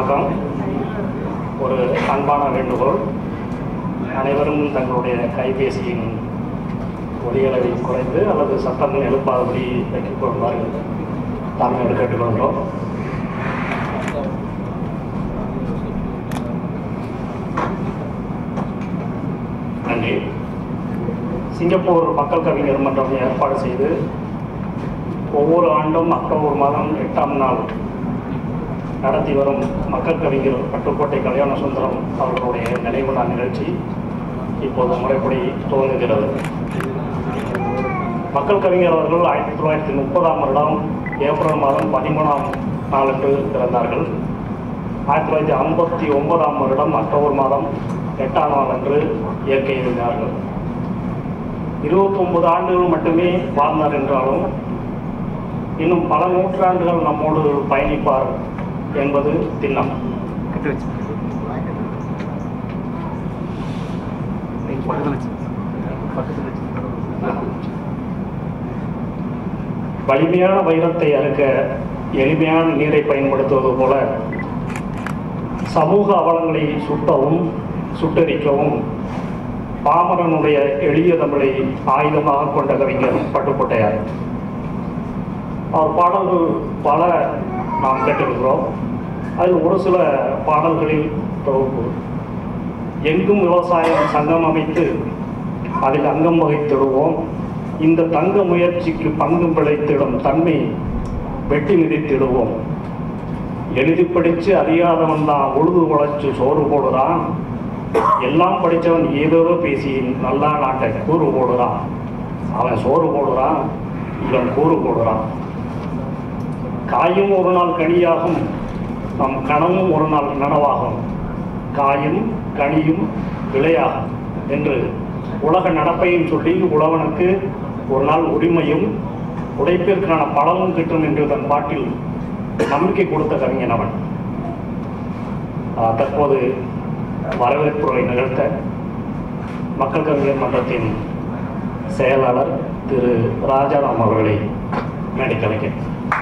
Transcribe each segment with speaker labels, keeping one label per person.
Speaker 1: வணக்கம் ஒரு அன்பான வேண்டுகோள் அனைவரும் தங்களுடைய கைபேசியின் ஒலியளவை குறைந்து அல்லது சத்தங்கள் எழுப்பாதபடி வைத்துக் கொள்வார்கள் தாங்கள் கேட்டுக்கொள்கிறோம் நன்றி சிங்கப்பூர் மக்கள் கவிஞர் மன்றம் ஏற்பாடு செய்து ஒவ்வொரு ஆண்டும் அக்டோபர் மாதம் எட்டாம் நாள் நடத்தி வரும் மக்கள் கவிஞர் பட்டுக்கோட்டை கல்யாண சுந்தரம் அவர்களுடைய நினைவு நாள் நிகழ்ச்சி இப்போது முறைப்படி துவங்குகிறது மக்கள் கவிஞர் அவர்கள் ஆயிரத்தி தொள்ளாயிரத்தி முப்பதாம் வருடம் ஏப்ரல் மாதம் பதிமூணாம் நாளன்று பிறந்தார்கள் ஆயிரத்தி தொள்ளாயிரத்தி ஐம்பத்தி ஒன்பதாம் வருடம் அக்டோபர் மாதம் எட்டாம் நாள் அன்று இயற்கை எழுதினார்கள் இருபத்தொன்பது ஆண்டுகள் மட்டுமே வாழ்ந்தார் என்றாலும் இன்னும் பல நூற்றாண்டுகள் நம்மோடு பயணிப்பார் என்பது திண்ணம்
Speaker 2: கட்டு வச்சு பக்கத்தில் வச்சு பக்கத்தில் வச்சு
Speaker 1: வலிமையான வைரத்தை அறுக்க எளிமையான நீரை பயன்படுத்துவது போல சமூக அவலங்களை சுட்டவும் சுட்டரிக்கவும் பாமரனுடைய எளிய தமிழை ஆயுதமாக கொண்ட கவிஞர் பட்டுக்கோட்டையார் அவர் பாடல்கள் பல நாம் கேட்டிருக்கிறோம் அதில் ஒரு சில பாடல்களில் தொகுப்பு எங்கும் விவசாயம் சங்கம் அமைத்து அதில் அங்கம் வகித்திடுவோம் இந்த தங்க முயற்சிக்கு பங்கு பிழைத்திடும் தன்மை வெட்டி மிதித்திடுவோம் எழுதி படித்து அறியாதவன் தான் உழுது உழைச்சு சோறு போடுறான் எல்லாம் படித்தவன் ஏதோ பேசி நல்லா நாட்டை கூறு போடுறான் அவன் சோறு போடுறான் இவன் கூறு போடுறான் காயும் ஒரு நாள் கனியாகும் நம் கனவும் ஒரு நாள் நனவாகும் காயும் கனியும் விளையாகும் என்று உலக நடப்பையும் சொல்லி உழவனுக்கு ஒரு நாள் உரிமையும் உழைப்பிற்கான பலமும் கிட்டும் என்று தன் பாட்டில் நம்பிக்கை கொடுத்த கவிஞன் அவன் ஆஹ் தற்போது வரவேற்புரை நிகழ்த்த மக்கள் கவிஞர் மன்றத்தின் செயலாளர் திரு ராஜாராம் அவர்களை மேடைக்கு அழைக்கிறேன்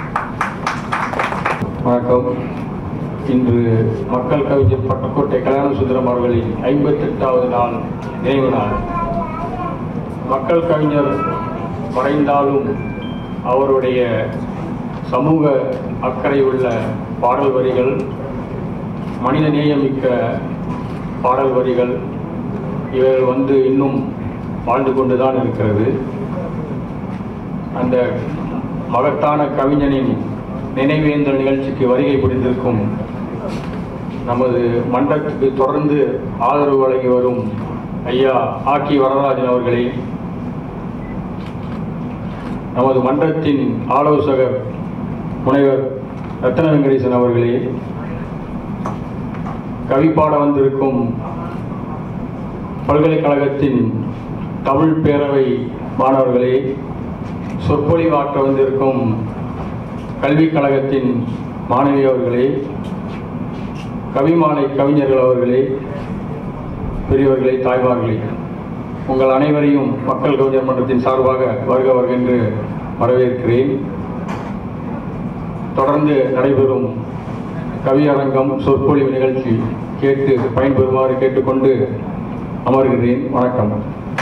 Speaker 3: வணக்கம் இன்று மக்கள் கவிஞர் பட்டுக்கோட்டை கல்யாண சுந்தரம் அவர்களின் ஐம்பத்தெட்டாவது நாள் நினைவு நாள் மக்கள் கவிஞர் மறைந்தாலும் அவருடைய சமூக அக்கறை உள்ள பாடல் வரிகள் மனித நேயமிக்க பாடல் வரிகள் இவை வந்து இன்னும் வாழ்ந்து கொண்டுதான் இருக்கிறது அந்த மகத்தான கவிஞனின் நினைவேந்தல் நிகழ்ச்சிக்கு வருகை புரிந்திருக்கும் நமது மன்றத்துக்கு தொடர்ந்து ஆதரவு வழங்கி வரும் ஐயா ஆக்கி வரராஜன் அவர்களே நமது மன்றத்தின் ஆலோசகர் முனைவர் ரத்ன வெங்கடேசன் அவர்களே கவி பாட வந்திருக்கும் பல்கலைக்கழகத்தின் தமிழ் பேரவை மாணவர்களே சொற்பொழிவாற்ற வந்திருக்கும் கல்விக் கழகத்தின் மாணவி அவர்களே கவிமாலை கவிஞர்கள் அவர்களே பெரியவர்களே தாய்மார்களே உங்கள் அனைவரையும் மக்கள் கவிஞர் மன்றத்தின் சார்பாக வருக வருக என்று வரவேற்கிறேன் தொடர்ந்து நடைபெறும் கவியரங்கம் சொற்பொழிவு நிகழ்ச்சி கேட்டு பயன்பெறுமாறு கேட்டுக்கொண்டு அமர்கிறேன் வணக்கம்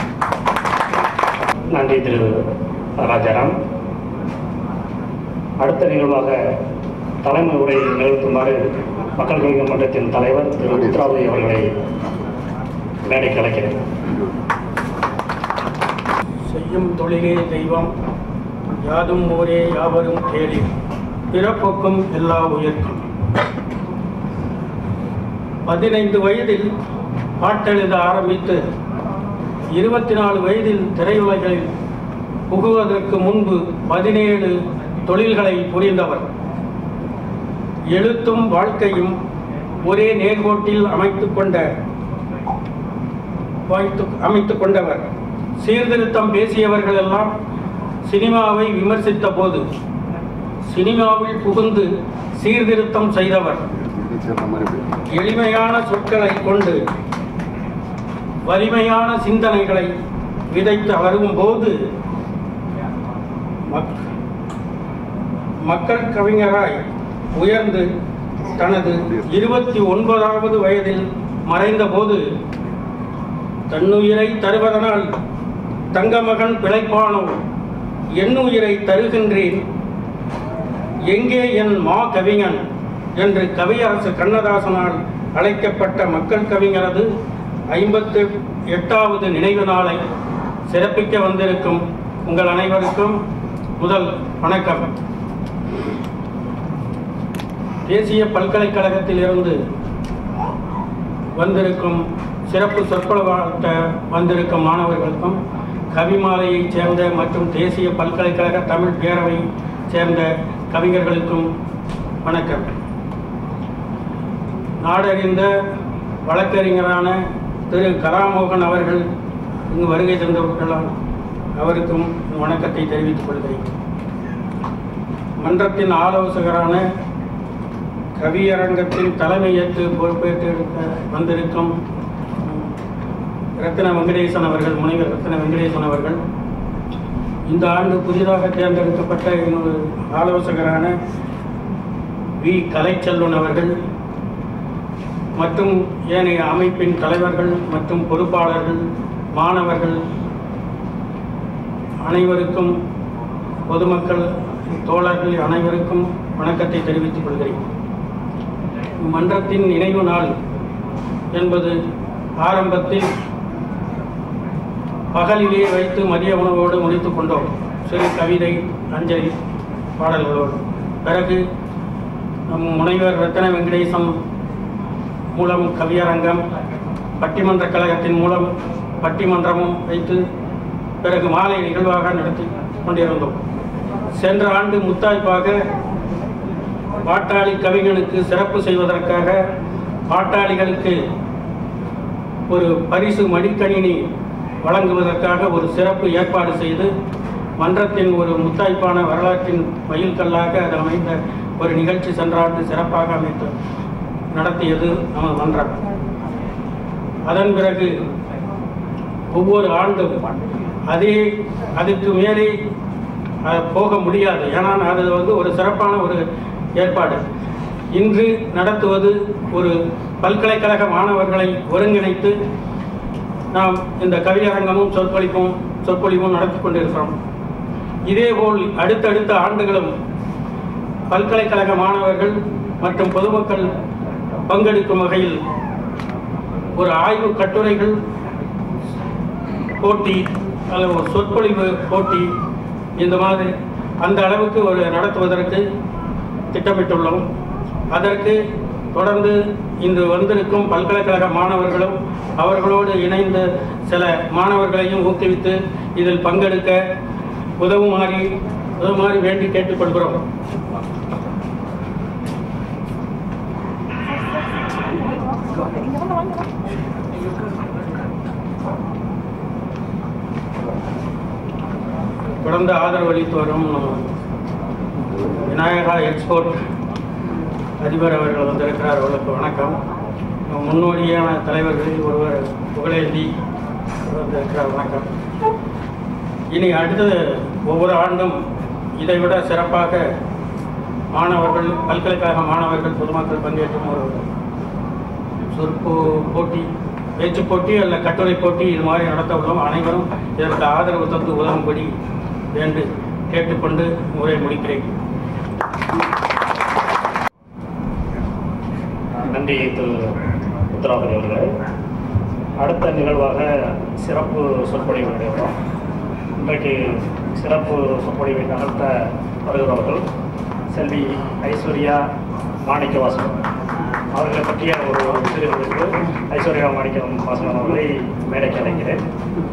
Speaker 1: நன்றி திரு ராஜாராம் அடுத்த நிகழ்வாக தலைமை உரை நிகழ்த்துமாறு மக்கள் கவிஞர் மன்றத்தின் தலைவர் திரு உத்ராவதி அவர்களை மேடைக்கு அழைக்கிறேன்
Speaker 4: செய்யும் தொழிலே தெய்வம் யாதும் ஊரே யாவரும் கேளி பிறப்புக்கும் எல்லா உயிர்க்கும் பதினைந்து வயதில் பாட்டெழுத ஆரம்பித்து இருபத்தி நாலு வயதில் திரையுலகில் புகுவதற்கு முன்பு பதினேழு தொழில்களை புரிந்தவர் எழுத்தும் வாழ்க்கையும் ஒரே நேர்கோட்டில் அமைத்துக் கொண்ட வாய்த்து அமைத்துக் கொண்டவர் சீர்திருத்தம் பேசியவர்கள் எல்லாம் சினிமாவை விமர்சித்த போது சினிமாவில் புகுந்து சீர்திருத்தம் செய்தவர் எளிமையான சொற்களை கொண்டு வலிமையான சிந்தனைகளை விதைத்து வரும்போது மக்- மக்கள் கவிஞராய் உயர்ந்து தனது இருபத்தி ஒன்பதாவது வயதில் மறைந்தபோது தன்னுயிரை தருவதனால் தங்கமகன் பிழைப்பானோ என்னுயிரை தருகின்றேன் எங்கே என் மா கவிஞன் என்று கவியரசு கண்ணதாசனால் அழைக்கப்பட்ட மக்கள் கவிஞரது ஐம்பத்து எட்டாவது நினைவு நாளை சிறப்பிக்க வந்திருக்கும் உங்கள் அனைவருக்கும் முதல் வணக்கம் தேசிய பல்கலைக்கழகத்தில் இருந்து வந்திருக்கும் சிறப்பு சொற்பொழிவாட்ட வந்திருக்கும் மாணவர்களுக்கும் கவிமாலையைச் சேர்ந்த மற்றும் தேசிய பல்கலைக்கழக தமிழ் பேரவை சேர்ந்த கவிஞர்களுக்கும் வணக்கம் நாடறிந்த வழக்கறிஞரான திரு கலாமோகன் அவர்கள் இங்கு வருகை தந்தவர்களால் அவருக்கும் வணக்கத்தை தெரிவித்துக் கொள்கிறேன் மன்றத்தின் ஆலோசகரான கவியரங்கத்தின் தலைமையேற்று பொறுப்பேற்று வந்திருக்கும் ரத்ன வெங்கடேசன் அவர்கள் முனைவர் ரத்ன வெங்கடேசன் அவர்கள் இந்த ஆண்டு புதிதாக தேர்ந்தெடுக்கப்பட்ட இன்னொரு ஆலோசகரான வி கலைச்செல்வன் அவர்கள் மற்றும் ஏனைய அமைப்பின் தலைவர்கள் மற்றும் பொறுப்பாளர்கள் மாணவர்கள் அனைவருக்கும் பொதுமக்கள் தோழர்கள் அனைவருக்கும் வணக்கத்தை தெரிவித்துக் கொள்கிறேன் மன்றத்தின் நினைவு நாள் என்பது ஆரம்பத்தில் பகலிலே வைத்து மதிய உணவோடு முடித்துக் கொண்டோம் சிறு கவிதை அஞ்சலி பாடல்களோடு பிறகு நம் முனைவர் ரத்தன வெங்கடேசன் மூலம் கவியரங்கம் பட்டிமன்ற கழகத்தின் மூலம் பட்டிமன்றமும் வைத்து பிறகு மாலை நிகழ்வாக நடத்தி கொண்டிருந்தோம் சென்ற ஆண்டு முத்தாய்ப்பாக பாட்டாளி கவிஞனுக்கு சிறப்பு செய்வதற்காக பாட்டாளிகளுக்கு ஒரு பரிசு மடிக்கணினி வழங்குவதற்காக ஒரு சிறப்பு ஏற்பாடு செய்து மன்றத்தின் ஒரு முத்தாய்ப்பான வரலாற்றின் மைல்கல்லாக அது அமைந்த ஒரு நிகழ்ச்சி சென்ற ஆண்டு சிறப்பாக அமைத்து நடத்தியது நமது மன்றம் அதன் பிறகு ஒவ்வொரு ஆண்டும் அதே அதுக்கு மேலே அஹ், போக முடியாது ஏன்னா அது வந்து ஒரு சிறப்பான ஒரு ஏற்பாடு இன்று நடத்துவது ஒரு பல்கலைக்கழக மாணவர்களை ஒருங்கிணைத்து நாம் இந்த கவியரங்கமும் சொற்பொழிப்பும் சொற்பொழிவும் நடத்தி கொண்டிருக்கிறோம் இதேபோல் அடுத்தடுத்த ஆண்டுகளும் பல்கலைக்கழக மாணவர்கள் மற்றும் பொதுமக்கள் பங்கெடுக்கும் வகையில் ஒரு ஆய்வு கட்டுரைகள் போட்டி அல்லது ஒரு சொற்பொழிவு போட்டி இந்த மாதிரி அந்த அளவுக்கு ஒரு நடத்துவதற்கு திட்டமிட்டுள்ளோம் அதற்கு தொடர்ந்து இன்று வந்திருக்கும் பல்கலைக்கழக மாணவர்களும் அவர்களோடு இணைந்த சில மாணவர்களையும் ஊக்குவித்து இதில் பங்கெடுக்க உதவுமாறி உதவுமாறி வேண்டி கேட்டுக்கொள்கிறோம் தொடர்ந்து ஆதரவு அளித்து வரும் விநாயகா எக்ஸ்போர்ட் அதிபர் அவர்கள் வந்திருக்கிறார் அவர்களுக்கு வணக்கம் முன்னோடியான தலைவர்களில் ஒருவர் புகழேந்தி வந்திருக்கிறார் வணக்கம் இனி அடுத்தது ஒவ்வொரு ஆண்டும் இதைவிட சிறப்பாக மாணவர்கள் பல்கலைக்கழக மாணவர்கள் பொதுமக்கள் பங்கேற்றும் ஒரு சொற்பு போட்டி பேச்சு போட்டி அல்ல கட்டுரை போட்டி இது மாதிரி நடத்த உள்ளோம் அனைவரும் இதற்கு ஆதரவு தந்து உதவும்படி வேண்டு கேட்டுக்கொண்டு உரை முடிக்கிறேன்
Speaker 1: நன்றி திரு உத்தராபதி அவர்களே அடுத்த நிகழ்வாக சிறப்பு சொற்பொழிவு நடைபெறும் இன்றைக்கு சிறப்பு சொற்பொழிவை நடத்த வருகிறவர்கள் செல்வி ஐஸ்வர்யா மாணிக்கவாசன் அவர்களை பற்றிய ஒரு சிறுவர்களுக்கு ஐஸ்வர்யா மாணிக்க வாசன் அவர்களை மேடைக்கு அழைக்கிறேன்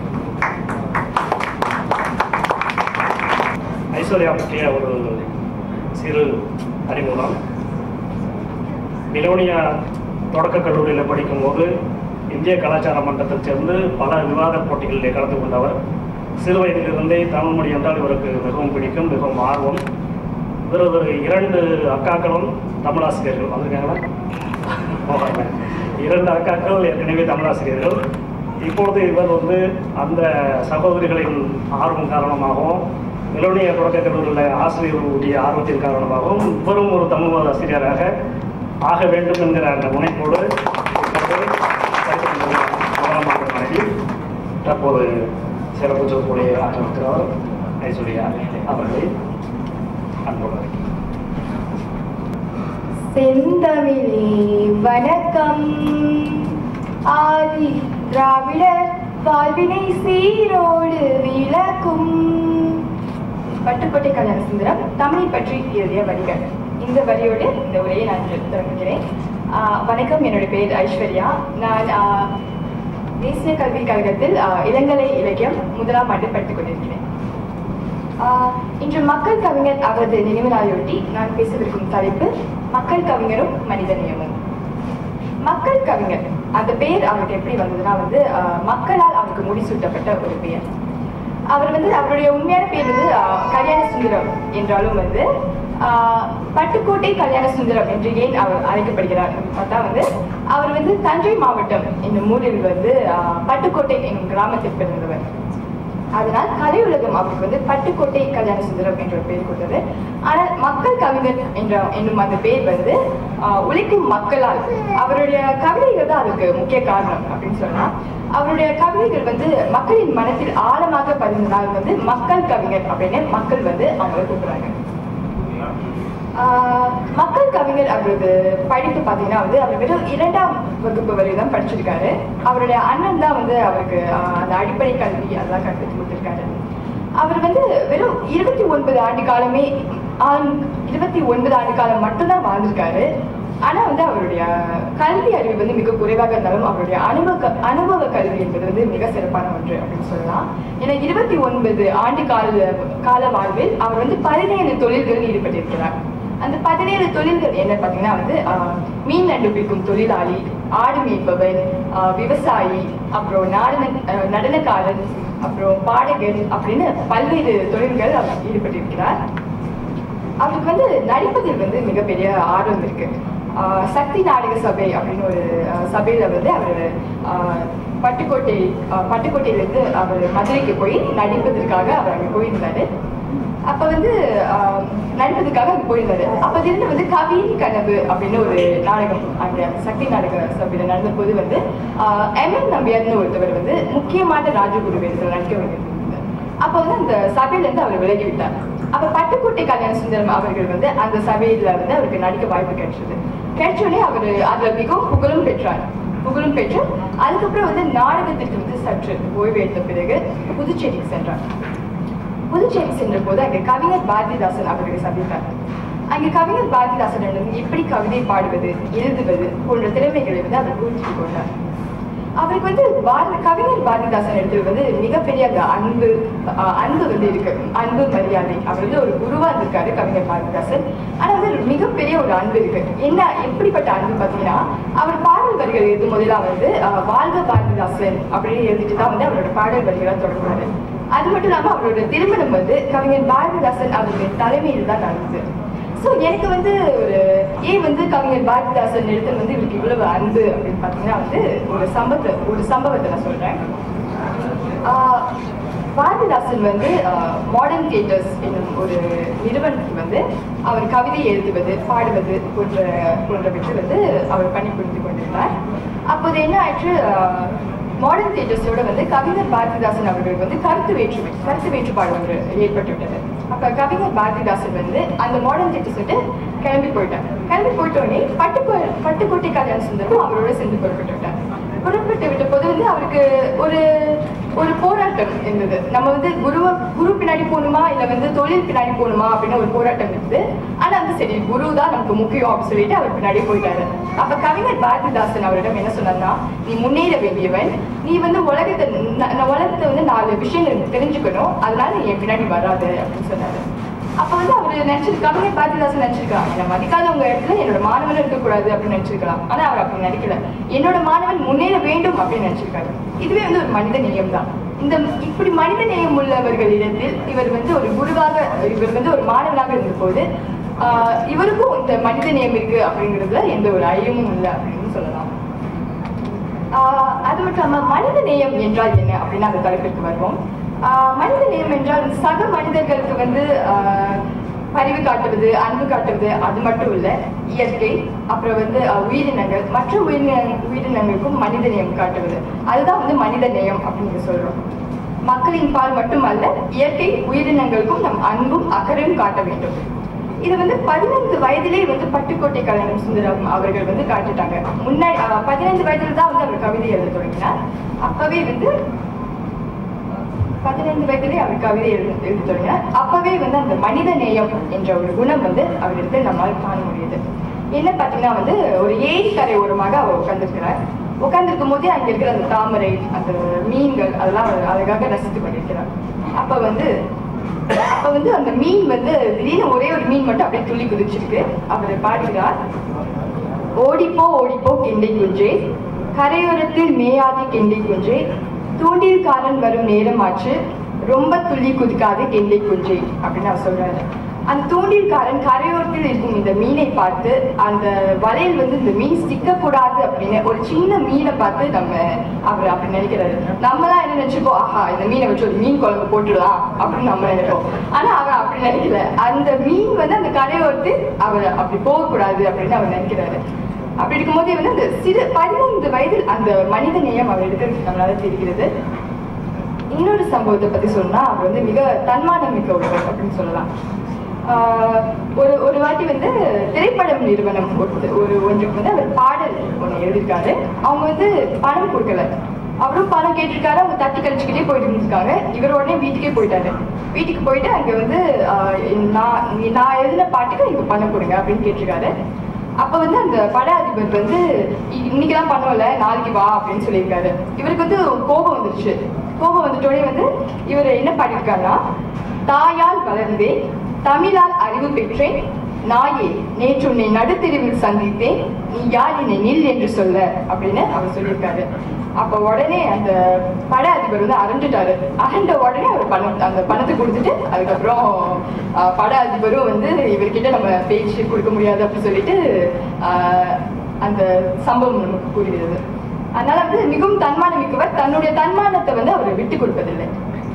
Speaker 1: ஐஸ்வர்யா பற்றிய ஒரு சிறு அறிமுகம் மிலோனியா தொடக்க கல்லூரியில் படிக்கும்போது இந்திய கலாச்சார மன்றத்தைச் சேர்ந்து பல விவாத போட்டிகளிலே கலந்து கொண்டவர் சிறு வயதிலிருந்தே தமிழ் மொழி என்றால் இவருக்கு மிகவும் பிடிக்கும் மிகவும் ஆர்வம் இவரது இரண்டு அக்காக்களும் தமிழாசிரியர்கள் வந்திருக்காங்களா போவாங்க. இரண்டு அக்காக்கள் ஏற்கனவே தமிழாசிரியர்கள் இப்பொழுது இவர் வந்து அந்த சகோதரிகளின் ஆர்வம் காரணமாகவும் மிலோனியா தொடக்க கல்லூரியில் ஆசிரியர்களுடைய ஆர்வத்தின் காரணமாகவும் இவரும் ஒரு தமிழ் ஆசிரியராக ஆக வேண்டும் என்கிற அந்த முனைப்போடு கவனமாக மனைவி தற்போது சிறப்பு சொற்பொழியை ஆற்றிருக்கிறவர் ஐஸ்வர்யா அவர்களை அன்புடன்
Speaker 5: செந்தமிழே வணக்கம் ஆதி திராவிடர் வாழ்வினை சீரோடு விளக்கும் பட்டுக்கோட்டை கல்யாண சுந்தரம் தமிழை பற்றி எழுதிய வரிகள் இந்த வரியோடு இந்த உரையை நான் தொடங்குகிறேன் ஆஹ் வணக்கம் என்னுடைய பெயர் ஐஸ்வர்யா நான் ஆஹ், தேசிய கல்விக் கழகத்தில் ஆஹ், இளங்கலை இலக்கியம் முதலாம் ஆண்டு படித்துக் கொண்டிருக்கிறேன் ஆஹ் இன்று மக்கள் கவிஞர் அவரது நினைவு நாளையொட்டி நான் பேசவிருக்கும் தலைப்பு மக்கள் கவிஞரும் மனித நியமும் மக்கள் கவிஞர் அந்த பெயர் அவருக்கு எப்படி வந்ததுன்னா வந்து ஆஹ் மக்களால் அவருக்கு முடிசூட்டப்பட்ட ஒரு பெயர் அவர் வந்து அவருடைய உண்மையான பேர் வந்து ஆஹ் கல்யாண சுந்தரம் என்றாலும் வந்து ஆஹ் பட்டுக்கோட்டை கல்யாண சுந்தரம் என்று ஏன் அவர் அழைக்கப்படுகிறார் அப்படின்னு பார்த்தா வந்து அவர் வந்து தஞ்சை மாவட்டம் என்னும் ஊரில் வந்து ஆஹ் பட்டுக்கோட்டை என்னும் கிராமத்தில் பிறந்தவர் அதனால் கலை உலகம் அவருக்கு வந்து பட்டுக்கோட்டை கல்யாண சுந்தரம் என்ற ஒரு பெயர் கொடுத்தது ஆனால் மக்கள் கவிஞர் என்ற என்னும் அந்த பெயர் வந்து ஆஹ், உழைக்கும் மக்களால் அவருடைய கவிதைகள் தான் அதுக்கு முக்கிய காரணம் அப்படின்னு சொல்லலாம் அவருடைய கவிதைகள் வந்து மக்களின் மனத்தில் ஆழமாக பதிந்தனால் வந்து மக்கள் கவிஞர் அப்படின்னு மக்கள் வந்து அவங்களை கூப்பிடுறாங்க ஆஹ் மக்கள் கவிஞர் அவரது படிப்பு பார்த்தீங்கன்னா வந்து அவர் வெறும் இரண்டாம் வகுப்பு வரை தான் படிச்சிருக்காரு அவருடைய அண்ணன் தான் வந்து அவருக்கு ஆஹ் அந்த அடிப்படை கல்வி அதெல்லாம் கற்று கொடுத்துருக்காரு அவர் வந்து வெறும் இருபத்தி ஒன்பது ஆண்டு காலமே ஆண் இருபத்தி ஒன்பது ஆண்டு காலம் மட்டும்தான் வாழ்ந்திருக்காரு ஆனா வந்து அவருடைய கல்வி அறிவு வந்து மிக குறைவாக இருந்தாலும் அவருடைய அனுபவ அனுபவ கல்வி என்பது வந்து மிக சிறப்பான ஒன்று அப்படின்னு சொல்லலாம் ஏன்னா இருபத்தி ஒன்பது ஆண்டு கால கால வாழ்வில் அவர் வந்து பதினேழு தொழில்களில் ஈடுபட்டிருக்கிறார் அந்த பதினேழு தொழில்கள் என்ன பார்த்தீங்கன்னா வந்து ஆஹ், மீன் நண்டு பிடிக்கும் தொழிலாளி ஆடு மேய்ப்பவர் ஆஹ், விவசாயி அப்புறம் நடன ஆஹ், நடனக்காரன் அப்புறம் பாடகர் அப்படின்னு பல்வேறு தொழில்கள் அவர் ஈடுபட்டிருக்கிறார் அவருக்கு வந்து நடிப்பதில் வந்து மிகப்பெரிய ஆர்வம் இருக்கு ஆஹ் சக்தி நாடக சபை அப்படின்னு ஒரு ஆஹ் சபையில வந்து அவர் ஆஹ் பட்டுக்கோட்டை ஆஹ் பட்டுக்கோட்டையிலேருந்து அவர் மதுரைக்கு போய் நடிப்பதற்காக அவர் அங்கே போயிருந்தாரு அப்ப வந்து ஆஹ் நடிப்பதற்காக அங்கே போயிருந்தாரு அப்ப இருந்து வந்து கவியின் கனவு அப்படின்னு ஒரு நாடகம் அங்க சக்தி நாடக சபையில நடந்த போது வந்து எம் என் நம்பியார்னு ஒருத்தவர் வந்து முக்கியமான ராஜகுரு வேடத்தில் நடிக்க வேண்டியிருந்தார் அப்ப வந்து அந்த சபையில இருந்து அவர் விலகி விட்டார் அப்ப பட்டுக்கோட்டை கல்யாண சுந்தரம் அவர்கள் வந்து அந்த சபையில வந்து அவருக்கு நடிக்க வாய்ப்பு கிடைச்சது கிடைச்சோடனே அவர் அதுல மிகவும் புகழும் பெற்றார் புகழும் பெற்று அதுக்கப்புறம் வந்து நாடகத்திற்கு வந்து சற்று ஓய்வு எடுத்த பிறகு புதுச்சேரிக்கு சென்றார் புதுச்சேரி சென்ற போது அங்கே கவிஞர் பாரதிதாசன் அவர்களை சந்தித்தார் அங்கே கவிஞர் பாரதிதாசனிடம் எப்படி கவிதை பாடுவது எழுதுவது போன்ற திறமைகளை வந்து அவர் ஊற்றி கொண்டார் அவருக்கு வந்து பாரதி கவிஞர் பாரதிதாசன் இடத்துல வந்து மிகப்பெரிய அந்த அன்பு அஹ், அன்பு வந்து இருக்கு அன்பு மரியாதை அவர் வந்து ஒரு குருவா இருந்திருக்காரு கவிஞர் பாரதிதாசன் ஆனா வந்து மிகப்பெரிய ஒரு அன்பு இருக்கு என்ன எப்படிப்பட்ட அன்பு பார்த்தீங்கன்னா அவர் பாடல் வரிகள் எழுதும் போதெல்லாம் வந்து அஹ், வாழ்க பாரதிதாசன் அப்படின்னு எழுதிட்டு தான் வந்து அவரோட பாடல் வரிகளை தொடங்குவாரு அது மட்டும் இல்லாம அவரோட திருமணம் வந்து கவிஞர் பாரதிதாசன் அவருடைய தலைமையில் தான் நடந்தது ஸோ எனக்கு வந்து ஒரு ஏன் வந்து கவிஞர் பாரதிதாசன் இடத்துல வந்து இவருக்கு இவ்வளவு அன்பு அப்படின்னு பார்த்தீங்கன்னா வந்து ஒரு சம்பவத்தை ஒரு சம்பவத்தை நான் சொல்றேன் ஆஹ் பாரதிதாசன் வந்து மாடர்ன் தியேட்டர்ஸ் என்னும் ஒரு நிறுவனத்துக்கு வந்து அவர் கவிதை எழுதுவது பாடுவது போன்ற போன்றவற்றை வந்து அவர் பணிபுரிந்து கொண்டிருந்தார் அப்போது என்ன ஆயிற்று மாடர்ன் தியேட்டர்ஸோட வந்து கவிஞர் பாரதிதாசன் அவர்களுக்கு வந்து கருத்து வேற்றுமை கருத்து வேற்றுப்பாடு ஒன்று ஏற்பட்டு விட்டது அப்ப கவிஞர் பாரதிதாசன் வந்து அந்த மாடர்ன் தியேட்டர்ஸ் விட்டு கிளம்பி போயிட்டார் கிளம்பி போயிட்ட உடனே பட்டுக்கோ பட்டுக்கோட்டை கல்யாண சுந்தரம் அவரோட சேர்ந்து புறப்பட்டு விட்டார் புறப்பட்டு விட்ட போது வந்து அவருக்கு ஒரு ஒரு போராட்டம் இருந்தது நம்ம வந்து குருவ குரு பின்னாடி போகணுமா இல்ல வந்து தொழில் பின்னாடி போகணுமா அப்படின்னு ஒரு போராட்டம் இருந்தது ஆனா வந்து சரி குரு தான் நமக்கு முக்கியம் அப்படின்னு சொல்லிட்டு அவர் பின்னாடி போயிட்டாரு அப்ப கவிஞர் பாரதிதாசன் அவரிடம் என்ன சொன்னார்னா நீ முன்னேற வேண்டியவன் நீ வந்து உலகத்தை ந- ந- உலகத்தை வந்து நாலு விஷயங்கள் தெரிஞ்சுக்கணும் அதனால நீ என் பின்னாடி வராத அப்படின்னு சொன்னாரு அப்ப வந்து அவர் நினைச்சிரு கவிஞர் பாரதிதாசன் நினைச்சிருக்கலாம் என்ன மதிக்காதவங்க இடத்துல என்னோட மாணவன் இருக்கக்கூடாது அப்படின்னு நினைச்சிருக்கலாம் ஆனா அவர் அப்படி நினைக்கல என்னோட மாணவன் முன்னேற வேண்டும் அப்படின்னு நினைச்சிருக்காரு இதுவே வந்து ஒரு மனித நேயம் தான் இந்த இப்படி மனித நேயம் உள்ளவர்களிடத்தில் இவர் வந்து ஒரு குருவாக இவர் வந்து ஒரு மாணவனாக இருந்தபோது ஆஹ் இவருக்கும் இந்த மனித நேயம் இருக்கு அப்படிங்கிறதுல எந்த ஒரு ஐயமும் இல்லை அப்படின்னு சொல்லலாம் ஆஹ் அது மட்டும் இல்லாம மனித நேயம் என்றால் என்ன அப்படின்னு அந்த தலைப்பிற்கு வருவோம் ஆஹ் மனித நேயம் என்றால் சக மனிதர்களுக்கு வந்து ஆஹ் பரிவு காட்டுவது அன்பு காட்டுவது அது மட்டும் இல்ல இயற்கை அப்புறம் வந்து அஹ், உயிரினங்கள் மற்ற உயிரின உயிரினங்களுக்கும் மனித நேயம் காட்டுவது அதுதான் வந்து மனித நேயம் அப்படின்னு சொல்றோம் மக்களின் பால் மட்டுமல்ல இயற்கை உயிரினங்களுக்கும் நம் அன்பும் அக்கறையும் காட்ட வேண்டும் இது வந்து பதினைந்து வயதிலே வந்து பட்டுக்கோட்டை கல்யாணம் சுந்தரம் அவர்கள் வந்து காட்டிட்டாங்க முன்னாடி அஹ், பதினைந்து வயதுல தான் வந்து அவர் கவிதை எழுத தொடங்கினார் அப்பவே வந்து பதினைந்து வயதிலே அவர் கவிதை எழுத எழுத தொடங்கினார் அப்பவே வந்து அந்த மனித நேயம் என்ற ஒரு குணம் வந்து அவரிடத்தில் நம்மால் காண முடியுது என்ன பார்த்தீங்கன்னா வந்து ஒரு ஏரி கரை ஓரமாக அவர் உட்கார்ந்திருக்கிறார் உட்கார்ந்திருக்கும் போதே அங்க இருக்கிற அந்த தாமரை அந்த மீன்கள் அதெல்லாம் அவர் அழகாக ரசித்து கொண்டிருக்கிறார் அப்ப வந்து அப்ப வந்து அந்த மீன் வந்து திடீர்னு ஒரே ஒரு மீன் மட்டும் அப்படியே துள்ளி குதிச்சிருக்கு அவர் பாடுகிறார் ஓடிப்போ ஓடிப்போ கெண்டை குஞ்சே கரையோரத்தில் மேயாதி கெண்டை குஞ்சே தூண்டில்காரன் வரும் நேரமாச்சு ரொம்ப துள்ளி குதிக்காது கெண்டை குஞ்சே அப்படின்னு அவர் சொல்றாரு அந்த தூண்டில்காரன் கரையோரத்தில் இருக்கும் இந்த மீனை பார்த்து அந்த வலையில் வந்து இந்த மீன் சிக்க கூடாது அப்படின்னு ஒரு சின்ன மீனை பார்த்து நம்ம அவர் அப்படி நினைக்கிறாரு நம்மலாம் என்ன நினைச்சுப்போம் ஆஹா இந்த மீனை வச்சு ஒரு மீன் குழம்பு போட்டுடலாம் அப்படின்னு நம்ம நினைப்போம் ஆனா அவர் அப்படி நினைக்கல அந்த மீன் வந்து அந்த கரையோரத்தில் அவர் அப்படி போகக்கூடாது அப்படின்னு அவர் நினைக்கிறாரு அப்படி இருக்கும்போது வந்து அந்த சிறு பதினைந்து வயதில் அந்த மனித நேயம் அவர் எடுக்கிறது நம்மளால தெரிகிறது இன்னொரு சம்பவத்தை பத்தி சொன்னா அவர் வந்து மிக தன்மானம் மிக்க ஒருவர் அப்படின்னு சொல்லலாம் ஆஹ் ஒரு ஒரு வாட்டி வந்து திரைப்படம் நிறுவனம் ஒருத்த- ஒரு ஒன்றுக்கு வந்து அவர் பாடல் ஒன்று எழுதியிருக்காரு அவங்க வந்து பணம் கொடுக்கல அவரும் பணம் கேட்டிருக்காரு அவங்க தட்டி கழிச்சுக்கிட்டே போயிட்டு இருந்திருக்காங்க இவர் உடனே வீட்டுக்கே போயிட்டாரு வீட்டுக்கு போயிட்டு அங்க வந்து ஆஹ் நான் நீ- நான் எழுதின பாட்டுக்கு எனக்கு பணம் கொடுங்க அப்படின்னு கேட்டிருக்காரு அப்ப வந்து அந்த பட அதிபர் வந்து "இ- இன்னைக்கெல்லாம் பண்ணல நாளைக்கு வா அப்படின்னு சொல்லியிருக்காரு இவருக்கு வந்து கோபம் வந்துருச்சு கோபம் வந்துட்டோடனே வந்து இவர் என்ன பாடியிருக்காருன்னா தாயால் வளர்ந்தேன் தமிழால் அறிவு பெற்றேன் நாயே நேற்று உன்னை நடுத்தெருவில் சந்தித்தேன் நீ யார் என்னை நில் என்று சொல்ல அப்படின்னு அவர் சொல்லியிருக்காரு அப்ப உடனே அந்த பட அதிபர் வந்து அரண்டுட்டாரு அரண்ட உடனே அவர் பணம் அந்த பணத்தை கொடுத்துட்டு அதுக்கப்புறம் ஆஹ், பட அதிபரும் வந்து இவர்கிட்ட நம்ம பேச்சு கொடுக்க முடியாது அப்படின்னு சொல்லிட்டு ஆஹ், அந்த சம்பவம் நமக்கு கூறுகிறது அதனால வந்து மிகவும் தன்மானம் மிக்கவர் தன்னுடைய தன்மானத்தை வந்து அவர் விட்டு கொடுப்பதில்லை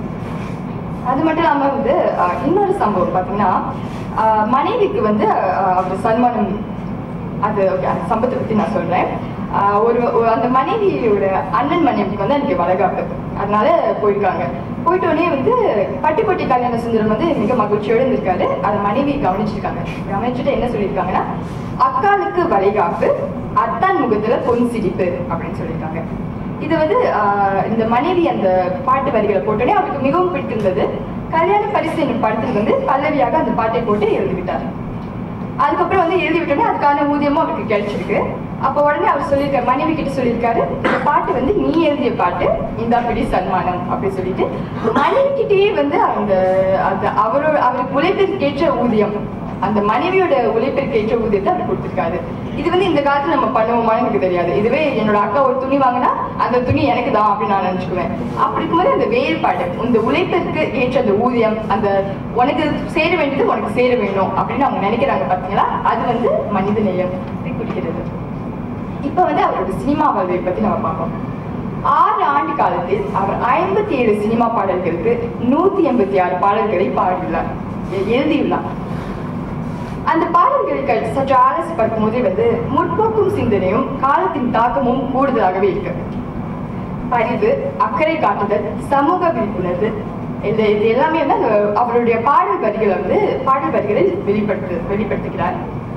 Speaker 5: அது மட்டும் இல்லாம வந்து ஆஹ், இன்னொரு சம்பவம் பாத்தீங்கன்னா ஆஹ், மனைவிக்கு வந்து ஆஹ், அவர் சன்மானம் அது okay, அந்த சம்பவத்தை பத்தி நான் சொல்றேன் ஆஹ், ஒரு ஒரு- அந்த மனைவியோட அண்ணன் மனைவிக்கு வந்து அன்னைக்கு வளகாப்பு அதனால போயிருக்காங்க போயிட்ட உடனே வந்து பட்டுக்கோட்டை கல்யாண சுந்தரம் வந்து மிக மகிழ்ச்சியோடு இருந்திருக்காரு அந்த மனைவி கவனிச்சிருக்காங்க கவனிச்சுட்டு என்ன சொல்லியிருக்காங்கன்னா அக்காளுக்கு வளைகாப்பு அத்தான் முகத்துல பொன் சிரிப்பு அப்படின்னு சொல்லியிருக்காங்க இது வந்து ஆஹ், இந்த மனைவி அந்த பாட்டு வரிகளை போட்டோடனே அவருக்கு மிகவும் பிடித்திருந்தது கல்யாண பரிசு என்னும் படத்துக்கு வந்து பல்லவியாக அந்த பாட்டை போட்டு எழுதிவிட்டார் அதுக்கப்புறம் வந்து எழுதி விட்டோடனே அதுக்கான ஊதியமும் அவருக்கு கிடைச்சிருக்கு அப்போ உடனே அவர் சொல்லியிருக்காரு மனைவி கிட்ட சொல்லியிருக்காரு இந்த பாட்டு வந்து நீ எழுதிய பாட்டு இந்த பிடி சன்மானம் அப்படின்னு சொல்லிட்டு மனைவி கிட்டேயே வந்து அந்த அந்த அவரோட அவருக்கு உழைப்பிற்கேற்ற ஊதியம் அந்த மனைவியோட உழைப்பிற்கேற்ற ஊதியத்தை அவர் கொடுத்திருக்காரு இது வந்து இந்த காலத்துல நம்ம பண்ணுவோமான்னு எனக்கு தெரியாது இதுவே என்னோட அக்கா ஒரு துணி வாங்கினா அந்த துணி எனக்கு தான் அப்படின்னு நான் நினைச்சுக்குவேன் அப்படி இருக்கும்போது அந்த வேறுபாடு இந்த உழைப்பிற்கு ஏற்ற அந்த ஊதியம் அந்த உனக்கு சேர வேண்டியது உனக்கு சேர வேணும் அப்படின்னு அவங்க நினைக்கிறாங்க பாத்தீங்களா அது வந்து மனித நேயம் குறிக்கிறது இப்ப வந்து அவரோட சினிமா வாழ்வை பத்தி நம்ம பார்ப்போம் ஆறு ஆண்டு காலத்தில் அவர் ஐம்பத்தி ஏழு சினிமா பாடல்களுக்கு நூத்தி எண்பத்தி ஆறு பாடல்களை பாடியுள்ளார் எ- எழுதியுள்ளார் அந்த பாடல்களை க- சற்று ஆராய்ச்சி பார்க்கும்போதே வந்து முற்போக்கும் சிந்தனையும் காலத்தின் தாக்கமும் கூடுதலாகவே இருக்கு பரிவு அக்கறை காட்டுதல் சமூக விழிப்புணர்வு இது இது எல்லாமே வந்து அந்த அவருடைய பாடல் வரிகளை வந்து பாடல் வரிகளில் வெளிப்படுத்து வெளிப்படுத்துகிறார்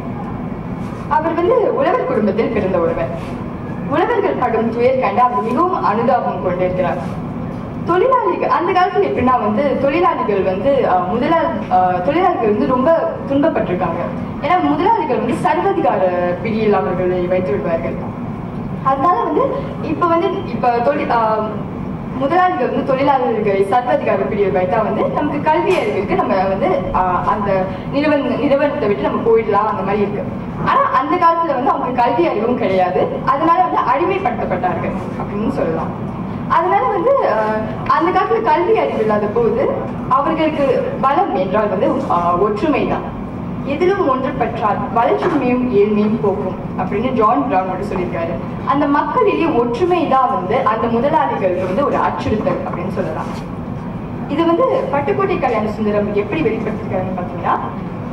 Speaker 5: அவர் வந்து உழவர் குடும்பத்தில் பிறந்த ஒருவர் உழவர்கள் படும் துயர் கண்டு அவர் மிகவும் அனுதாபம் கொண்டிருக்கிறார் தொழிலாளிகள் அந்த காலத்துல எப்படின்னா வந்து தொழிலாளிகள் வந்து அஹ், முதலாளி அஹ், தொழிலாளிகள் வந்து ரொம்ப துன்பப்பட்டிருக்காங்க ஏன்னா முதலாளிகள் வந்து சர்வதிகார பிடியில் அவர்களை வைத்து விடுவார்கள் அதனால வந்து இப்ப வந்து இப்ப தொழில் ஆஹ், முதலாளிகள் வந்து தொழிலாளர்களை சர்வாதிகார பிரிவில் வைத்தா வந்து நமக்கு கல்வி அறிவிற்கு நம்ம வந்து ஆஹ், அந்த நிறுவன நிறுவனத்தை விட்டு நம்ம போயிடலாம் அந்த மாதிரி இருக்கு ஆனா அந்த காலத்துல வந்து அவங்க கல்வி அறிவும் கிடையாது அதனால வந்து அடிமைப்படுத்தப்பட்டார்கள் அப்படின்னு சொல்லலாம் அதனால வந்து ஆஹ், அந்த காலத்துல கல்வி அறிவு இல்லாத போது அவர்களுக்கு பலம் என்றால் வந்து ஆஹ், ஒற்றுமை தான் எதிலும் ஒன்று பற்றால் வளர்ச்சிமையும் ஏழ்மையும் போக்கும் அப்படின்னு ஜான் பிரவுன் வந்து சொல்லியிருக்காரு அந்த மக்களிடையே ஒற்றுமை தான் வந்து அந்த முதலாளிகளுக்கு வந்து ஒரு அச்சுறுத்தல் அப்படின்னு சொல்லலாம் இது வந்து பட்டுக்கோட்டை கல்யாண சுந்தரம் எப்படி வெளிப்படுத்திருக்காருன்னு பார்த்தீங்கன்னா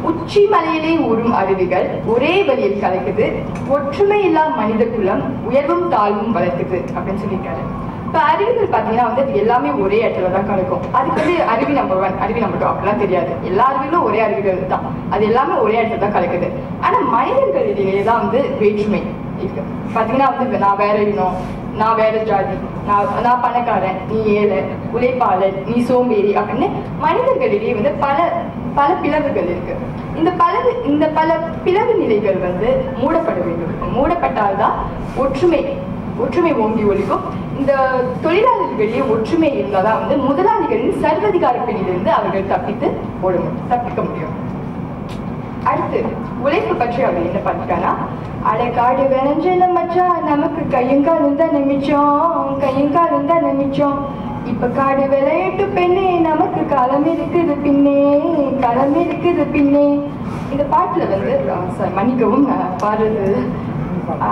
Speaker 5: உச்சி மலையிலே ஊறும் அருவிகள் ஒரே வழியில் கலக்குது ஒற்றுமை இல்லா மனித குலம் உயர்வும் தாழ்வும் வளர்க்குது அப்படின்னு சொல்லியிருக்காரு இப்ப அருவிகள் பாத்தீங்கன்னா வந்து அது எல்லாமே ஒரே இடத்துல தான் கலக்கும் அதுக்கு வந்து அருவி நம்பர் ஒன் அருவி நம்பர் டூ அப்படிலாம் தெரியாது எல்லா அருவிகளும் ஒரே அருவிகள் தான் அது எல்லாமே ஒரே இடத்துல தான் கலக்குது ஆனா மனிதர்களிடையே தான் வந்து வேற்றுமை இருக்கு பாத்தீங்கன்னா வந்து இப்ப நான் வேற இனம் நான் வேற ஜாதி நான் நான் பணக்காரன் நீ ஏழை உழைப்பாளர் நீ சோம்பேறி அப்படின்னு மனிதர்களிடையே வந்து பல பல பிளவுகள் இருக்கு இந்த பல இந்த பல பிளவு நிலைகள் வந்து மூடப்பட வேண்டும் மூடப்பட்டால்தான் ஒற்றுமை ஒற்றுமை ஓங்கி ஒழிக்கும் இந்த தொழிலாளர்களிடையே ஒற்றுமை இருந்தாதான் வந்து முதலாளிகளின் சர்வதிகார பிடியிலிருந்து அவர்கள் தப்பித்து ஓட முடியும் தப்பிக்க முடியும் அடுத்து உழைப்பு பற்றி அவர் என்ன பண்ணிருக்கானா அடைக்காடு விளைஞ்சல மச்சான் நமக்கு கையும் காலும் தான் மிச்சம் கையும் காலும் தான் மிச்சம் இப்ப காடு விளையாட்டு பெண்ணே நமக்கு களம் இருக்குது பின்னே களம் இருக்குது பின்னே இந்த பாட்டுல வந்து ஆ, sorry, மன்னிக்கவும் நான் பாடுறது ஆ,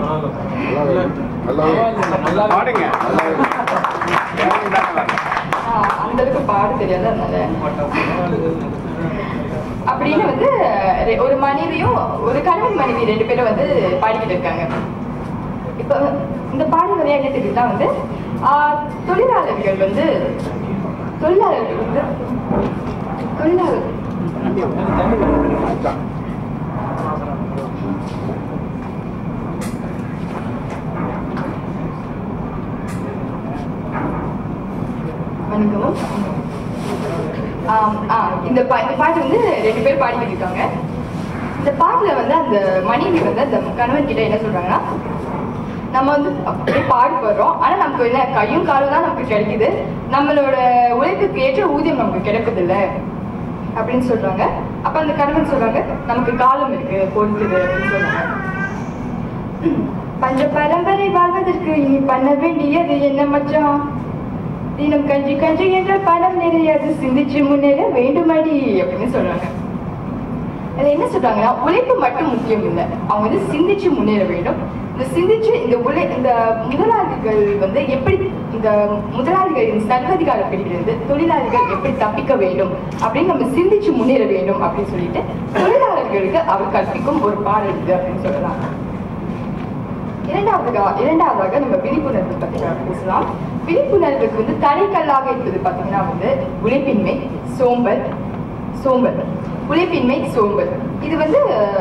Speaker 2: பாடுங்க
Speaker 5: ஆ, அந்த அளவுக்கு பாட தெரியாது அதனால அப்படின்னு வந்து ரெ- ஒரு மனைவியும் ஒரு கணவன் மனைவி ரெண்டு பேரும் வந்து பாடிக்கிட்டு இருக்காங்க இப்போ இந்த பாடல் வரையா என்ன தெரியுதுன்னா வந்து ஆஹ், தொழிலாளர்கள் வந்து தொழிலாளர்கள் வந்து தொழிலாளர் மன்னிக்கவும் ஆம், ஆ, இந்த பா இந்த பாட்டு வந்து ரெண்டு பேர் பாடிக்கிட்டு இருக்காங்க இந்த பாட்டுல வந்து அந்த மனைவி வந்து அந்த கணவன் கிட்ட என்ன சொல்றாங்கன்னா நம்ம வந்து அப்படியே பாடுபடுறோம் ஆனா நமக்கு என்ன கையும் காலும் தான் நமக்கு கிடைக்குது நம்மளோட உழைப்புக்கு ஏற்ற ஊதியம் நமக்கு கிடைக்குது இல்ல அப்படின்னு சொல்றாங்க அப்ப அந்த கணவன் சொல்றாங்க நமக்கு காலம் இருக்கு பொறுத்துது அப்படின்னு சொல்றாங்க பஞ்ச பரம்பரை வாழ்வதற்கு இனி பண்ண வேண்டியது என்ன மச்சான் தினம் கஞ்சி கஞ்சி என்ற பணம் நிறையாது சிந்திச்சு முன்னேற வேண்டுமடி அப்படின்னு சொல்றாங்க அது என்ன சொல்றாங்கன்னா உழைப்பு மட்டும் முக்கியம் இல்லை அவங்க வந்து சிந்திச்சு முன்னேற வேண்டும் இந்த சிந்திச்சு இந்த உழை இந்த முதலாளிகள் வந்து எப்படி இந்த முதலாளிகளின் சர்வதிகார பிடியிலிருந்து தொழிலாளிகள் எப்படி தப்பிக்க வேண்டும் அப்படின்னு நம்ம சிந்திச்சு முன்னேற வேண்டும் அப்படின்னு சொல்லிட்டு தொழிலாளர்களுக்கு அவர் கற்பிக்கும் ஒரு பாடல் இது அப்படின்னு சொல்லலாம் இரண்டாவதாக இரண்டாவதாக நம்ம விழிப்புணர்வு பற்றி நம்ம பேசலாம் விழிப்புணர்வுக்கு வந்து தடைக்கல்லாக இருப்பது பார்த்தீங்கன்னா வந்து உழைப்பின்மை சோம்பல் சோம்பல் உழைப்பின்மை சோம்பல் இது வந்து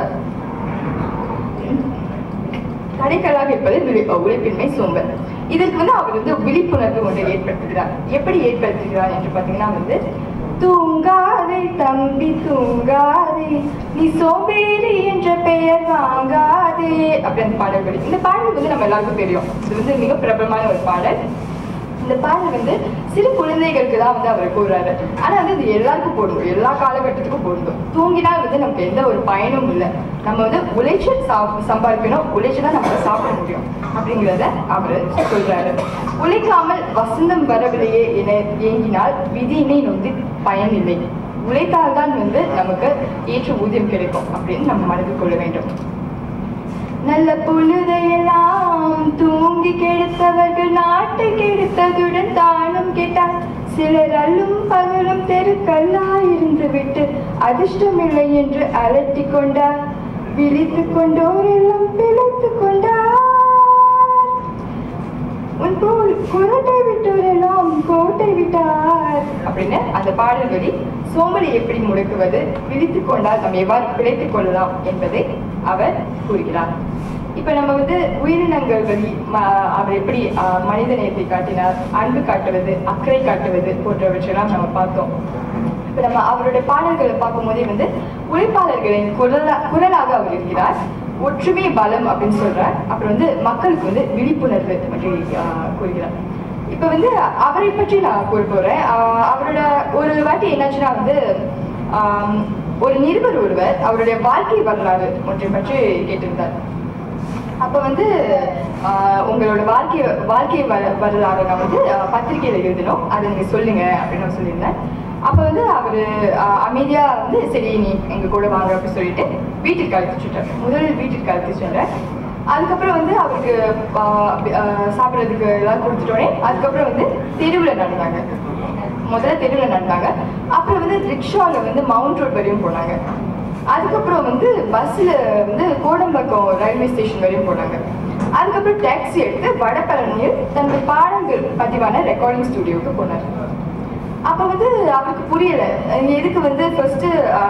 Speaker 5: தடைக்கல்லாக இருப்பது விழி- உழைப்பின்மை சோம்பல் இதற்கு வந்து அவர் வந்து விழிப்புணர்வு ஒன்றை ஏற்படுத்துகிறார் எப்படி ஏற்படுத்துகிறார் என்று பார்த்தீங்கன்னா வந்து தூங்காதே தம்பி தூங்காதே நீ சோம்பேறி என்ற பெயர் வாங்காதே அப்படி அந்த பாடல் வரி இந்த பாடல் வந்து நம்ம எல்லாருக்கும் தெரியும் இது வந்து மிக பிரபலமான ஒரு பாடல் இந்த பாடல் வந்து சிறு குழந்தைகளுக்கு தான் வந்து அவர் கூறுறாரு ஆனா வந்து இது எல்லாருக்கும் பொருந்தும் எல்லா காலகட்டத்துக்கும் பொருந்தும் தூங்கினால் வந்து நமக்கு எந்த ஒரு பயனும் இல்லை நம்ம வந்து உழைச்சல் சா- சம்பாதிக்கணும் உழைச்சு தான் நம்ம சாப்பிட முடியும் அப்படிங்கிறத அவர் சொல்றாரு உழைக்காமல் வசந்தம் வரவில்லையே என ஏங்கினால் விதியினை நொந்து பயனில்லை உழைத்தால் தான் வந்து நமக்கு ஏற்ற ஊதியம் கிடைக்கும் அப்படின்னு நம்ம மனதில் கொள்ள வேண்டும் நல்ல பொழுதையெல்லாம் தூங்கி கெடுத்தவர்கள் நாட்டை கெடுத்ததுடன் தானும் கேட்டார் சிலர் அல்லும் பகலும் தெருக்கல்லாயிருந்து விட்டு அதிர்ஷ்டமில்லை என்று அலட்டி கொண்டார் விழித்துக் கொண்டோர் எல்லாம் பிழைத்துக் கொண்டார் உன் போல் குரட்டை விட்டோரெல்லாம் கோட்டை விட்டார் அப்படின்னு அந்த பாடல் வரி சோம்பலை எப்படி முடக்குவது விழித்துக் கொண்டால் நம்ம எவ்வாறு பிழைத்துக் கொள்ளலாம் என்பதை அவர் கூறுகிறார் இப்ப நம்ம வந்து உயிரினங்கள் வழி ம- அவர் எப்படி ஆஹ், மனித நேயத்தை காட்டினார் அன்பு காட்டுவது அக்கறை காட்டுவது போன்றவற்றையெல்லாம் நம்ம பார்த்தோம் இப்ப நம்ம அவருடைய பாடல்களை பார்க்கும்போதே வந்து உழைப்பாளர்களின் குரலா குரலாக அவர் இருக்கிறார் ஒற்றுமை பலம் அப்படின்னு சொல்றார் அப்புறம் வந்து மக்களுக்கு வந்து விழிப்புணர்வு பற்றி ஆஹ், கூறுகிறார் இப்ப வந்து அவரை பற்றி நான் கூற போறேன் ஆஹ், அவரோட ஒரு வாட்டி என்னாச்சுன்னா வந்து ஆம், ஒரு நிருபர் ஒருவர் அவருடைய வாழ்க்கை வரலாறு ஒன்றை பற்றி கேட்டிருந்தார் அப்ப வந்து ஆஹ், உங்களோட வாழ்க்கை வாழ்க்கை வர- வரலாறு நான் வந்து ஆஹ், பத்திரிக்கையில எழுதணும் அதை நீங்க சொல்லுங்க அப்படின்னு நான் சொல்லியிருந்தேன் அப்ப வந்து அவரு ஆஹ், அமைதியா வந்து சரி நீ எங்க கூட வாங்க அப்படின்னு சொல்லிட்டு வீட்டுக்கு அழைத்து சென்றார் முதல் வீட்டுக்கு அழைத்து சென்றார் அதுக்கப்புறம் வந்து அவருக்கு ஆஹ், ஆஹ், சாப்பிட்றதுக்கு எல்லாம் கொடுத்துட்டோடனே அதுக்கப்புறம் வந்து தெருவில் நடந்தாங்க முதல்ல தெருவில் நடந்தாங்க அப்புறம் வந்து ரிக்ஷாவில் வந்து மவுண்ட் ரோட் வரையும் போனாங்க அதுக்கப்புறம் வந்து பஸ்ஸில் வந்து கோடம்பாக்கம் ரயில்வே ஸ்டேஷன் வரையும் போனாங்க அதுக்கப்புறம் டாக்ஸி எடுத்து வடபழனியில் தனது பாடங்கள் பதிவான ரெக்கார்டிங் ஸ்டுடியோவுக்கு போனார் அப்போ வந்து அவருக்கு புரியல இங்க எதுக்கு வந்து ஃபர்ஸ்ட்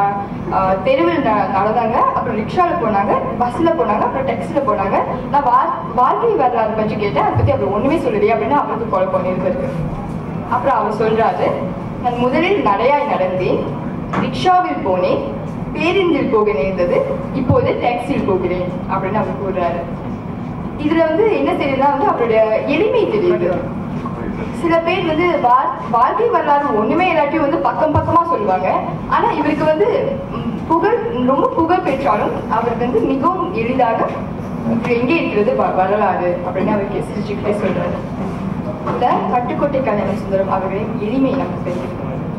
Speaker 5: தெருவில் ந- நடந்தாங்க அப்புறம் ரிக்ஷாவில் போனாங்க பஸ்ஸில் போனாங்க அப்புறம் டாக்ஸியில் போனாங்க நான் வா வாழ்க்கை வரலாறு பற்றி கேட்டேன் அதை பற்றி அவர் ஒன்றுமே சொல்லலையே அப்படின்னு அவருக்கு குழப்பம் இருந்திருக்கு அப்புறம் அவர் சொல்றாரு நான் முதலில் நடையாய் நடந்தேன் ரிக்ஷாவில் போனேன் பேருந்தில் போக நேர்ந்தது இப்போது டாக்ஸியில் போகிறேன் அப்படின்னு அவர் கூறுறாரு இதுல வந்து என்ன தெரியுதுன்னா வந்து அவருடைய எளிமை தெரியுது சில பேர் வந்து வா- வாழ்க்கை வரலாறு ஒண்ணுமே இல்லாட்டியும் வந்து பக்கம் பக்கமா சொல்லுவாங்க ஆனா இவருக்கு வந்து ம், புகழ் ரொம்ப புகழ் பெற்றாலும் அவருக்கு வந்து மிகவும் எளிதாக இது எங்கே இருக்கிறது வ- வரலாறு அப்படின்னு அவர் சிரிச்சுக்கிட்டே சொல்றாரு இந்த பட்டுக்கோட்டை கல்யாண சுந்தரம் அவர்களின் எளிமை நமக்கு தெரியுது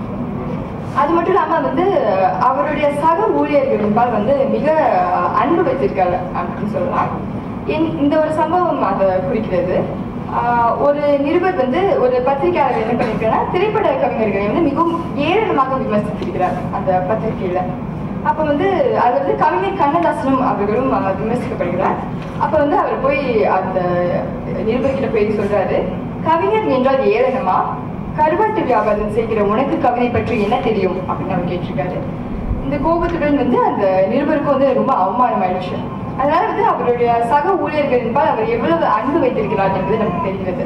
Speaker 5: அது மட்டும் இல்லாம வந்து அவருடைய சக ஊழியர்களின்பால் வந்து மிக அன்பு வைத்திருக்காரு அப்படின்னு சொல்லலாம் இந்த- இந்த ஒரு சம்பவம் அதை குறிக்கிறது ஆஹ் ஒரு நிருபர் வந்து ஒரு பத்திரிகையாளர் என்ன பண்ணிருக்காருன்னா திரைப்பட கவிஞர்களை வந்து மிகவும் ஏளனமாக விமர்சித்திருக்கிறார் அந்த பத்திரிகையில அப்ப வந்து அது வந்து கவிஞர் கண்ணதாசனும் அவர்களும் ஆஹ் விமர்சிக்கப்படுகிறார் அப்ப வந்து அவர் போய் அந்த நிருபர்கிட்ட போய் சொல்றாரு கவிஞர் என்றால் ஏளனமா கருவாட்டு வியாபாரம் செய்கிற உனக்கு கவிதை பற்றி என்ன தெரியும் அப்படின்னு அவர் கேட்டிருக்காரு இந்த கோபத்துடன் வந்து அந்த நிருபருக்கு வந்து ரொம்ப அவமானம் ஆயிடுச்சு அதனால வந்து அவருடைய சக ஊழியர்களின்பால் அவர் எவ்வளவு அன்பு வைத்திருக்கிறார் என்பது நமக்கு தெரிகிறது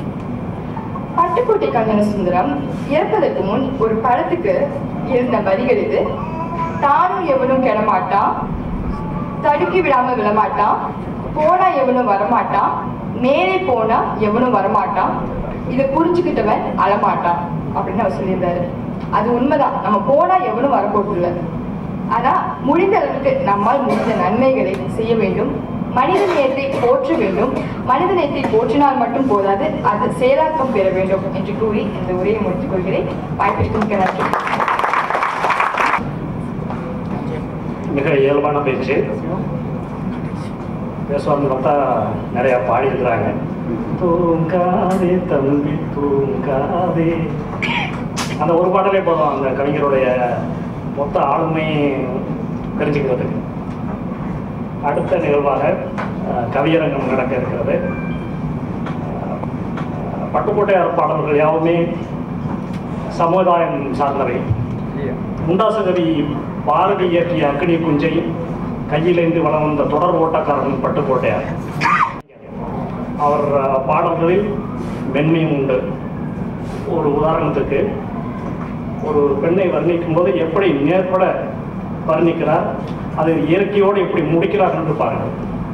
Speaker 5: பட்டுக்கோட்டை கல்யாண சுந்தரம் இறப்பதற்கு முன் ஒரு படத்துக்கு எழுதின வரிகள் இது தானும் எவனும் கெடமாட்டான் தடுக்கி விடாம விழமாட்டான் போனா எவனும் வரமாட்டான் மேலே போனா எவனும் வரமாட்டான் இதை புரிஞ்சுக்கிட்டவன் அழமாட்டான் அப்படின்னு அவர் சொல்லியிருந்தாரு அது உண்மைதான் நம்ம போனா எவனும் வரப்போறதில்ல ஆனா முடிந்த அளவுக்கு நம்மால் முடிந்த நன்மைகளை செய்ய வேண்டும் மனித நேயத்தை போற்ற வேண்டும் மனித நேயத்தை போற்றினால் மட்டும் போதாது அது செயலாக்கம் பெற வேண்டும் என்று கூறி இந்த உரையை முடித்துக் கொள்கிறேன் வாய்ப்பிற்கு மிக்க நன்றி
Speaker 1: மிக இயல்பான பேச்சு பேசுவாங்க பார்த்தா நிறையா பாடியிருக்கிறாங்க தூங்காதே தம்பி தூங்காதே அந்த ஒரு பாடலே போதும் அந்த கவிஞருடைய மொத்த ஆளுமை தெரிஞ்சுக்கிறதுக்கு அடுத்த நிகழ்வாக அஹ், கவியரங்கம் நடக்க இருக்கிறது அஹ், பட்டுக்கோட்டையார் பாடல்கள் யாவுமே சமுதாயம் சார்ந்தவை முண்டாசுகவி பாரதி இயற்றிய அக்னி குஞ்சை கையிலேந்து வளம் வந்த தொடர் ஓட்டக்காரன் பட்டுக்கோட்டையார் அவர் அஹ், பாடல்களில் மென்மையும் உண்டு ஒரு உதாரணத்துக்கு ஒரு பெண்ணை வர்ணிக்கும் போது எப்படி நேர்பட வர்ணிக்கிறார் அது இயற்கையோடு எப்படி முடிக்கிறார் என்று பாருங்கள்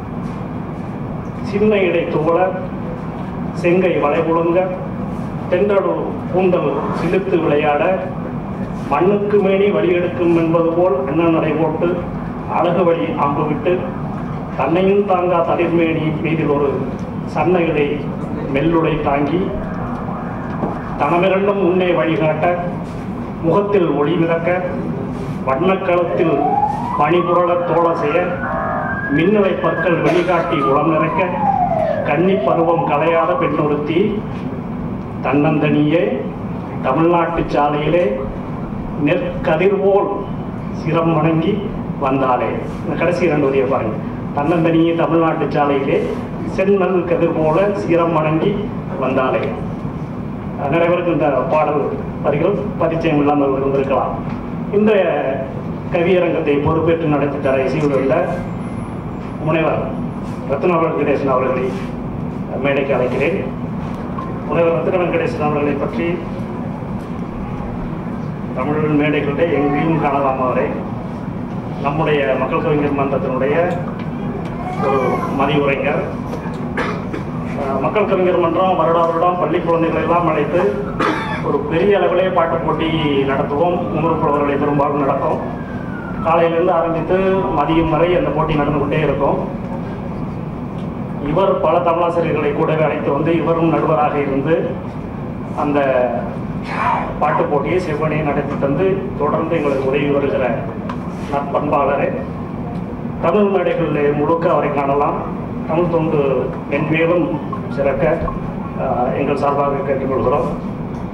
Speaker 1: சின்ன இடை துவள செங்கை வளைகுழுங்க தென்றடு பூந்தல் சிலிர்த்து விளையாட மண்ணுக்கு மேனி வழி எடுக்கும் என்பது போல் அண்ணன் நடை போட்டு அழகு வழி அம்பு விட்டு தன்னையும் தாங்கா தளிர்மேனி மீதில் ஒரு சன்ன இடை மெல்லுடை தாங்கி தனமிரண்டும் முன்னே வழிகாட்ட முகத்தில் ஒளி மிதக்க வண்ணக்களத்தில் பணிபுரளத் தோழ செய்ய மின்னலை பற்கள் வெளிகாட்டி உளம் நிறைக்க கன்னி பருவம் கலையாத பெண்ணொருத்தி தன்னந்தனியே தமிழ்நாட்டு சாலையிலே நெற்கதிர்வோல் சிரம் வணங்கி வந்தாளே இந்த கடைசி இரண்டு வரியை பாருங்க தன்னந்தனியே தமிழ்நாட்டு சாலையிலே செந்நல் கதிர் போல சிரம் வணங்கி வந்தாளே நிறைய பேருக்கு இந்த பாடல் வரிகள் பரிச்சயம் இல்லாமல் இருந்திருக்கலாம் இந்த கவியரங்கத்தை பொறுப்பேற்று நடத்தி தர இசையுள்ள முனைவர் ரத்ன வெங்கடேசன் அவர்களை மேடைக்கு அழைக்கிறேன் முனைவர் ரத்ன வெங்கடேசன் அவர்களை பற்றி தமிழ் மேடைகளிலே எங்கேயும் காணலாம் அவரை நம்முடைய மக்கள் கவிஞர் மன்றத்தினுடைய ஒரு மதியுரைஞர் அஹ், மக்கள் கவிஞர் மன்றம் வருடா வருடம் பள்ளி குழந்தைகளை எல்லாம் அழைத்து ஒரு பெரிய அளவிலே பாட்டு போட்டி நடத்துவோம் உணர்வு புலவர்களை பெரும்பாலும் நடத்தும் காலையிலிருந்து ஆரம்பித்து மதியம் வரை அந்த போட்டி நடந்து கொண்டே இருக்கும் இவர் பல தமிழாசிரியர்களை கூடவே அழைத்து வந்து இவரும் நடுவராக இருந்து அந்த பாட்டு போட்டியை செவ்வனையை நடத்தி தந்து தொடர்ந்து எங்களுக்கு உதவி வருகிற நற்பண்பாளரை தமிழ் மேடைகளில் முழுக்க அவரை காணலாம் தமிழ் தொண்டு மென்மேலும் சிறக்க ஆஹ், எங்கள் சார்பாக கேட்டுக்கொள்கிறோம்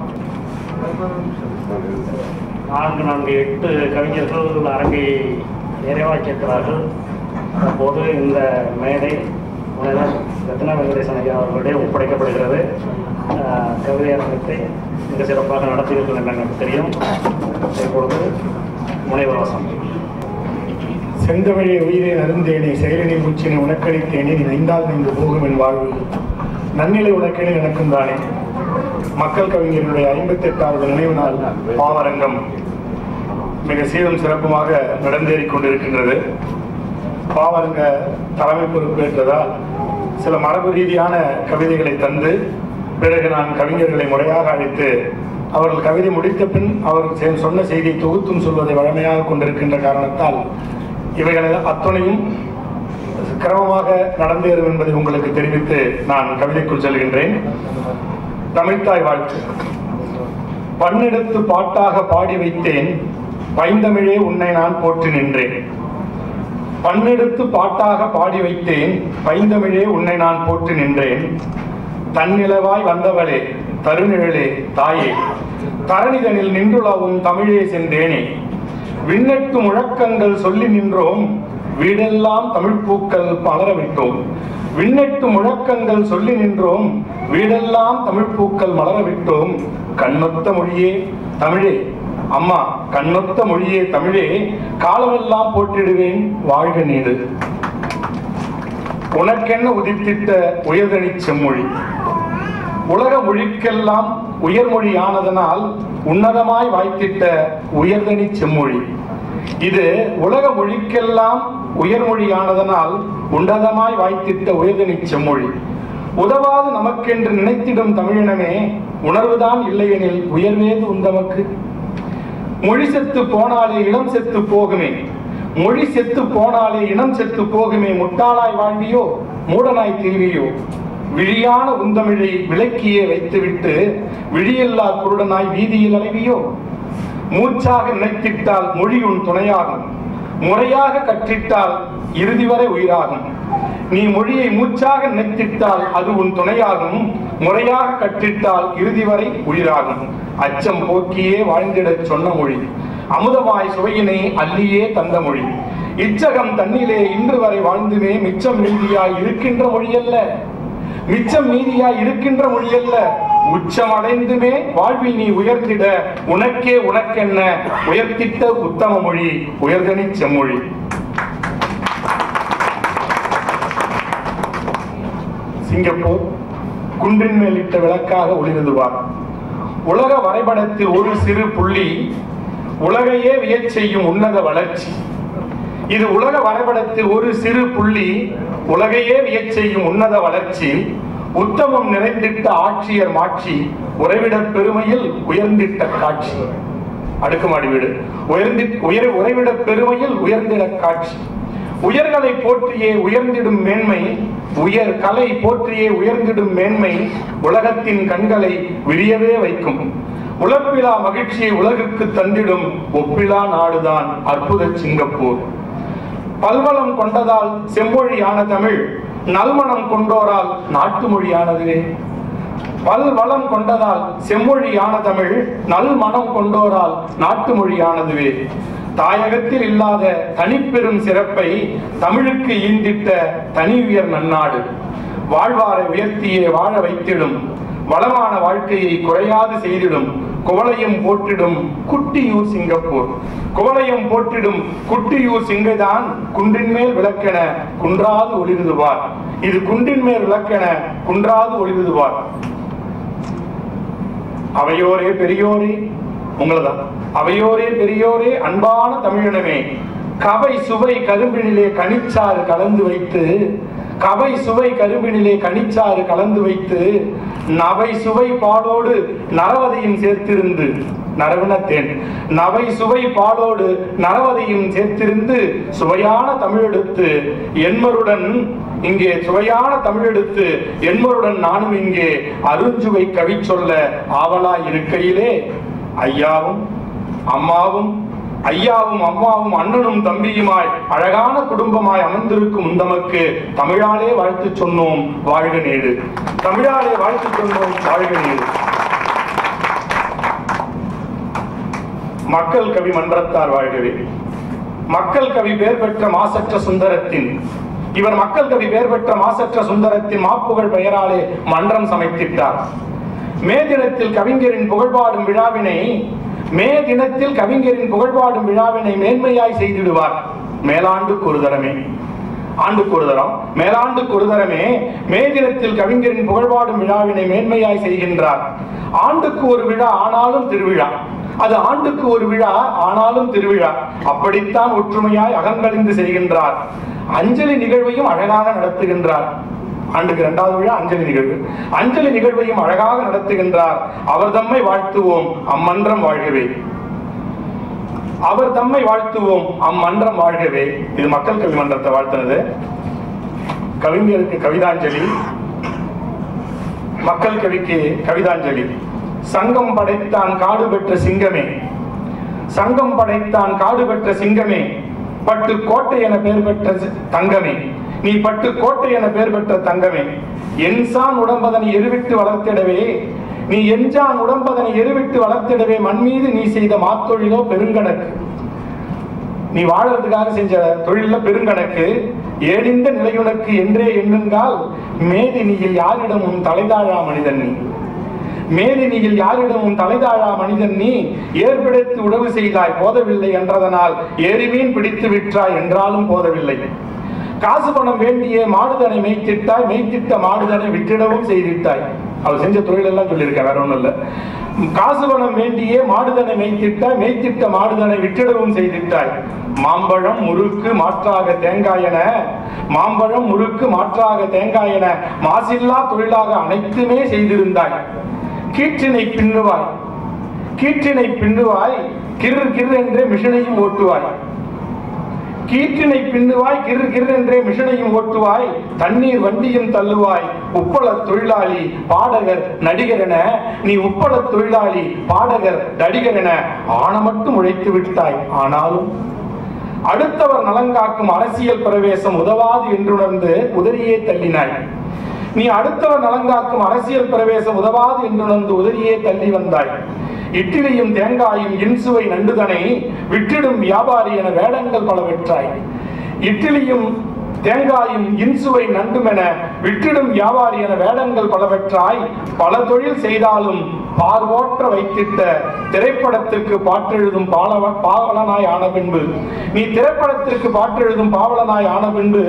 Speaker 1: நான்கு நான்கு எட்டு கவிஞர்கள் அரங்கை நிறைவாக கேட்கிறார்கள் அப்போது இந்த மேடை முனைவர் ரத்னா வெங்கடேசன் ஐயா அவர்களுடைய ஒப்படைக்கப்படுகிறது ஆஹ், கவிதை அரங்கத்தை மிக சிறப்பாக நடத்தியிருக்கிறது என்று எனக்கு தெரியும் இப்பொழுது முனைவர் வாசம்
Speaker 6: செந்தமிழை உயிரை நருந்தேனே செயலினை மூச்சினை உனக்களித்தேனே நீ ஐந்தால் நின்று போகும் என் வாழ்வு நன்னிலை உனக்கென எனக்கும் தானே மக்கள் கவிஞருடைய ஐம்பத்தெட்டாவது நினைவு நாள் பாவரங்கம் மிக சீரும் சிறப்புமாக நடந்தேறிக் கொண்டிருக்கின்றது பாவரங்க தலைமை பொறுப்பேற்றதால் சில மரபு ரீதியான கவிதைகளை தந்து பிறகு நான் கவிஞர்களை முறையாக அழைத்து அவர்கள் கவிதை முடித்த பின் அவர்கள் செ- சொன்ன செய்தியை தொகுத்தும் சொல்வதை வழமையாக கொண்டிருக்கின்ற காரணத்தால் இவைகளை அத்துணையும் கிரமமாக நடந்தேறும் என்பதை உங்களுக்கு தெரிவித்து நான் கவிதைக்குள் செல்கின்றேன் தமிழ்த்தாய் வாழ்த்து பன்னெடுத்து பாட்டாக பாடி வைத்தேன் பைந்தமிழே உன்னை நான் போற்றி நின்றேன் பன்னெடுத்து பாட்டாக பாடி வைத்தேன் பைந்தமிழே உன்னை நான் போற்றி நின்றேன் தன்னிலவாய் வந்தவளே தருநிழலே தாயே தரணிதனில் நின்றுளவும் தமிழே சென்றேனே விண்ணெட்டு முழக்கங்கள் சொல்லி நின்றோம் வீடெல்லாம் தமிழ் பூக்கள் பலர விட்டோம் விண்ணெட்டு முழக்கங்கள் சொல்லி நின்றோம் வீடெல்லாம் தமிழ் பூக்கள் மலர விட்டோம் கண்ணொத்த மொழியே தமிழே அம்மா கண்ணொத்த மொழியே தமிழே காலமெல்லாம் போற்றிடுவேன் வாழ்க நீடு உனக்கென்ன உதித்திட்ட உயர்தனி செம்மொழி உலக மொழிக்கெல்லாம் உயர்மொழி ஆனதனால் உன்னதமாய் வாய்த்திட்ட உயர்தனி செம்மொழி இது உலக மொழிக்கெல்லாம் உயர்மொழியானதனால் உன்னதமாய் வாய்த்திட்ட உயர்தனி செம்மொழி உதவாது நமக்கென்று நினைத்திடும் தமிழினமே உணர்வுதான் இல்லையெனில் உயர்வேது உந்தமக்கு மொழி செத்து போனாலே இனம் செத்து போகுமே மொழி செத்து போனாலே இனம் செத்து போகுமே முட்டாளாய் வாழ்வியோ மூடனாய் திரிவியோ விழியான உந்தமிழை விளக்கியே வைத்துவிட்டு விழியில்லா குருடனாய் வீதியில் அலைவியோ மூச்சாக நினைத்திட்டால் மொழி உன் துணையாகும் முறையாக கற்றிட்டால் இறுதி வரை உயிராகும் நீ மொழியை மூச்சாக நினைத்திட்டால் அது உன் துணையாகும் முறையாக கற்றிட்டால் இறுதி வரை உயிராகும் அச்சம் போக்கியே வாழ்ந்திடச் சொன்ன மொழி அமுதமாய் சுவையினை அள்ளியே தந்த மொழி இச்சகம் தன்னிலே இன்று வரை வாழ்ந்துமே மிச்சம் மீதியாய் இருக்கின்ற மொழியல்ல மிச்சம் மீதியாய் இருக்கின்ற மொழியல்ல உச்சம் அடைந்துமே வாழ்வில் நீ உயர்ந்திட உனக்கே உனக்கென்ன உயர்த்திட்ட உத்தம மொழி உயர்தனி செம்மொழி சிங்கப்பூர் குன்றின் மேல் இட்ட விளக்காக ஒளிருதுவார் உலக வரைபடத்தில் ஒரு சிறு புள்ளி உலகையே வியச் செய்யும் உன்னத வளர்ச்சி இது உலக வரைபடத்தில் ஒரு சிறு புள்ளி உலகையே வியச் செய்யும் உன்னத வளர்ச்சி உத்தமம் நிறைந்திட்ட ஆட்சியர் மாட்சி உறைவிடப் பெருமையில் உயர்ந்திட்ட காட்சி அடுக்குமாடி வீடு உயர்ந்தி உயர் உறைவிட பெருமையில் உயர்ந்திட காட்சி உயர்களை போற்றியே உயர்ந்திடும் மேன்மை உயர் கலை போற்றியே உயர்ந்திடும் மேன்மை உலகத்தின் கண்களை விரியவே வைக்கும் உழப்பிலா மகிழ்ச்சியை உலகுக்கு தந்திடும் ஒப்பிலா நாடுதான் அற்புத சிங்கப்பூர் பல்வளம் கொண்டதால் செம்மொழியான தமிழ் நல்மணம் கொண்டோரால் நாட்டு மொழியானதுவே பல் வளம் கொண்டதால் செம்மொழியான தமிழ் நல் மனம் கொண்டோரால் நாட்டு மொழியானதுவே தாயகத்தில் இல்லாத தனிப்பெரும் சிறப்பை தமிழுக்கு ஈந்திட்ட தனி உயர் நன்னாடு வாழ்வாரை உயர்த்தியே வாழ வைத்திடும் வளமான வாழ்க்கையை குறையாது செய்திடும் குவளையம் போற்றிடும் குட்டியூர் சிங்கப்பூர் குவளையம் போற்றிடும் குட்டியூர் சிங்கைதான் குன்றின் மேல் விளக்கென குன்றாது ஒளிருதுவார் இது குன்றின் மேல் விளக்கென குன்றாது ஒளிருதுவார் அவையோரே பெரியோரே உங்களதான் அவையோரே பெரியோரே அன்பான தமிழினமே கவை சுவை கரும்பினிலே கனிச்சாறு கலந்து வைத்து கவை சுவை கரும்பினிலே கனிச்சாறு கலந்து வைத்து நவை சுவை பாலோடு நரவதையும் சேர்த்திருந்து நரவினத்தேன் நவை சுவை பாலோடு நரவதையும் சேர்த்திருந்து சுவையான தமிழெடுத்து என்மருடன் இங்கே சுவையான தமிழெடுத்து என்மருடன் நானும் இங்கே அருஞ்சுவை கவி சொல்ல ஆவலாய் இருக்கையிலே ஐயாவும் அம்மாவும் ஐயாவும் அம்மாவும் அண்ணனும் தம்பியுமாய் அழகான குடும்பமாய் அமர்ந்திருக்கும் உந்தமக்கு தமிழாலே வாழ்த்து சொன்னோம் வாழ்க நேடு தமிழாலே வாழ்த்து சொன்னோம் வாழ்க நேடு மக்கள் கவி மன்றத்தார் வாழ்கவே மக்கள் கவி பெயர் பெற்ற மாசற்ற சுந்தரத்தின் இவர் மக்கள் கவி பெயர் பெற்ற மாசற்ற சுந்தரத்தின் மாப்புகழ் பெயராலே மன்றம் சமைத்திட்டார் மே தினத்தில் கவிஞரின் புகழ்பாடும் விழாவினை மே தினத்தில் கவிஞரின் புகழ்பாடும் விழாவினை மேன்மையாய் செய்திடுவார் மேலாண்டு ஒரு தரமே ஆண்டுக்கு ஒரு தரம் மேலாண்டுக்கு ஒரு தரமே மே தினத்தில் கவிஞரின் புகழ்பாடும் விழாவினை மேன்மையாய் செய்கின்றார் ஆண்டுக்கு ஒரு விழா ஆனாலும் திருவிழா அது ஆண்டுக்கு ஒரு விழா ஆனாலும் திருவிழா அப்படித்தான் ஒற்றுமையாய் அகங்கழிந்து செய்கின்றார் அஞ்சலி நிகழ்வையும் அழகாக நடத்துகின்றார் ஆண்டுக்கு இரண்டாவது விழா அஞ்சலி நிகழ்வு அஞ்சலி நிகழ்வையும் அழகாக நடத்துகின்றார் அவர் தம்மை வாழ்த்துவோம் அம்மன்றம் வாழ்கவே அவர் தம்மை வாழ்த்துவோம் அம்மன்றம் வாழ்கவே இது மக்கள் கவி மன்றத்தை வாழ்த்துனது கவிஞருக்கு கவிதாஞ்சலி மக்கள் கவிக்கு கவிதாஞ்சலி சங்கம் படைத்தான் காடு பெற்ற சிங்கமே சங்கம் படைத்தான் காடு பெற்ற சிங்கமே பட்டு கோட்டை என பெயர் பெற்ற சி- தங்கமே நீ பட்டு கோட்டை என பெயர் பெற்ற தங்கமே என்சான் உடம்பதனை எருவிட்டு வளர்த்திடவே நீ எஞ்சான் உடம்பதனை எருவிட்டு வளர்த்திடவே மண் மீது நீ செய்த மாத்தொழிலோ பெருங்கணக்கு நீ வாழறதுக்காக செஞ்ச தொழில பெருங்கணக்கு ஏடிந்த நிலையுனக்கு என்றே எண்ணுங்கால் மேதினியில் யாரிடமும் தலைதாழா மனிதன் நீ மேதினியில் யாரிடமும் தலைதாழா மனிதன் நீ ஏற்பிடைத்து உழவு செய்தாய் போதவில்லை என்றதனால் ஏரிமீன் பிடித்து விற்றாய் என்றாலும் போதவில்லை காசு பணம் வேண்டிய மாடுதனை மெய்த்திட்டாய் மெய்த்திட்ட மாடுதனை விட்டிடவும் செய்திட்டாய் அவர் செஞ்ச தொழில் எல்லாம் சொல்லியிருக்கேன் வேற ஒண்ணும் இல்ல காசு பணம் வேண்டிய மாடுதனை மெய்த்திட்டாய் மெய்த்திட்ட மாடுதனை விட்டிடவும் செய்திட்டாய் மாம்பழம் முறுக்கு மாற்றாக தேங்காய் என மாம்பழம் முறுக்கு மாற்றாக தேங்காய் என மாசில்லா தொழிலாக அனைத்துமே செய்திருந்தாய் கீற்றினை பின்னுவாய் கீற்றினை பின்னுவாய் கிறு கிறு என்றே மிஷனையும் ஓட்டுவாய் கீற்றினை பின்னுவாய் கிறு கிறு என்றே மிஷனையும் ஓட்டுவாய் தண்ணீர் வண்டியும் தள்ளுவாய் உப்பள தொழிலாளி பாடகர் நடிகர் என நீ உப்பள தொழிலாளி பாடகர் நடிகர் என ஆன மட்டும் உழைத்து விட்டாய் ஆனாலும் அடுத்தவர் நலங்காக்கும் அரசியல் பிரவேசம் உதவாது என்றுணர்ந்து உதறியே தள்ளினாய் நீ அடுத்தவர் நலங்காக்கும் அரசியல் பிரவேசம் உதவாது என்றுணர்ந்து உதறியே தள்ளி வந்தாய் இட்லியும் தேங்காயும் இன்சுவை நண்டுதனை விற்றிடும் வியாபாரி என வேடங்கள் பல வெற்றாய் இட்லியும் தேங்காயும் இன்சுவை நண்டுமென விற்றிடும் வியாபாரி என வேடங்கள் பலவற்றாய் பல தொழில் செய்தாலும் பார்வோற்ற வைத்திட்ட திரைப்படத்திற்கு பாட்டெழுதும் பாலவ பாவலனாய் ஆன பின்பு நீ திரைப்படத்திற்கு பாட்டெழுதும் பாவலனாய் ஆன பின்பு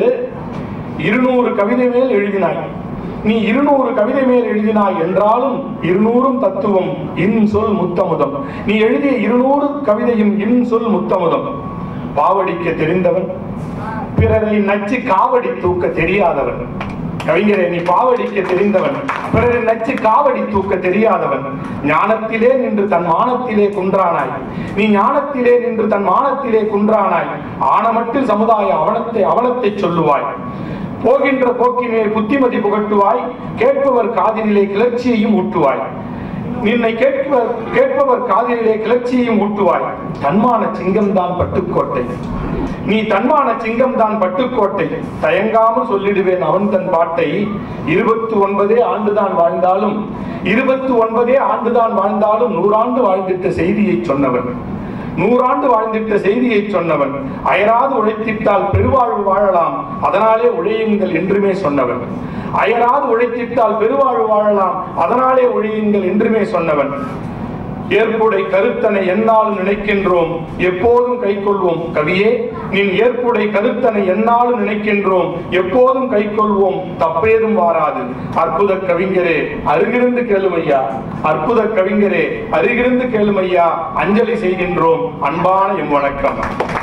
Speaker 6: இருநூறு கவிதை மேல் எழுதினாய் நீ இருநூறு கவிதை மேல் எழுதினாய் என்றாலும் இருநூறும் தத்துவம் இன் சொல் முத்தமுதம் நீ எழுதிய இருநூறு கவிதையும் இன் சொல் முத்தமுதம் பாவடிக்க தெரிந்தவன் பிறரை நச்சு காவடி தூக்க தெரியாதவன் கவிஞரே நீ பாவடிக்க தெரிந்தவன் பிறரை நச்சு காவடி தூக்க தெரியாதவன் ஞானத்திலே நின்று தன் மானத்திலே குன்றானாய் நீ ஞானத்திலே நின்று தன் மானத்திலே குன்றானாய் ஆனமட்டில் சமுதாய அவலத்தை அவலத்தை சொல்லுவாய் போகின்ற போக்கினே புத்திமதி புகட்டுவாய் கேட்பவர் காதினிலே கிளர்ச்சியையும் ஊட்டுவாய் நின்னை கேட்பவர் கேட்பவர் காதிலே கிளர்ச்சியையும் ஊட்டுவாய் தன்மான சிங்கம் தான் பட்டுக்கோட்டை நீ தன்மான சிங்கம் தான் பட்டுக்கோட்டை தயங்காமல் சொல்லிடுவேன் அவன் தன் பாட்டை இருபத்தி ஒன்பதே ஆண்டுதான் வாழ்ந்தாலும் இருபத்தி ஒன்பதே ஆண்டுதான் வாழ்ந்தாலும் நூறாண்டு வாழ்ந்திட்ட செய்தியை சொன்னவன் நூறாண்டு வாழ்ந்திட்ட செய்தியை சொன்னவன் அயராது உழைத்திட்டால் பெருவாழ்வு வாழலாம் அதனாலே உழையுங்கள் என்றுமே சொன்னவன் அயராது உழைத்திட்டால் பெருவாழ்வு வாழலாம் அதனாலே உழையுங்கள் என்றுமே சொன்னவன் ஏற்புடை கருத்தனை எந்நாளும் நினைக்கின்றோம் எப்போதும் கைக்கொள்வோம் கவியே நின் ஏற்புடை கருத்தனை எந்நாளும் நினைக்கின்றோம் எப்போதும் கைக்கொள்வோம் தப்பேதும் வாராது அற்புத கவிஞரே அருகிருந்து கேளுமையா அற்புத கவிஞரே அருகிருந்து கேளுமையா அஞ்சலி செய்கின்றோம் அன்பான எம் வணக்கம்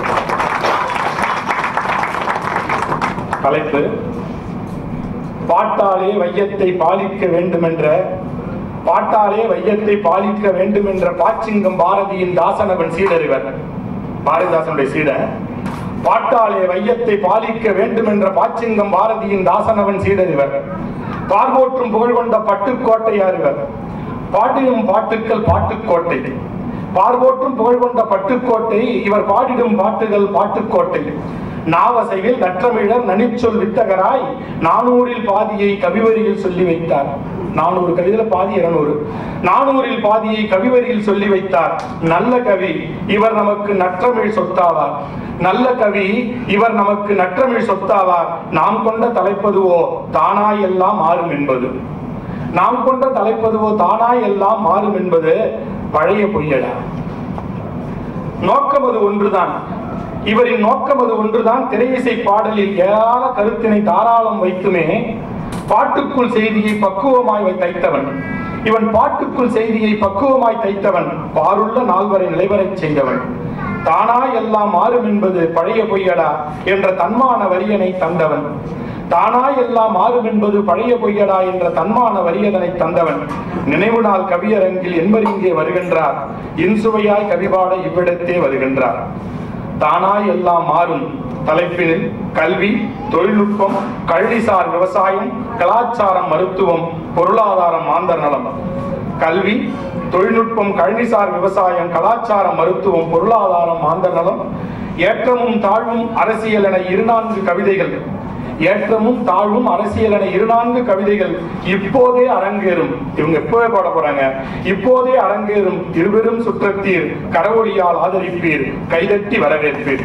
Speaker 6: தலைப்பு பாட்டாலே வையத்தை பாலிக்க வேண்டுமென்ற பாட்டாலே வையத்தை பாலிக்க வேண்டும் என்ற பாச்சிங்கம் பாரதியின் தாசனவன் சீடறிவர் பாரதிதாசனுடைய சீடர் பாட்டாலே வையத்தை பாலிக்க வேண்டும் என்ற பாச்சிங்கம் பாரதியின் தாசனவன் சீடறிவர் பார்வோற்றும் புகழ் கொண்ட பட்டுக்கோட்டை அறிவர் பாடிடும் பாட்டுக்கள் பாட்டுக்கோட்டை பார்வோற்றும் புகழ் கொண்ட பட்டுக்கோட்டை இவர் பாடிடும் பாட்டுகள் பாட்டுக்கோட்டை நாவசையில் நற்றமிழர் நனிச்சொல் வித்தகராய் நானூறில் பாதியை கவிவரியில் சொல்லி வைத்தார் நானூறு கவிதையில பாதி இருநூறு நானூறில் பாதியை கவிவரியில் சொல்லி வைத்தார் நல்ல கவி இவர் நமக்கு நற்றமிழ் சொத்தாவார் நல்ல கவி இவர் நமக்கு நற்றமிழ் சொத்தாவார் நாம் கொண்ட தலைப்பதுவோ தானாய் எல்லாம் மாறும் என்பது நாம் கொண்ட தலைப்பதுவோ தானாய் எல்லாம் மாறும் என்பது பழைய பொய்யடா நோக்கம் அது ஒன்றுதான் இவரின் நோக்கம் அது ஒன்றுதான் திரையிசை பாடலில் ஏராள கருத்தினை தாராளம் வைத்துமே பாட்டுக்குள் செய்தியை பக்குவமாய் வை- தைத்தவன் இவன் பாட்டுக்குள் செய்தியை பக்குவமாய் தைத்தவன் பாருள்ள நால்வரை நிலைவரச் செய்தவன் தானா எல்லாம் மாறும் என்பது பழைய பொய்யடா என்ற தன்மான வரியனை தந்தவன் தானா எல்லாம் மாறும் என்பது பழைய பொய்யடா என்ற தன்மான வரியதனை தந்தவன் நினைவு நாள் கவியரங்கில் என்பர் இங்கே வருகின்றார் இன்சுவையாய் கவிபாட இவ்விடத்தே வருகின்றார் தானாய் எல்லாம் மாறும் தலைப்பில் கல்வி தொழில்நுட்பம் கல்விசார் விவசாயம் கலாச்சாரம் மருத்துவம் பொருளாதாரம் மாந்தர் நலம் கல்வி தொழில்நுட்பம் கல்விசார் விவசாயம் கலாச்சாரம் மருத்துவம் பொருளாதாரம் மாந்தர் நலம் ஏற்றமும் தாழ்வும் அரசியல் என இரு நான்கு கவிதைகள் ஏற்றமும் தாழ்வும் அரசியல் என இரு நான்கு கவிதைகள் இப்போதே அரங்கேறும் இவங்க எப்பவே பாட போறாங்க இப்போதே அரங்கேறும் இருவரும் சுற்றத்தீர் கரவொலியால் ஆதரிப்பீர் கைதட்டி வரவேற்பீர்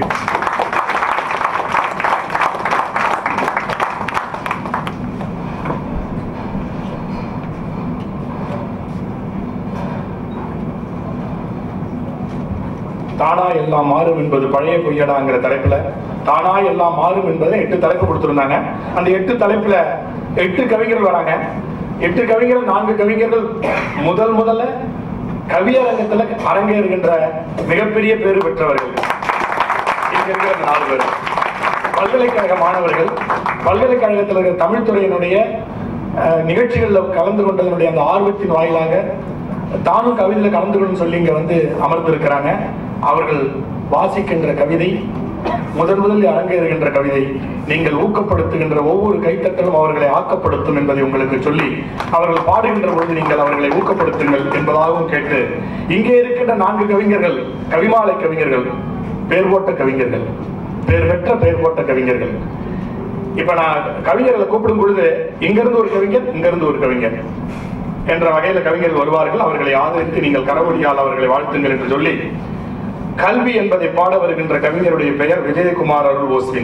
Speaker 6: தானா எல்லாம் மாறும் என்பது பழைய பொய்யடாங்கிற தலைப்புல தானா எல்லாம் மாறும் என்பதை எட்டு தலைப்பு கொடுத்திருந்தாங்க அந்த எட்டு தலைப்புல எட்டு கவிஞர்கள் வராங்க எட்டு கவிஞர்கள் நான்கு கவிஞர்கள் முதல் முதல்ல கவியரங்கத்துல அரங்கேறுகின்ற மிகப்பெரிய பேறு பெற்றவர்கள் இங்க இருக்கிற இந்த நாலு பேர் பல்கலைக்கழக மாணவர்கள் பல்கலைக்கழகத்தில் இருக்கிற தமிழ் துறையினுடைய அஹ், நிகழ்ச்சிகளில் கலந்து கொண்டதனுடைய அந்த ஆர்வத்தின் வாயிலாக தானும் கவிதையில கலந்து கொள்ளும் சொல்லி இங்க வந்து அமர்ந்திருக்கிறாங்க அவர்கள் வாசிக்கின்ற கவிதை முதன் முதலில் அரங்கேறுகின்ற கவிதை நீங்கள் ஊக்கப்படுத்துகின்ற ஒவ்வொரு கைத்தட்டலும் அவர்களை ஆக்கப்படுத்தும் என்பதை உங்களுக்கு சொல்லி அவர்கள் பாடுகின்ற பொழுது நீங்கள் அவர்களை ஊக்கப்படுத்துங்கள் என்பதாகவும் கேட்டு இங்கே இருக்கின்ற நான்கு கவிஞர்கள் கவிமாலை கவிஞர்கள் பேர் போட்ட கவிஞர்கள் பேர் பெற்ற பெயர் போட்ட கவிஞர்கள் இப்ப நான் கவிஞர்களை கூப்பிடும் பொழுது இங்க இருந்து ஒரு கவிஞர் இங்க இருந்து ஒரு கவிஞர் என்ற வகையில கவிஞர்கள் வருவார்கள் அவர்களை ஆதரித்து நீங்கள் கரவொலியால் அவர்களை வாழ்த்துங்கள் என்று சொல்லி கல்வி என்பதை பாட வருகின்ற கவிஞருடைய பெயர் விஜயகுமார் அருள் ஓஸ்வின்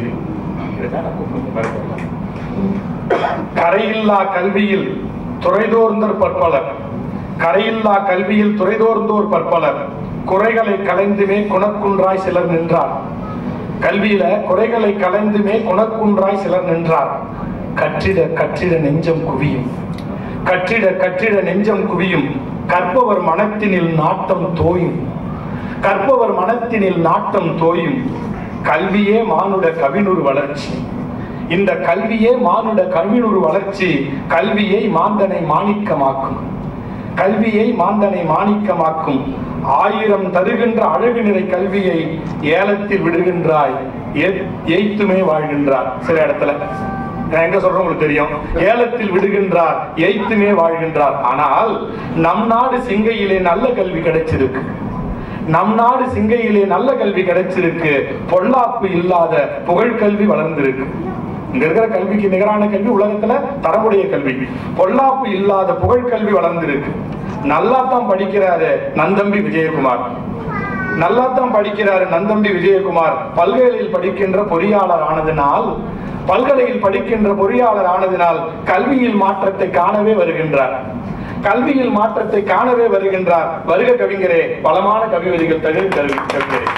Speaker 6: கரையில்லா கல்வியில் துறைதோர்ந்தர் பற்பலர் கரையில்லா கல்வியில் துறைதோர்ந்தோர் பற்பலர் குறைகளை கலைந்துமே குணக்குன்றாய் சிலர் நின்றார் கல்வியில குறைகளை கலைந்துமே குணக்குன்றாய் சிலர் நின்றார் கற்றிட கற்றிட நெஞ்சம் குவியும் கற்றிட கற்றிட நெஞ்சம் குவியும் கற்பவர் மனத்தினில் நாட்டம் தோயும் கற்பவர் மனத்தினில் நாட்டம் தோயும் கல்வியே மானுட கவினுர் வளர்ச்சி இந்த கல்வியே மானுட கவினுர் வளர்ச்சி கல்வியை மாந்தனை மாணிக்கமாக்கும் கல்வியை மாந்தனை மாணிக்கமாக்கும் ஆயிரம் தருகின்ற அழகு நிறை கல்வியை ஏலத்தில் விடுகின்றாய் ஏ- ஏய்த்துமே வாழ்கின்றார் சில இடத்துல நான் எங்க சொல்றேன் உங்களுக்கு தெரியும் ஏலத்தில் விடுகின்றார் ஏய்த்துமே வாழ்கின்றார் ஆனால் நம் நாடு சிங்கையிலே நல்ல கல்வி கிடைச்சிருக்கு நம் நாடு சிங்கையிலே நல்ல கல்வி கிடைச்சிருக்கு பொல்லாப்பு இல்லாத புகழ் கல்வி வளர்ந்திருக்கு இங்க இருக்கிற கல்விக்கு நிகரான கல்வி உலகத்துல தரமுடைய கல்வி பொல்லாப்பு இல்லாத புகழ் கல்வி வளர்ந்திருக்கு நல்லா தான் படிக்கிறாரு நந்தம்பி விஜயகுமார் நல்லா தான் படிக்கிறாரு நந்தம்பி விஜயகுமார் பல்கலையில் படிக்கின்ற பொறியாளர் ஆனதினால் பல்கலையில் படிக்கின்ற பொறியாளர் ஆனதினால் கல்வியில் மாற்றத்தை காணவே வருகின்றார் கல்வியில் மாற்றத்தை காணவே வருகின்றார் வருக கவிஞரே பலமான கவிவரிகள் தகுதி கல்வி கவிஞரே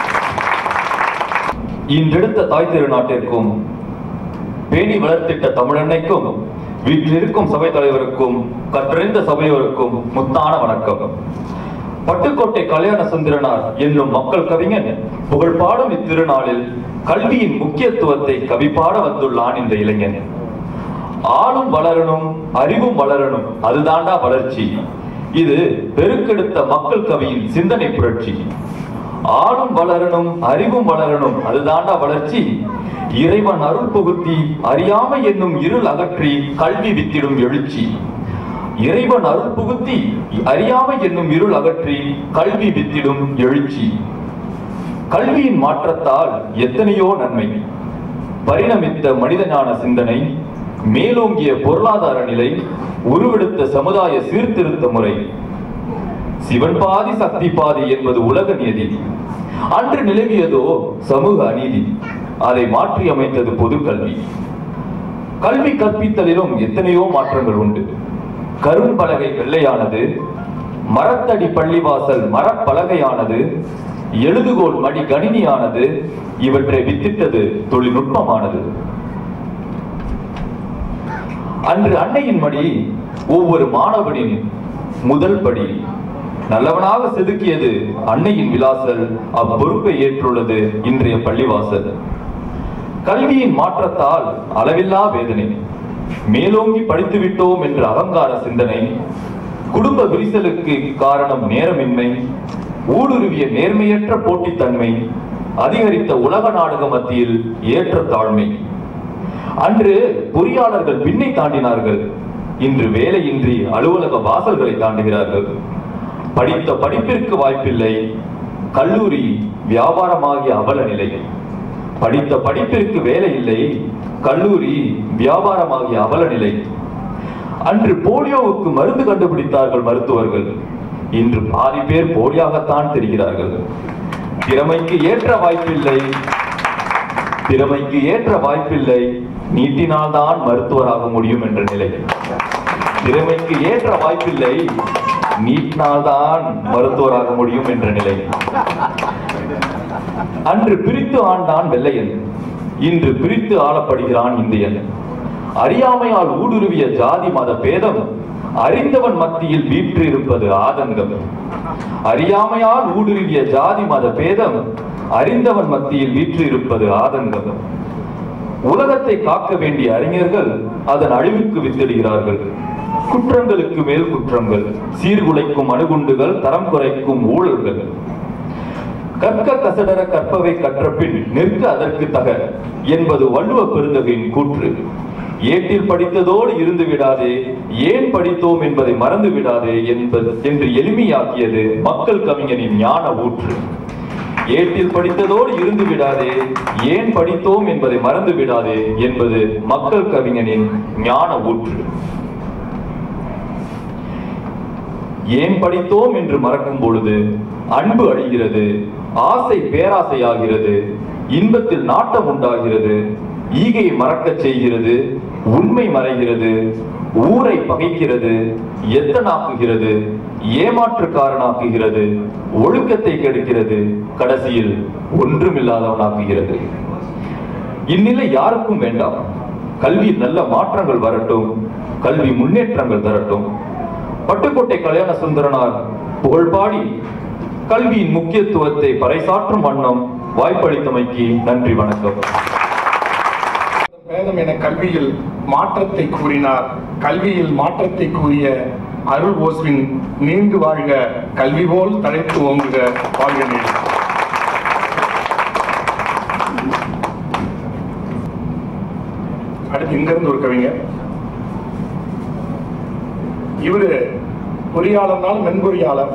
Speaker 7: இன்றெடுத்த தாய் திருநாட்டிற்கும் பேணி வளர்த்திட்ட தமிழன்னைக்கும் வீட்டிலிருக்கும் சபை தலைவருக்கும் கற்றறிந்த சபையோருக்கும் முத்தான வணக்கம் பட்டுக்கோட்டை கல்யாண சுந்தரனார் என்னும் மக்கள் கவிஞன் புகழ் பாடும் இத்திருநாளில் கல்வியின் முக்கியத்துவத்தை கவிப்பாட வந்துள்ளான் இந்த இளைஞன் ஆளும் வளரணும் அறிவும் வளரணும் அதுதாண்டா வளர்ச்சி இது பெருக்கெடுத்த மக்கள் கவியின் சிந்தனை புரட்சி ஆளும் வளரணும் அறிவும் வளரணும் அதுதாண்டா வளர்ச்சி இறைவன் அருள் புகுத்தி அறியாமை என்னும் இருள் அகற்றி கல்வி வித்திடும் எழுச்சி இறைவன் அருள் புகுத்தி அறியாமை என்னும் இருள் அகற்றி கல்வி வித்திடும் எழுச்சி கல்வியின் மாற்றத்தால் எத்தனையோ நன்மை பரிணமித்த மனிதஞான சிந்தனை மேலோங்கிய பொருளாதார நிலை உருவெடுத்த சமுதாய சீர்திருத்த முறை சிவன் பாதி சக்தி பாதி என்பது உலக நியதி அன்று நிலவியதோ சமூக அநீதி அதை மாற்றி அமைத்தது பொது கல்வி கல்வி கற்பித்தலிலும் எத்தனையோ மாற்றங்கள் உண்டு கரும்பலகை வெள்ளையானது மரத்தடி பள்ளிவாசல் மரப்பலகையானது எழுதுகோல் மடி கணினியானது இவற்றை வித்திட்டது தொழில்நுட்பமானது அன்று அன்னையின் மடி ஒவ்வொரு மாணவனின் முதல் படி நல்லவனாக செதுக்கியது அன்னையின் விலாசல் அப்பொறுப்பை ஏற்றுள்ளது இன்றைய பள்ளிவாசல் கல்வியின் மாற்றத்தால் அளவில்லா வேதனை மேலோங்கி படித்து விட்டோம் என்ற அகங்கார சிந்தனை குடும்ப விரிசலுக்கு காரணம் நேரமின்மை ஊடுருவிய நேர்மையற்ற போட்டித்தன்மை அதிகரித்த உலக நாடக மத்தியில் ஏற்ற தாழ்மை அன்று பொறியாளர்கள் விண்ணை தாண்டினார்கள் இன்று வேலையின்றி அலுவலக வாசல்களை தாண்டுகிறார்கள் படித்த படிப்பிற்கு வாய்ப்பில்லை கல்லூரி வியாபாரமாகிய அவல நிலை படித்த படிப்பிற்கு வேலை இல்லை கல்லூரி வியாபாரமாகிய அவல நிலை அன்று போலியோவுக்கு மருந்து கண்டுபிடித்தார்கள் மருத்துவர்கள் இன்று பாதி பேர் போலியாகத்தான் தெரிகிறார்கள் திறமைக்கு ஏற்ற வாய்ப்பில்லை திறமைக்கு ஏற்ற வாய்ப்பில்லை நீட்டினால்தான் மருத்துவராக முடியும் என்ற நிலை திறமைக்கு ஏற்ற வாய்ப்பில்லை நீட்டினால்தான் மருத்துவராக முடியும் என்ற நிலை அன்று பிரித்து ஆண்டான் வெள்ளையன் இன்று பிரித்து ஆளப்படுகிறான் இந்தியன் அறியாமையால் ஊடுருவிய ஜாதி மத பேதம் அறிந்தவன் மத்தியில் வீற்றிருப்பது ஆதங்கம் அறியாமையால் ஊடுருவிய ஜாதி மத பேதம் அறிந்தவன் மத்தியில் வீற்றிருப்பது ஆதங்கம் உலகத்தை காக்க வேண்டிய அறிஞர்கள் அதன் அழிவுக்கு வித்திடுகிறார்கள் குற்றங்களுக்கு மேல் குற்றங்கள் சீர்குலைக்கும் அணுகுண்டுகள் தரம் குறைக்கும் ஊழல்கள் கற்க கசடர கற்பவை கற்றபின் நிற்க அதற்கு தக என்பது வள்ளுவ பெருந்தகையின் கூற்று ஏட்டில் படித்ததோடு இருந்து விடாதே ஏன் படித்தோம் என்பதை மறந்து விடாதே என்பது என்று எளிமையாக்கியது மக்கள் கவிஞனின் ஞான ஊற்று ஏட்டில் படித்ததோடு இருந்து விடாதே ஏன் படித்தோம் என்பதை மறந்து விடாதே என்பது மக்கள் கவிஞனின் ஞான ஊற்று ஏன் படித்தோம் என்று மறக்கும் பொழுது அன்பு அழிகிறது ஆசை பேராசையாகிறது இன்பத்தில் நாட்டம் உண்டாகிறது ஈகை மறக்கச் செய்கிறது உண்மை மறைகிறது ஊரை பகைக்கிறது எத்தனாக்குகிறது ஏமாற்றுக்காரனாக்குகிறது ஒழுக்கத்தை கெடுக்கிறது கடைசியில் ஒன்றுமில்லாதவனாக்குகிறது இந்நிலை யாருக்கும் வேண்டாம் கல்வி நல்ல மாற்றங்கள் வரட்டும் கல்வி முன்னேற்றங்கள் தரட்டும் பட்டுக்கோட்டை கல்யாண சுந்தரனார் புகழ்பாடி கல்வியின் முக்கியத்துவத்தை பறைசாற்றும் வண்ணம் வாய்ப்பளித்தமைக்கு நன்றி வணக்கம்
Speaker 6: வேதம் என கல்வியில் மாற்றத்தை கூறினார் கல்வியில் மாற்றத்தை கூறிய அருள் ஓஸ்வின் நீண்டு வாழ்க கல்வி போல் தழைத்து ஓங்குக வாழ்க நீர் அடுத்து இங்கிருந்து ஒரு கவிஞர் இவரு பொறியாளர்னாலும் மென்பொறியாளர்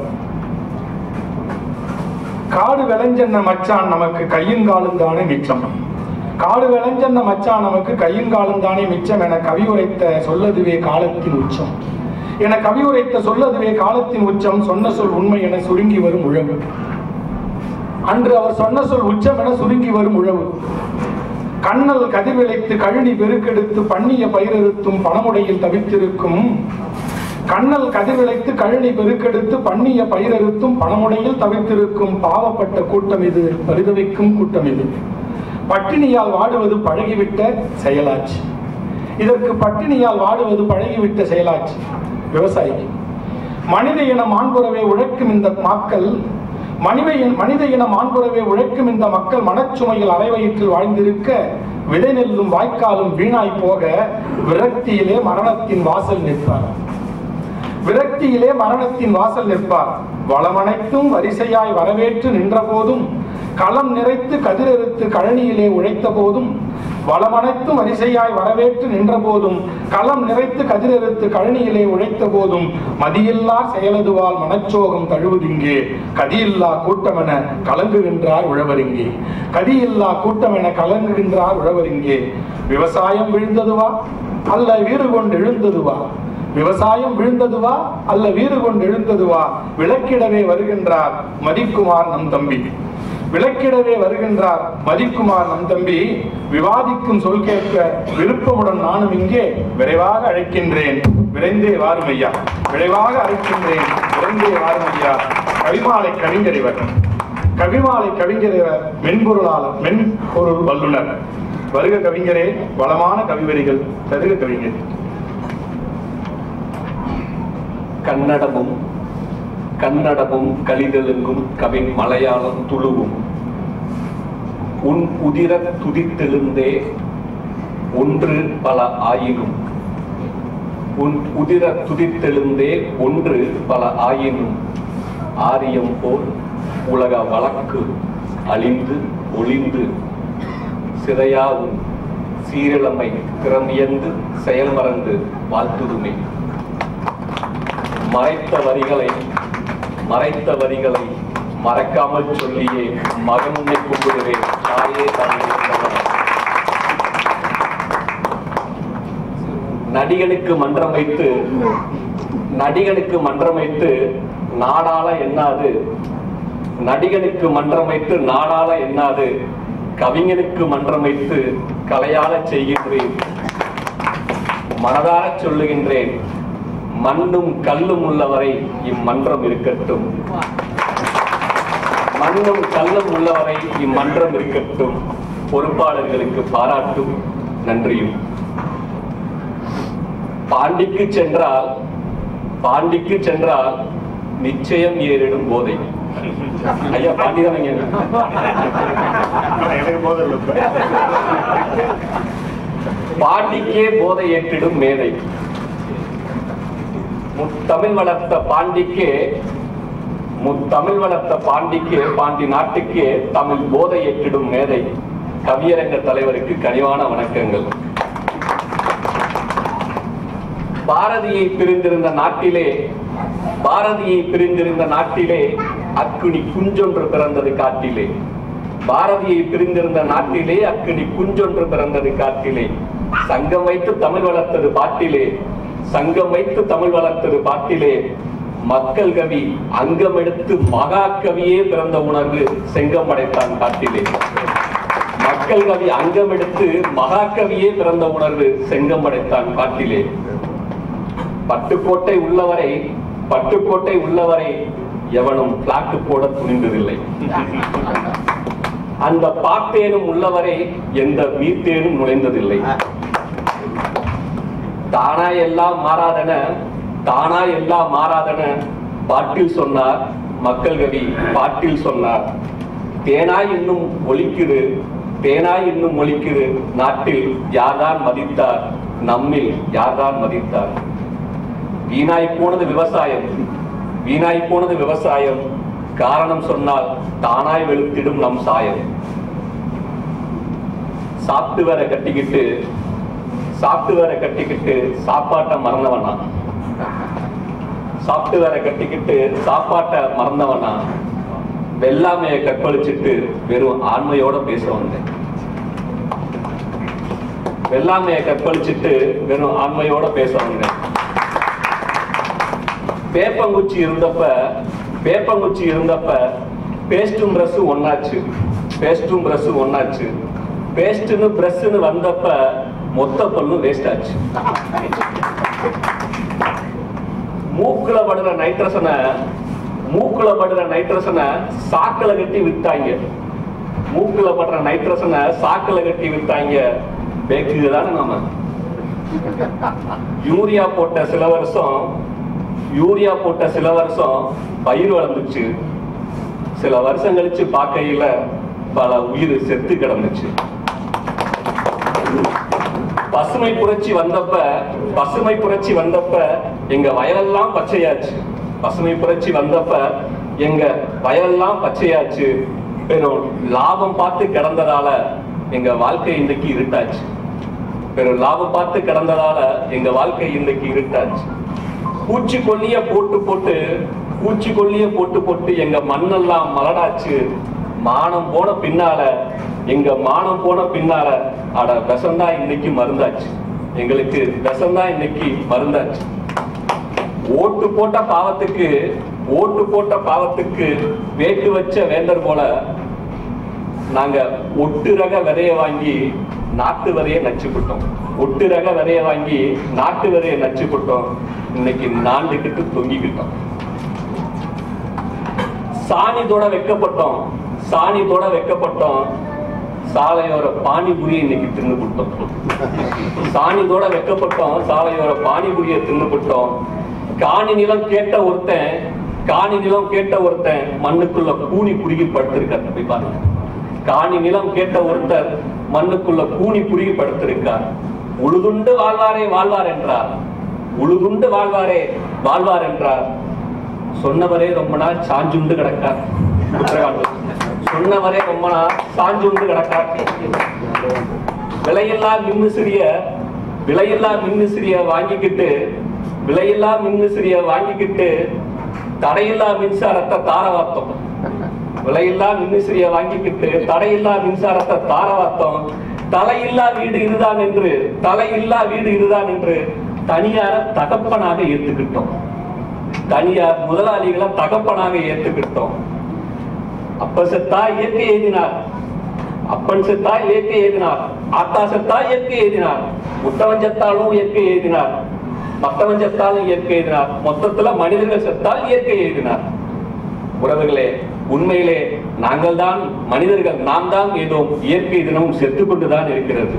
Speaker 6: காடு விளைஞ்சென்ன மச்சான் நமக்கு கையும் காலும் தானே மிச்சம் காடு விளைஞ்சென்ன மச்சான் நமக்கு கையும் காலும் தானே மிச்சம் என கவி உரைத்த சொல்லதுவே காலத்தின் உச்சம் என கவி உரைத்த சொல்லதுவே காலத்தின் உச்சம் சொன்ன சொல் உண்மை என சுருங்கி வரும் உழவு அன்று அவர் சொன்ன சொல் உச்சம் என சுருங்கி வரும் உழவு கண்ணல் கதிர் விளைத்து கழனி பெருக்கெடுத்து பண்ணிய பயிரெடுத்தும் பணமுடையில் தவித்திருக்கும் கண்ணல் கதிர் விளைத்து கழனி பெருக்கெடுத்து பண்ணிய பயிரெடுத்தும் பணமுடையில் தவித்திருக்கும் பாவப்பட்ட கூட்டம் இது பரிதவிக்கும் கூட்டம் இது பட்டினியால் வாடுவது பழகிவிட்ட செயலாச்சு இதற்கு பட்டினியால் வாடுவது பழகிவிட்ட செயலாச்சு விவசாயிக்கு மனித இன மாண்புறவே உழைக்கும் இந்த மக்கள் மனித இன- மனித இன மாண்புறவே உழைக்கும் இந்த மக்கள் மனச்சுமையில் அரைவயிற்றில் வாழ்ந்திருக்க விதை நெல்லும் வாய்க்காலும் வீணாய் போக விரக்தியிலே மரணத்தின் வாசல் நிற்பார் விரக்தியிலே மரணத்தின் வாசல் நிற்பார் வளமனைத்தும் வரிசையாய் வரவேற்று நின்ற போதும் களம் நிறைத்து கதிரெடுத்து கழனியிலே உழைத்த போதும் வளமனைத்தும் வரிசையாய் வரவேற்று நின்ற போதும் களம் நிறைத்து கதிரெடுத்து கழனியிலே உழைத்த போதும் மதியில்லா செயலதுவால் மனச்சோகம் தழுவுதிங்கே கதியில்லா கூட்டமென கலங்குகின்றார் உழவரிங்கே கதியில்லா கூட்டமென கலங்குகின்றார் உழவரிங்கே விவசாயம் வீழ்ந்ததுவா அல்ல வீறு கொண்டு எழுந்ததுவா விவசாயம் வீழ்ந்ததுவா அல்ல வீறு கொண்டு எழுந்ததுவா விளக்கிடவே வருகின்றார் மதிக்குமார் நம் தம்பி விளக்கிடவே வருகின்றார் மதிக்குமார் நம் தம்பி விவாதிக்கும் சொல் கேட்க விருப்பமுடன் நானும் இங்கே விரைவாக அழைக்கின்றேன் விரைந்தே வாரும் ஐயா விரைவாக அழைக்கின்றேன் விரைந்தே வாரும் ஐயா கவிமாலை கவிஞர் இவர் கவிமாலை கவிஞர் இவர் மென்பொருளாளர் மென்பொருள் வல்லுனர் வருக கவிஞரே வளமான கவிவரிகள் தருக கவிஞர்
Speaker 8: கன்னடமும் கன்னடமும் கலிதெலுங்கும் கவின் மலையாளம் துளுவும் உன் உதிர துதித்தெழுந்தே ஒன்று பல ஆயினும் உன் உதிர துதித்தெழுந்தே ஒன்று பல ஆயினும் ஆரியம் போல் உலக வழக்கு அழிந்து ஒளிந்து சிதையாவும் சீரிழமை திறமியந்து செயல்மறந்து வாழ்த்துதுமே மறைத்த வரிகளை மறைத்த வரிகளை மறக்காமல் சொல்லியே மகன் உன்னை கும்பிடுவேன் தாயே தாயே என்பவன். நடிகனுக்கு மன்றம் வைத்து நடிகனுக்கு மன்றம் வைத்து நாடாள எண்ணாது நடிகனுக்கு மன்றம் வைத்து நாடாள எண்ணாது கவிஞனுக்கு மன்றம் வைத்து கலையாள செய்கின்றேன் மனதார சொல்லுகின்றேன் மண்ணும் கல்லும் உள்ளவரை இம்மன்றம் இருக்கட்டும் மண்ணும் கல்லும் உள்ளவரை இம்மன்றம் இருக்கட்டும் பொறுப்பாளர்களுக்கு பாராட்டும் நன்றியும் பாண்டிக்கு சென்றால் பாண்டிக்கு சென்றால் நிச்சயம் ஏறிடும் போதை ஐயா பாண்டிதானங்க
Speaker 6: எனக்கு போதில்லை இப்ப.
Speaker 8: பாண்டிக்கே போதை ஏற்றிடும் மேதை முத்தமிழ் வளர்த்த பாண்டிக்கே முத்தமிழ் வளர்த்த பாண்டிக்கே பாண்டி நாட்டுக்கே தமிழ் போதை ஏற்றிடும் மேதை கவியரங்க தலைவருக்கு கனிவான வணக்கங்கள் பாரதியை பிரிந்திருந்த நாட்டிலே பாரதியை பிரிந்திருந்த நாட்டிலே அக்குனி குஞ்சொன்று பிறந்தது காட்டிலே பாரதியை பிரிந்திருந்த நாட்டிலே அக்குனி குஞ்சொன்று பிறந்தது காட்டிலே சங்கம் வைத்து தமிழ் வளர்த்தது பாட்டிலே சங்கம் வைத்து தமிழ் வளர்த்தது பாட்டிலே மக்கள் கவி அங்கம் எடுத்து மகா கவியே பிறந்த உணர்வு செங்கம் படைத்தான் காட்டிலே மக்கள் கவி அங்கம் எடுத்து மகாகவியே பிறந்த உணர்வு செங்கம் படைத்தான் காட்டிலே பட்டுக்கோட்டை உள்ளவரை பட்டுக்கோட்டை உள்ளவரை எவனும் பிளாக்கு போட துணிந்ததில்லை அந்த பாட்டேனும் உள்ளவரை எந்த வீட்டேனும் நுழைந்ததில்லை தானா எல்லாம் மாறாதன தானா எல்லாம் மாறாதன பாட்டில் சொன்னார் மக்கள் கவி பாட்டில் சொன்னார் தேனாய் இன்னும் ஒலிக்குது தேனாய் இன்னும் ஒலிக்குது நாட்டில் யார்தான் மதித்தார் நம்மில் யார்தான் மதித்தார் வீணாய் போனது விவசாயம் வீணாய் போனது விவசாயம் காரணம் சொன்னால் தானாய் வெளுத்திடும் நம் சாயம் சாப்பிட்டு வேற கட்டிக்கிட்டு சாப்பிட்டு வேற கட்டிக்கிட்டு சாப்பாட்டை மறந்தவனா சாப்பிட்டு வேற கட்டிக்கிட்டு சாப்பாட்டை மறந்தவனா வெள்ளாமையை கற்பழிச்சிட்டு வெறும் ஆண்மையோட பேச வந்தேன் வெள்ளாமையை கற்பழிச்சிட்டு வெறும் ஆண்மையோட பேச வந்தேன் வேப்பங்குச்சி இருந்தப்ப வேப்பங்குச்சி இருந்தப்ப பேஸ்டும் பிரஷ் ஒன்னாச்சு பேஸ்டும் பிரஷ் ஒன்னாச்சு பேஸ்ட்னு பிரஷ்னு வந்தப்ப மொத்த பல்லும் வேஸ்ட் ஆச்சு மூக்குல படுற நைட்ரசனை மூக்குல படுற நைட்ரசனை சாக்குல கட்டி வித்தாங்க மூக்குல படுற நைட்ரசனை சாக்குல கட்டி வித்தாங்க பேக்குது தானே நாம யூரியா போட்ட சில வருஷம் யூரியா போட்ட சில வருஷம் பயிர் வளர்ந்துச்சு சில வருஷம் கழிச்சு பார்க்கையில பல உயிர் செத்து கிடந்துச்சு பசுமை புரட்சி வந்தப்ப பசுமை புரட்சி வந்தப்ப எங்க வயலெல்லாம் பச்சையாச்சு பசுமை புரட்சி வந்தப்ப எங்க வயலெல்லாம் பச்சையாச்சு வெறும் லாபம் பார்த்து கிடந்ததால எங்க வாழ்க்கை இன்றைக்கு இருட்டாச்சு பெரும் லாபம் பார்த்து கிடந்ததால எங்க வாழ்க்கை இன்றைக்கு இருட்டாச்சு பூச்சிக்கொல்லிய போட்டு போட்டு பூச்சிக்கொல்லிய போட்டு போட்டு எங்க மண்ணெல்லாம் மலடாச்சு மானம் போன பின்னால எங்க மானம் போன பின்னால அட விஷம்தா இன்னைக்கு மருந்தாச்சு எங்களுக்கு விஷம்தான் இன்னைக்கு மருந்தாச்சு ஓட்டு போட்ட பாவத்துக்கு ஓட்டு போட்ட பாவத்துக்கு வேட்டு வச்ச வேந்தர் போல நாங்க ஒட்டு ரக விதைய வாங்கி நாட்டு விதைய நச்சுக்கிட்டோம் ஒட்டு ரக விதைய வாங்கி நாட்டு விதைய நச்சுக்கிட்டோம் இன்னைக்கு நாண்டுகிட்டு தொங்கிக்கிட்டோம் சாணிதோட வைக்கப்பட்டோம் சாணிதோட வைக்கப்பட்டோம் சாலையோர பானிபுரியை இன்னைக்கு தின்னு விட்டோம் சாணிதோட வைக்கப்பட்டோம் சாலையோர பானிபுரியை தின்னு விட்டோம் காணி நிலம் கேட்ட ஒருத்தன் காணி நிலம் கேட்ட ஒருத்தன் மண்ணுக்குள்ள கூனி குறுகி படுத்திருக்கார் போய் பாருங்க காணி நிலம் கேட்ட ஒருத்தர் மண்ணுக்குள்ள கூனி குறுகி படுத்திருக்கார் உழுதுண்டு வாழ்வாரே வாழ்வார் என்றார் உழுதுண்டு வாழ்வாரே வாழ்வார் என்றார் சொன்னவரே ரொம்ப நாள் சாஞ்சுண்டு கிடக்கார் உத்தரகாண்ட் சொன்னவரே ரொம்ப நாள் சாஞ்சுண்டு கிடக்கார் விலையில்லா மின்விசிறிய விலையில்லா மின்விசிறிய வாங்கிக்கிட்டு விலையில்லா மின்விசிறிய வாங்கிக்கிட்டு தடையில்லா மின்சாரத்தை தாரவாத்தோம் விலையில்லா மின்விசிறிய வாங்கிக்கிட்டு தடையில்லா மின்சாரத்தை தாரவாத்தோம் தலையில்லா வீடு இதுதான் என்று தலையில்லா வீடு இதுதான் என்று தனியார தகப்பனாக ஏத்துக்கிட்டோம் தனியார் முதலாளிகளை தகப்பனாக ஏத்துக்கிட்டோம் அப்ப செத்தா இயற்கை எழுதினார் அப்பன் செத்தா இயற்கை எழுதினார் ஆத்தா செத்தா இயற்கை எழுதினார் முத்தவன் செத்தாலும் இயற்கை எழுதினார் மத்தவன் செத்தாலும் இயற்கை எழுதினார் மொத்தத்துல மனிதர்கள் செத்தால் இயற்கை எழுதினார் உறவுகளே உண்மையிலே நாங்கள் தான் மனிதர்கள் நாம் தான் ஏதோ இயற்கை தினமும் செத்து கொண்டுதான் இருக்கிறது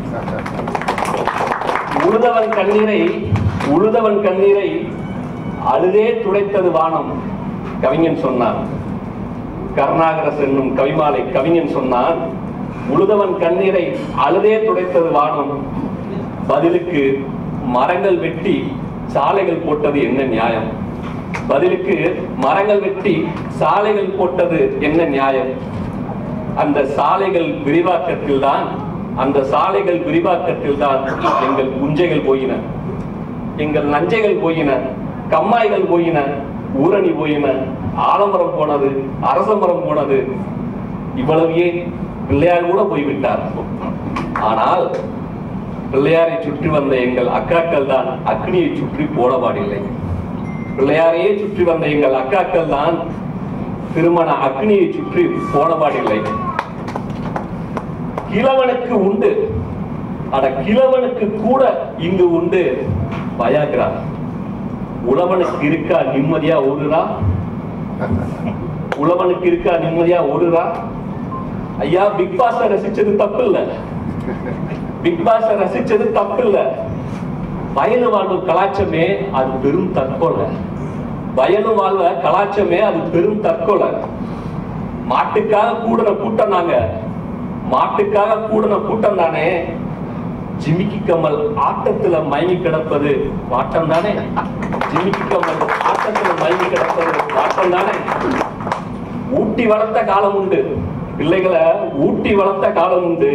Speaker 8: உழுதவன் கண்ணீரை உழுதவன் கண்ணீரை அழுதே துடைத்தது வானம் கவிஞன் சொன்னான் கருணாகரஸ் என்னும் கவிமாலை கவிஞன் சொன்னான் உழுதவன் கண்ணீரை அழுதே துடைத்தது வானம் பதிலுக்கு மரங்கள் வெட்டி சாலைகள் போட்டது என்ன நியாயம் பதிலுக்கு மரங்கள் வெட்டி சாலைகள் போட்டது என்ன நியாயம் அந்த சாலைகள் விரிவாக்கத்தில் தான் அந்த சாலைகள் விரிவாக்கத்தில் தான் எங்கள் குஞ்சைகள் போயின எங்கள் நஞ்சைகள் போயின கம்மாய்கள் போயின ஊரணி போயின ஆலமரம் போனது அரச மரம் போனது இவ்வளவு ஏன் பிள்ளையார் கூட போய்விட்டார் ஆனால் பிள்ளையாரை சுற்றி வந்த எங்கள் அக்காக்கள் தான் அக்னியை சுற்றி போடபாடில்லை பிள்ளையாரையே சுற்றி வந்த எங்கள் அக்காக்கள் தான் திருமண அக்னியை சுற்றி போடபாடில்லை கிழவனுக்கு உண்டு அட கிழவனுக்கு கூட இங்கு உண்டு பயாகிரா உழவனுக்கு இருக்கா நிம்மதியா ஓடுறா உழவனுக்கு இருக்கா நிம்மதியா ஓடுறா ஐயா பிக் பாஸ ரசிச்சது தப்பு இல்ல பிக் பாஸ ரசிச்சது தப்பு இல்ல வயலு வாழ்வு கலாச்சமே அது பெரும் தற்கொலை வயலு வாழ்வ கலாச்சமே அது பெரும் தற்கொலை மாட்டுக்காக கூடுன கூட்டம் நாங்க மாட்டுக்காக கூடுன கூட்டம் தானே ஜிமிக்கி கமல் ஆட்டத்துல மயங்கி கிடப்பது வாட்டம் தானே ஜிமிக்கி கமல் ஆட்டத்துல மயங்கி கிடப்பது வாட்டம் தானே ஊட்டி வளர்த்த காலம் உண்டு பிள்ளைகளை ஊட்டி வளர்த்த காலம் உண்டு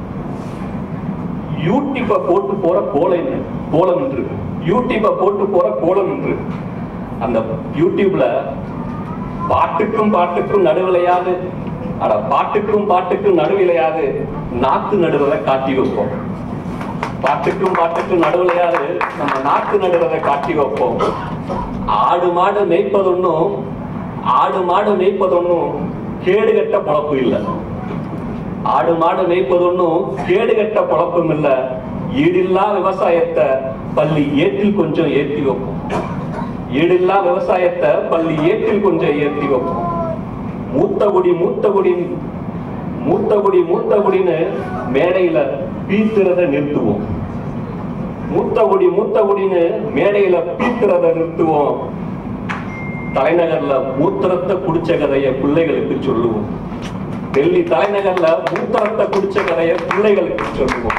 Speaker 8: யூடியூப்ப போட்டு போற கோலம் கோலம் என்று யூடியூப்ப போட்டு போற கோலம் என்று அந்த யூடியூப்ல பாட்டுக்கும் பாட்டுக்கும் நடுவிலையாது அட பாட்டுக்கும் பாட்டுக்கும் நடுவிலையாது நாத்து நடுவதை காட்டி வைப்போம் பாட்டுக்கும் பாட்டுக்கும் நடுவிலையாது நம்ம நாத்து நடுவதை காட்டி வைப்போம் ஆடு மாடு மேய்ப்பதொன்னும் ஆடு மாடு மேய்ப்பதொன்னும் கேடுகட்ட பொழப்பு இல்லை ஆடு மாடு மேய்ப்பதொன்னும் கேடுகட்ட பொழப்பும் இல்ல ஈடில்லா விவசாயத்தை பள்ளி ஏற்றில் கொஞ்சம் ஏற்றி வைப்போம் ஈடில்லா விவசாயத்தை பள்ளி ஏற்றில் கொஞ்சம் ஏற்றி வைப்போம் மூத்தகுடி மூத்தகுடி மூத்தகுடி மூத்தகுடின்னு மேடையில பீத்துறத நிறுத்துவோம் மூத்தகுடி மூத்தகுடின்னு மேடையில பீத்துறத நிறுத்துவோம் தலைநகர்ல மூத்திரத்தை குடிச்ச கதைய பிள்ளைகளுக்கு சொல்லுவோம் டெல்லி தலைநகர்ல மூத்திரத்தை குடிச்ச கதைய பிள்ளைகளுக்கு சொல்லுவோம்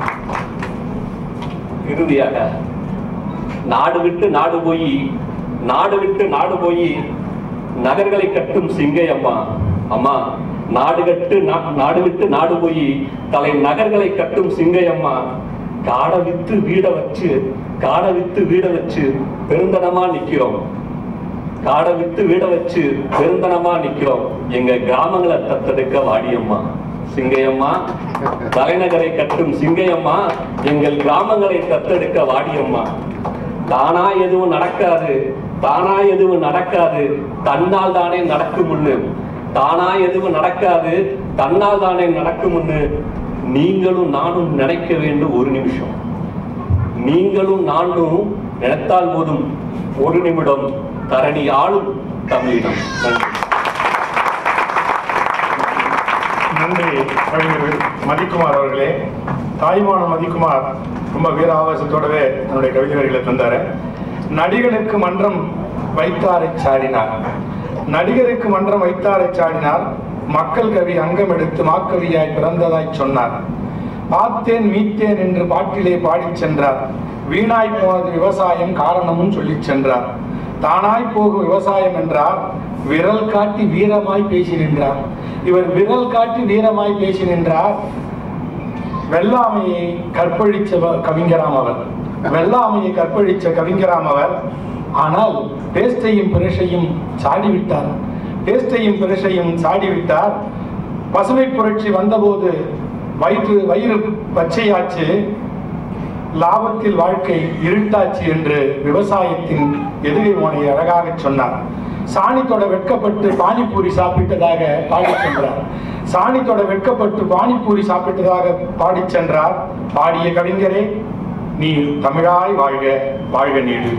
Speaker 8: இறுதியாக நாடு விட்டு நாடு போய் நாடு விட்டு நாடு போய் நகர்களை கட்டும் சிங்கை அம்மா அம்மா நாடு கட்டு நா- நாடு விட்டு நாடு போய் தலை நகர்களை கட்டும் சிங்கையம்மா காடை வித்து வீட வச்சு காடை வித்து வீட வச்சு பெருந்தனமா நிக்கிறோம் காடை வித்து வீட வச்சு பெருந்தனமா நிக்கிறோம் எங்க கிராமங்களை தத்தெடுக்க வாடியம்மா சிங்கையம்மா தலைநகரை கட்டும் சிங்கையம்மா எங்கள் கிராமங்களை தத்தெடுக்க வாடியம்மா தானா எதுவும் நடக்காது தானா எதுவும் நடக்காது தன்னால் தானே நடக்கும்னு தானா எதுவும் நடக்காது தன்னால் தானே நடக்கும்னு நீங்களும் நானும் நினைக்க வேண்டும் ஒரு நிமிஷம் நீங்களும் நானும் நினைத்தால் போதும் ஒரு நிமிடம் தரணி ஆளும் தமிழினம் நன்றி
Speaker 6: நன்றி கவிஞர் மதிக்குமார் அவர்களே தாய்மான மதிக்குமார் ரொம்ப வீர ஆவேசத்தோடவே என்னுடைய கவிதைகளை தந்தாரு நடிகனுக்கு மன்றம் வைத்தாரை சாடினார் நடிகருக்கு மன்றம் வைத்தாரை சாடினார் மக்கள் கவி அங்கம் எடுத்து மாக்கவியாய் பிறந்ததாய் சொன்னார் பார்த்தேன் மீத்தேன் என்று பாட்டிலே பாடிச் சென்றார் வீணாய் போனது விவசாயம் காரணமும் சொல்லிச் சென்றார் தானாய் போகும் விவசாயம் என்றார் விரல் காட்டி வீரமாய் பேசி நின்றார் இவர் விரல் காட்டி வீரமாய் பேசி நின்றார் வெள்ளாமையை கற்பழிச்ச வ- கவிஞராம் அவர் வெள்ளாமையை கற்பழிச்ச கவிஞராம் அவர் ஆனால் பேஸ்டையும் பிரஷையும் சாடிவிட்டார் பேஸ்டையும் பிரஷையும் சாடிவிட்டார் பசுமை புரட்சி வந்தபோது வயிற்று வயிறு பச்சையாச்சு லாபத்தில் வாழ்க்கை இருட்டாச்சு என்று விவசாயத்தின் எதிரை மோனை அழகாக சொன்னார் சாணித்தோட வெட்கப்பட்டு பானிபூரி சாப்பிட்டதாக பாடிச் சென்றார் சாணித்தோட வெட்கப்பட்டு பானிபூரி சாப்பிட்டதாக பாடிச் சென்றார் பாடிய கவிஞரே நீ தமிழாய் வாழ்க வாழ்க நீடு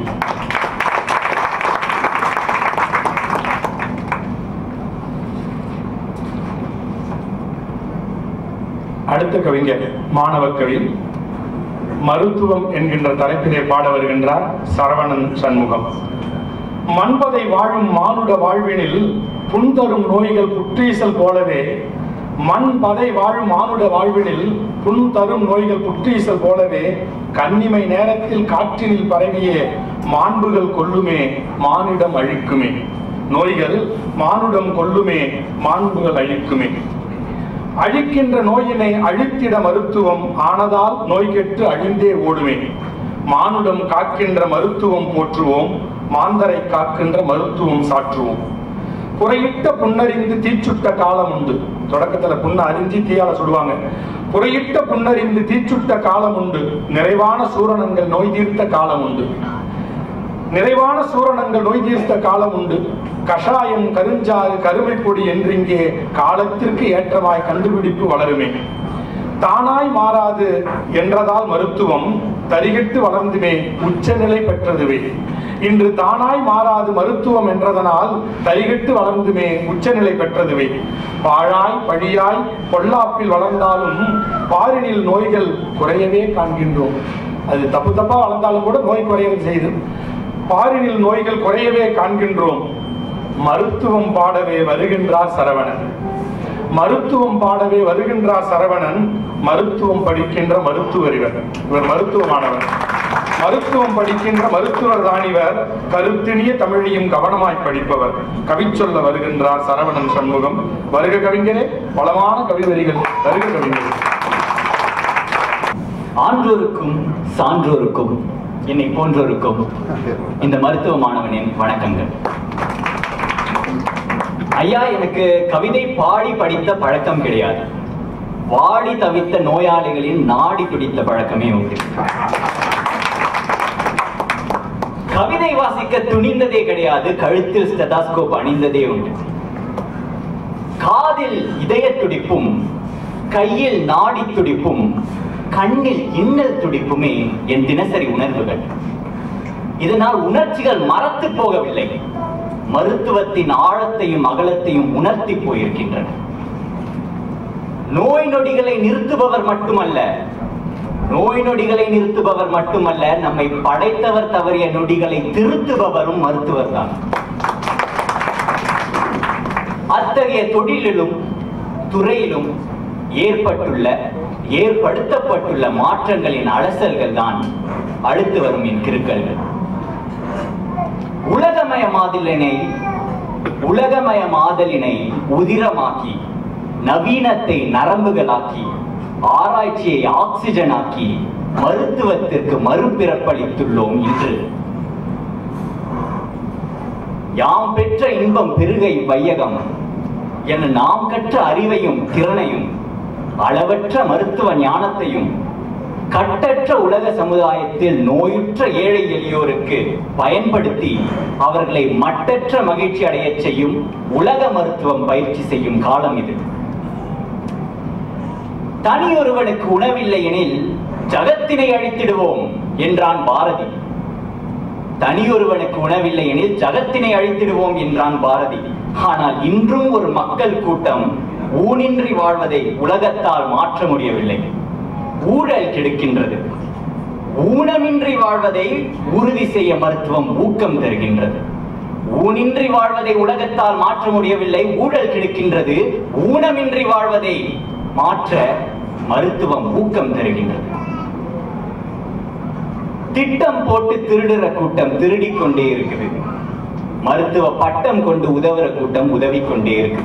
Speaker 6: அடுத்த கவிஞர் மாணவ கவி மருத்துவம் என்கின்ற தலைப்பிலே பாட வருகின்றார் சரவணன் சண்முகம் மண்பதை வாழும் மானுட வாழ்வினில் புண்தரும் நோய்கள் புற்றீசல் போலவே மண் பதை வாழும் மானுட வாழ்வினில் புண் தரும் நோய்கள் புற்றீசல் போலவே கன்னிமை நேரத்தில் காற்றினில் பரவிய மாண்புகள் கொல்லுமே மானிடம் அழிக்குமே நோய்கள் மானுடம் கொல்லுமே மாண்புகள் அழிக்குமே அழிக்கின்ற நோயினை அழித்திட மருத்துவம் ஆனதால் நோய் கெட்டு அழிந்தே ஓடுமே மானுடம் காக்கின்ற மருத்துவம் போற்றுவோம் மாந்தரை காக்கின்ற மருத்துவம் சாற்றுவோம் புறையிட்ட புண்ணறிந்து தீச்சுட்ட காலம் உண்டு தொடக்கத்துல புண்ண அறிஞ்சு தீயால சுடுவாங்க புறையிட்ட புண்ணறிந்து தீச்சுட்ட காலம் உண்டு நிறைவான சூரணங்கள் நோய் தீர்த்த காலம் உண்டு நிறைவான சூரணங்கள் நோய் தீர்த்த காலம் உண்டு கஷாயம் கருஞ்சாறு கருமை பொடி என்றிங்கே காலத்திற்கு ஏற்றமாய் கண்டுபிடிப்பு வளருமே தானாய் மாறாது என்றதால் மருத்துவம் தரிகிட்டு வளர்ந்துமே உச்சநிலை பெற்றதுவே இன்று தானாய் மாறாது மருத்துவம் என்றதனால் தரிகிட்டு வளர்ந்துமே உச்சநிலை பெற்றதுவே பாழாய் பழியாய் பொல்லாப்பில் வளர்ந்தாலும் பாரினில் நோய்கள் குறையவே காண்கின்றோம் அது தப்பு தப்பா வளர்ந்தாலும் கூட நோய் குறையவே செய்து பாரினில் நோய்கள் குறையவே காண்கின்றோம் மருத்துவம் பாடவே வருகின்றார் சரவணன் மருத்துவம் பாடவே வருகின்றார் சரவணன் மருத்துவம் படிக்கின்ற மருத்துவர் இவர் இவர் மருத்துவமானவர் மருத்துவம் படிக்கின்ற மருத்துவர் தான் இவர் கருத்தினிய தமிழையும் கவனமாய் படிப்பவர் கவிச்சொல்ல வருகின்றார் சரவணன் சண்முகம் வருக கவிஞரே பலமான கவிவரிகள் வருக கவிஞரே
Speaker 9: ஆன்றோருக்கும் சான்றோருக்கும் என்னை போன்றோருக்கும் இந்த மருத்துவ மாணவனின் வணக்கங்கள் ஐயா எனக்கு கவிதை பாடி படித்த பழக்கம் கிடையாது வாடி தவித்த நோயாளிகளின் நாடி துடித்த பழக்கமே உண்டு கவிதை வாசிக்க துணிந்ததே கிடையாது கழுத்தில் ஸ்டெதாஸ்கோப் அணிந்ததே உண்டு காதில் இதய துடிப்பும் கையில் நாடி துடிப்பும் கண்ணில் இன்னல் துடிப்புமே என் தினசரி உணர்வுகள் இதனால் உணர்ச்சிகள் மறத்து போகவில்லை மருத்துவத்தின் ஆழத்தையும் அகலத்தையும் உணர்த்தி போயிருக்கின்றன நோய் நொடிகளை நிறுத்துபவர் மட்டுமல்ல நோய் நொடிகளை நிறுத்துபவர் மட்டுமல்ல நம்மை படைத்தவர் தவறிய நொடிகளை திருத்துபவரும் மருத்துவர் தான் அத்தகைய தொழிலிலும் துறையிலும் ஏற்பட்டுள்ள ஏற்படுத்தப்பட்டுள்ள மாற்றங்களின் அலசல்கள் தான் அடுத்து வரும் என் கிருக்கல்கள் உலகமயமாதலினை உலகமயமாதலினை உதிரமாக்கி நவீனத்தை நரம்புகளாக்கி ஆராய்ச்சியை ஆக்சிஜன் ஆக்கி மருத்துவத்திற்கு மறுபிறப்பளித்துள்ளோம் இன்று யாம் பெற்ற இன்பம் பெருகை வையகம் என நாம் கற்ற அறிவையும் திறனையும் அளவற்ற மருத்துவ ஞானத்தையும் கட்டற்ற உலக சமுதாயத்தில் நோயுற்ற ஏழை எளியோருக்கு பயன்படுத்தி அவர்களை மட்டற்ற மகிழ்ச்சி அடையச் செய்யும் உலக மருத்துவம் பயிற்சி செய்யும் காலம் இது தனியொருவனுக்கு உணவில்லை எனில் ஜகத்தினை அழித்திடுவோம் என்றான் பாரதி தனியொருவனுக்கு உணவில்லை எனில் ஜகத்தினை அழித்திடுவோம் என்றான் பாரதி ஆனால் இன்றும் ஒரு மக்கள் கூட்டம் ஊனின்றி வாழ்வதை உலகத்தால் மாற்ற முடியவில்லை ஊழல் கெடுக்கின்றது ஊனமின்றி வாழ்வதை உறுதி செய்ய மருத்துவம் ஊக்கம் தருகின்றது ஊனின்றி வாழ்வதை உலகத்தால் மாற்ற முடியவில்லை ஊழல் கெடுக்கின்றது ஊனமின்றி வாழ்வதை மாற்ற மருத்துவம் ஊக்கம் தருகின்றது திட்டம் போட்டு திருடுற கூட்டம் திருடிக் கொண்டே இருக்குது மருத்துவ பட்டம் கொண்டு உதவுற கூட்டம் உதவி கொண்டே இருக்கு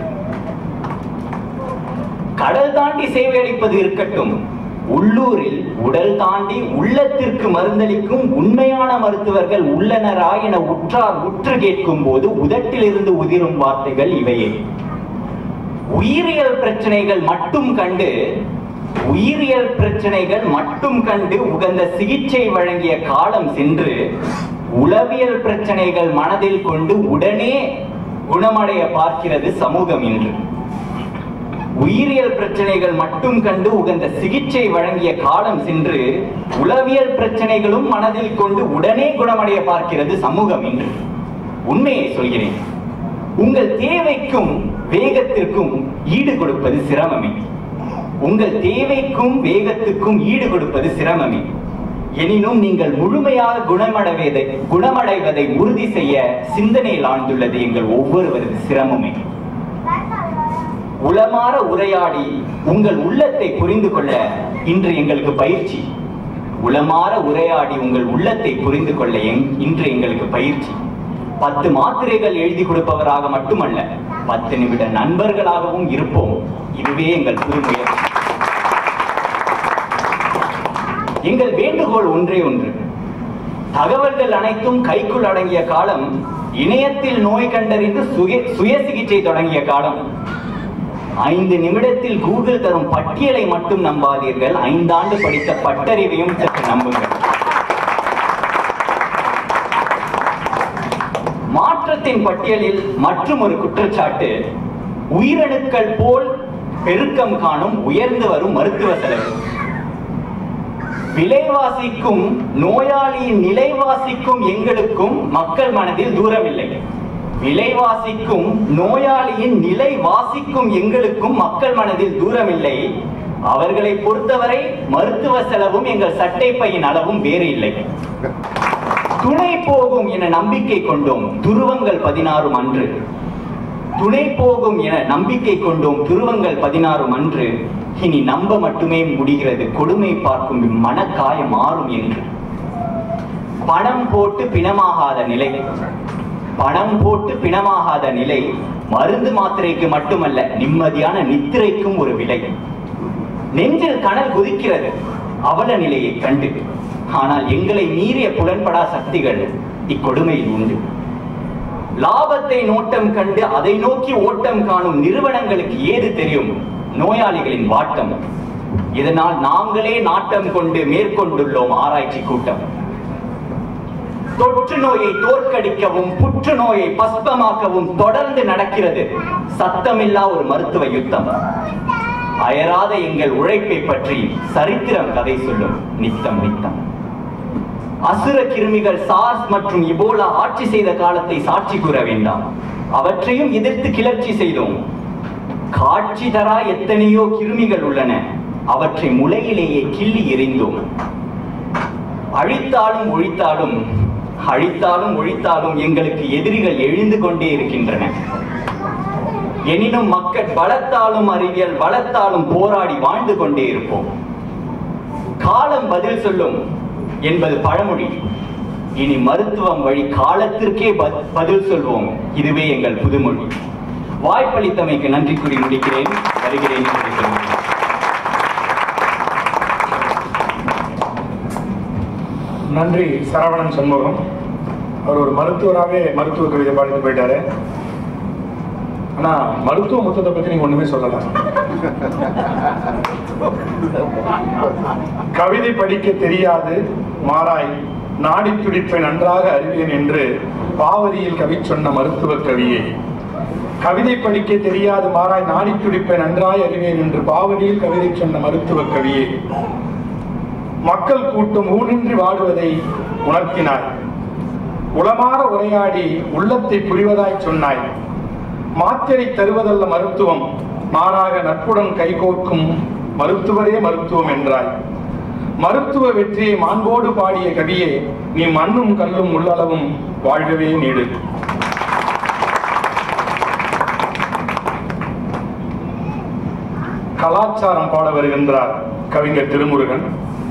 Speaker 9: கடல் தாண்டி சேவை அளிப்பது இருக்கட்டும் உள்ளூரில் உடல் தாண்டி உள்ளத்திற்கு மருந்தளிக்கும் உண்மையான மருத்துவர்கள் உள்ளனரா என உற்றார் உற்று கேட்கும் போது உதட்டிலிருந்து உதிரும் வார்த்தைகள் இவையே உயிரியல் பிரச்சனைகள் மட்டும் கண்டு உயிரியல் பிரச்சனைகள் மட்டும் கண்டு உகந்த சிகிச்சை வழங்கிய காலம் சென்று உளவியல் பிரச்சனைகள் மனதில் கொண்டு உடனே குணமடைய பார்க்கிறது சமூகம் இன்று உயிரியல் பிரச்சனைகள் மட்டும் கண்டு உகந்த சிகிச்சை வழங்கிய காலம் சென்று உளவியல் பிரச்சனைகளும் மனதில் கொண்டு உடனே குணமடைய பார்க்கிறது சமூகம் இன்று உண்மையை சொல்கிறேன் உங்கள் தேவைக்கும் வேகத்திற்கும் ஈடு கொடுப்பது சிரமமே உங்கள் தேவைக்கும் வேகத்துக்கும் ஈடு கொடுப்பது சிரமமே எனினும் நீங்கள் முழுமையாக குணமடைவதை குணமடைவதை உறுதி செய்ய சிந்தனையில் ஆழ்ந்துள்ளது எங்கள் ஒவ்வொருவரது சிரமமே உளமாற உரையாடி உங்கள் உள்ளத்தை புரிந்து கொள்ள இன்று எங்களுக்கு பயிற்சி உளமாற உரையாடி உங்கள் உள்ளத்தை புரிந்து கொள்ள எங்- இன்று எங்களுக்கு பயிற்சி பத்து மாத்திரைகள் எழுதி கொடுப்பவராக மட்டுமல்ல பத்து நிமிட நண்பர்களாகவும் இருப்போம் இதுவே எங்கள் புதுமுயற்சி எங்கள் வேண்டுகோள் ஒன்றே ஒன்று தகவல்கள் அனைத்தும் கைக்குள் அடங்கிய காலம் இணையத்தில் நோய் கண்டறிந்து சுய சுய சிகிச்சை தொடங்கிய காலம் ஐந்து நிமிடத்தில் கூகுள் தரும் பட்டியலை மட்டும் நம்பாதீர்கள் ஐந்தாண்டு படித்த பட்டறிவையும் சற்று நம்புங்கள் மாற்றத்தின் பட்டியலில் மற்றும் ஒரு குற்றச்சாட்டு உயிரணுக்கள் போல் பெருக்கம் காணும் உயர்ந்து வரும் மருத்துவ செலவு விலைவாசிக்கும் நோயாளியின் நிலைவாசிக்கும் எங்களுக்கும் மக்கள் மனதில் தூரமில்லை விலைவாசிக்கும் நோயாளியின் நிலை வாசிக்கும் எங்களுக்கும் மக்கள் மனதில் தூரமில்லை அவர்களை பொறுத்தவரை மருத்துவ செலவும் எங்கள் சட்டை பையின் அளவும் வேறு இல்லை துணை போகும் என நம்பிக்கை கொண்டோம் துருவங்கள் பதினாறும் அன்று துணை போகும் என நம்பிக்கை கொண்டோம் துருவங்கள் பதினாறும் அன்று இனி நம்ப மட்டுமே முடிகிறது கொடுமை பார்க்கும் மனக்காயம் மாறும் என்று பணம் போட்டு பிணமாகாத நிலை பணம் போட்டு பிணமாகாத நிலை மருந்து மாத்திரைக்கு மட்டுமல்ல நிம்மதியான நித்திரைக்கும் ஒரு விலை நெஞ்சில் கனல் குதிக்கிறது அவல நிலையை கண்டு ஆனால் எங்களை மீறிய புலன்படா சக்திகள் இக்கொடுமையில் உண்டு லாபத்தை நோட்டம் கண்டு அதை நோக்கி ஓட்டம் காணும் நிறுவனங்களுக்கு ஏது தெரியும் நோயாளிகளின் வாட்டம் இதனால் நாங்களே நாட்டம் கொண்டு மேற்கொண்டுள்ளோம் ஆராய்ச்சி கூட்டம் தொற்று நோயை தோற்கடிக்கவும் புற்றுநோயை பஸ்பமாக்கவும் தொடர்ந்து நடக்கிறது சத்தமில்லா ஒரு மருத்துவ யுத்தம் அயராத எங்கள் உழைப்பை பற்றி சரித்திரம் கதை சொல்லும் நித்தம் நித்தம் அசுர கிருமிகள் சார்ஸ் மற்றும் இபோலா ஆட்சி செய்த காலத்தை சாட்சி கூற வேண்டாம் அவற்றையும் எதிர்த்து கிளர்ச்சி செய்தோம் காட்சி தரா எத்தனையோ கிருமிகள் உள்ளன அவற்றை முளையிலேயே கிள்ளி எறிந்தோம் அழித்தாலும் ஒழித்தாலும் அழித்தாலும் ஒழித்தாலும் எங்களுக்கு எதிரிகள் எழுந்து கொண்டே இருக்கின்றன எனினும் மக்கள் பலத்தாலும் அறிவியல் வளத்தாலும் போராடி வாழ்ந்து கொண்டே இருப்போம் காலம் பதில் சொல்லும் என்பது பழமொழி இனி மருத்துவம் வழி காலத்திற்கே ப- பதில் சொல்வோம் இதுவே எங்கள் புதுமொழி வாய்ப்பளித்தமைக்கு நன்றி கூறி முடிக்கிறேன் வருகிறேன் என்று சொல்கிறேன்.
Speaker 6: நன்றி சரவணன் சண்முகம் அவர் ஒரு மருத்துவராகவே மருத்துவ கவிதை பாடிட்டு போயிட்டாரு ஆனா மருத்துவ முத்தத்தை பத்தி நீங்க ஒண்ணுமே சொல்லல கவிதை படிக்க தெரியாது மாறாய் நாடி துடிப்பை நன்றாக அறிவேன் என்று பாவரியில் கவி சொன்ன மருத்துவ கவியை கவிதை படிக்க தெரியாது மாறாய் நாடி துடிப்பை நன்றாய் அறிவேன் என்று பாவரியில் கவிதை சொன்ன மருத்துவ கவியை மக்கள் கூட்டம் ஊனின்றி வாடுவதை உணர்த்தினாய் உளமாற உரையாடி உள்ளத்தை புரிவதாய் சொன்னாய் மாத்திரை தருவதல்ல மருத்துவம் மாறாக நட்புடன் கைகோர்க்கும் மருத்துவரே மருத்துவம் என்றாய் மருத்துவ வெற்றியை மாண்போடு பாடிய கவியே நீ மண்ணும் கல்லும் உள்ளளவும் வாழ்கவே நீடு கலாச்சாரம் பாட வருகின்றார் கவிஞர் திருமுருகன்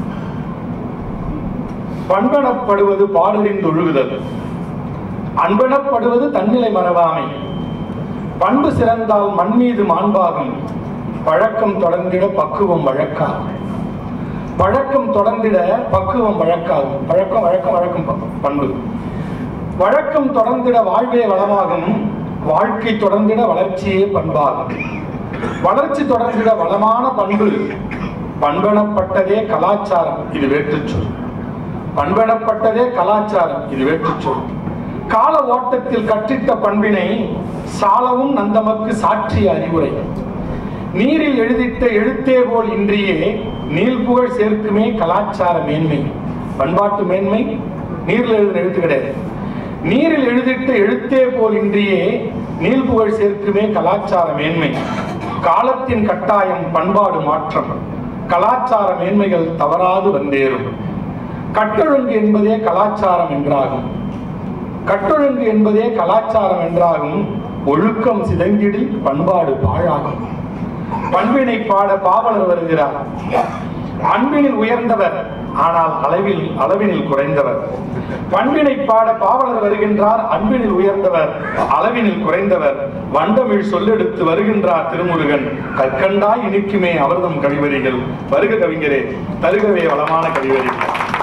Speaker 6: பண்பனப்படுவது பாடலின் ஒழுகுதல் அன்பனப்படுவது தன்னிலை மறவாமை பண்பு சிறந்தால் மண் மீது மாண்பாகும் பழக்கம் தொடர்ந்திட பக்குவம் வழக்காகும் பழக்கம் தொடர்ந்திட பக்குவம் வழக்காகும் பழக்கம் வழக்கம் வழக்கம் ப- பண்பு வழக்கம் தொடர்ந்திட வாழ்வே வளமாகும் வாழ்க்கை தொடர்ந்திட வளர்ச்சியே பண்பாகும் வளர்ச்சி தொடர்ந்திட வளமான பண்பு பண்பனப்பட்டதே கலாச்சாரம் இது வேற்றுச் சொல் பண்பனப்பட்டதே கலாச்சாரம் இது வேற்றுச் சொல் கால ஓட்டத்தில் கற்றிட்ட பண்பினை சாலவும் நந்தமக்கு சாற்றிய அறிவுரை நீரில் எழுதிட்ட எழுத்தே போல் இன்றியே நீள்புகழ் சேர்க்குமே கலாச்சார மேன்மை பண்பாட்டு மேன்மை நீரில் எழுதின எழுத்து கிடையாது நீரில் எழுதிட்ட எழுத்தே போல் இன்றியே நீள்புகழ் சேர்க்குமே கலாச்சார மேன்மை காலத்தின் கட்டாயம் பண்பாடு மாற்றம் கலாச்சார மேன்மைகள் தவறாது வந்தேறும் கட்டொழுங்கு என்பதே கலாச்சாரம் என்றாகும் கட்டொழுங்கு என்பதே கலாச்சாரம் என்றாகும் ஒழுக்கம் சிதைந்திடில் பண்பாடு பாழாகும் பண்பினை பாட பாவலர் வருகிறார் அன்பினில் உயர்ந்தவர் ஆனால் அளவில் அளவினில் குறைந்தவர் பண்பினை பாட பாவலர் வருகின்றார் அன்பினில் உயர்ந்தவர் அளவினில் குறைந்தவர் வண்டமிழ் சொல்லெடுத்து வருகின்றார் திருமுருகன் கற்கண்டாய் இனிக்குமே அவர்தம் கவிவரிகள் வருக கவிஞரே தருகவே வளமான கவிவரிகள்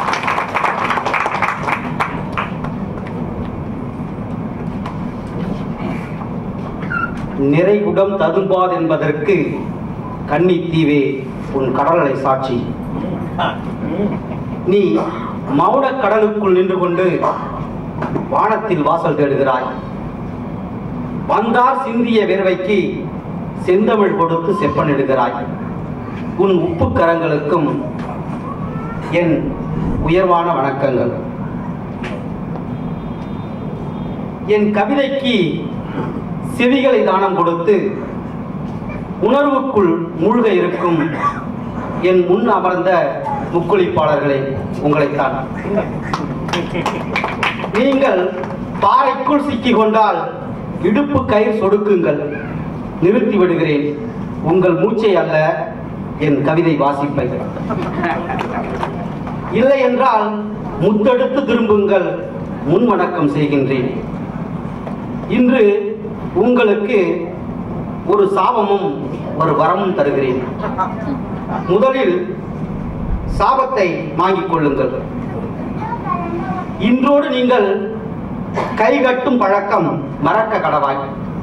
Speaker 10: நிறைகுடம் ததும்பாது என்பதற்கு கன்னித்தீவே உன் கடலலை சாட்சி நீ மௌன கடலுக்குள் நின்று கொண்டு வானத்தில் வாசல் தேடுகிறாய் வந்தார் சிந்திய வேர்வைக்கு செந்தமிழ் கொடுத்து செப்பனிடுகிறாய் உன் உப்பு கரங்களுக்கும் என் உயர்வான வணக்கங்கள் என் கவிதைக்கு செவிகளை தானம் கொடுத்து உணர்வுக்குள் மூழ்க இருக்கும் என் முன் அமர்ந்த முக்குளிப்பாளர்களே உங்களைத்தான் நீங்கள் பாறைக்குள் சிக்கிக் கொண்டால் இடுப்பு கயிறு சொடுக்குங்கள் நிறுத்தி விடுகிறேன் உங்கள் மூச்சை அல்ல என் கவிதை வாசிப்பை இல்லை என்றால் முத்தெடுத்து திரும்புங்கள் முன் வணக்கம் செய்கின்றேன் இன்று உங்களுக்கு ஒரு சாபமும் ஒரு வரமும் தருகிறேன் முதலில் சாபத்தை வாங்கிக் கொள்ளுங்கள் இன்றோடு நீங்கள் கைகட்டும் பழக்கம் மறக்க கடவாய்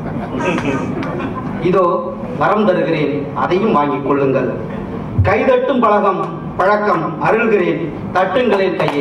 Speaker 10: இதோ வரம் தருகிறேன் அதையும் வாங்கிக் கொள்ளுங்கள் கைதட்டும் பழகம் பழக்கம் அருள்கிறேன் தட்டுங்களேன் கையை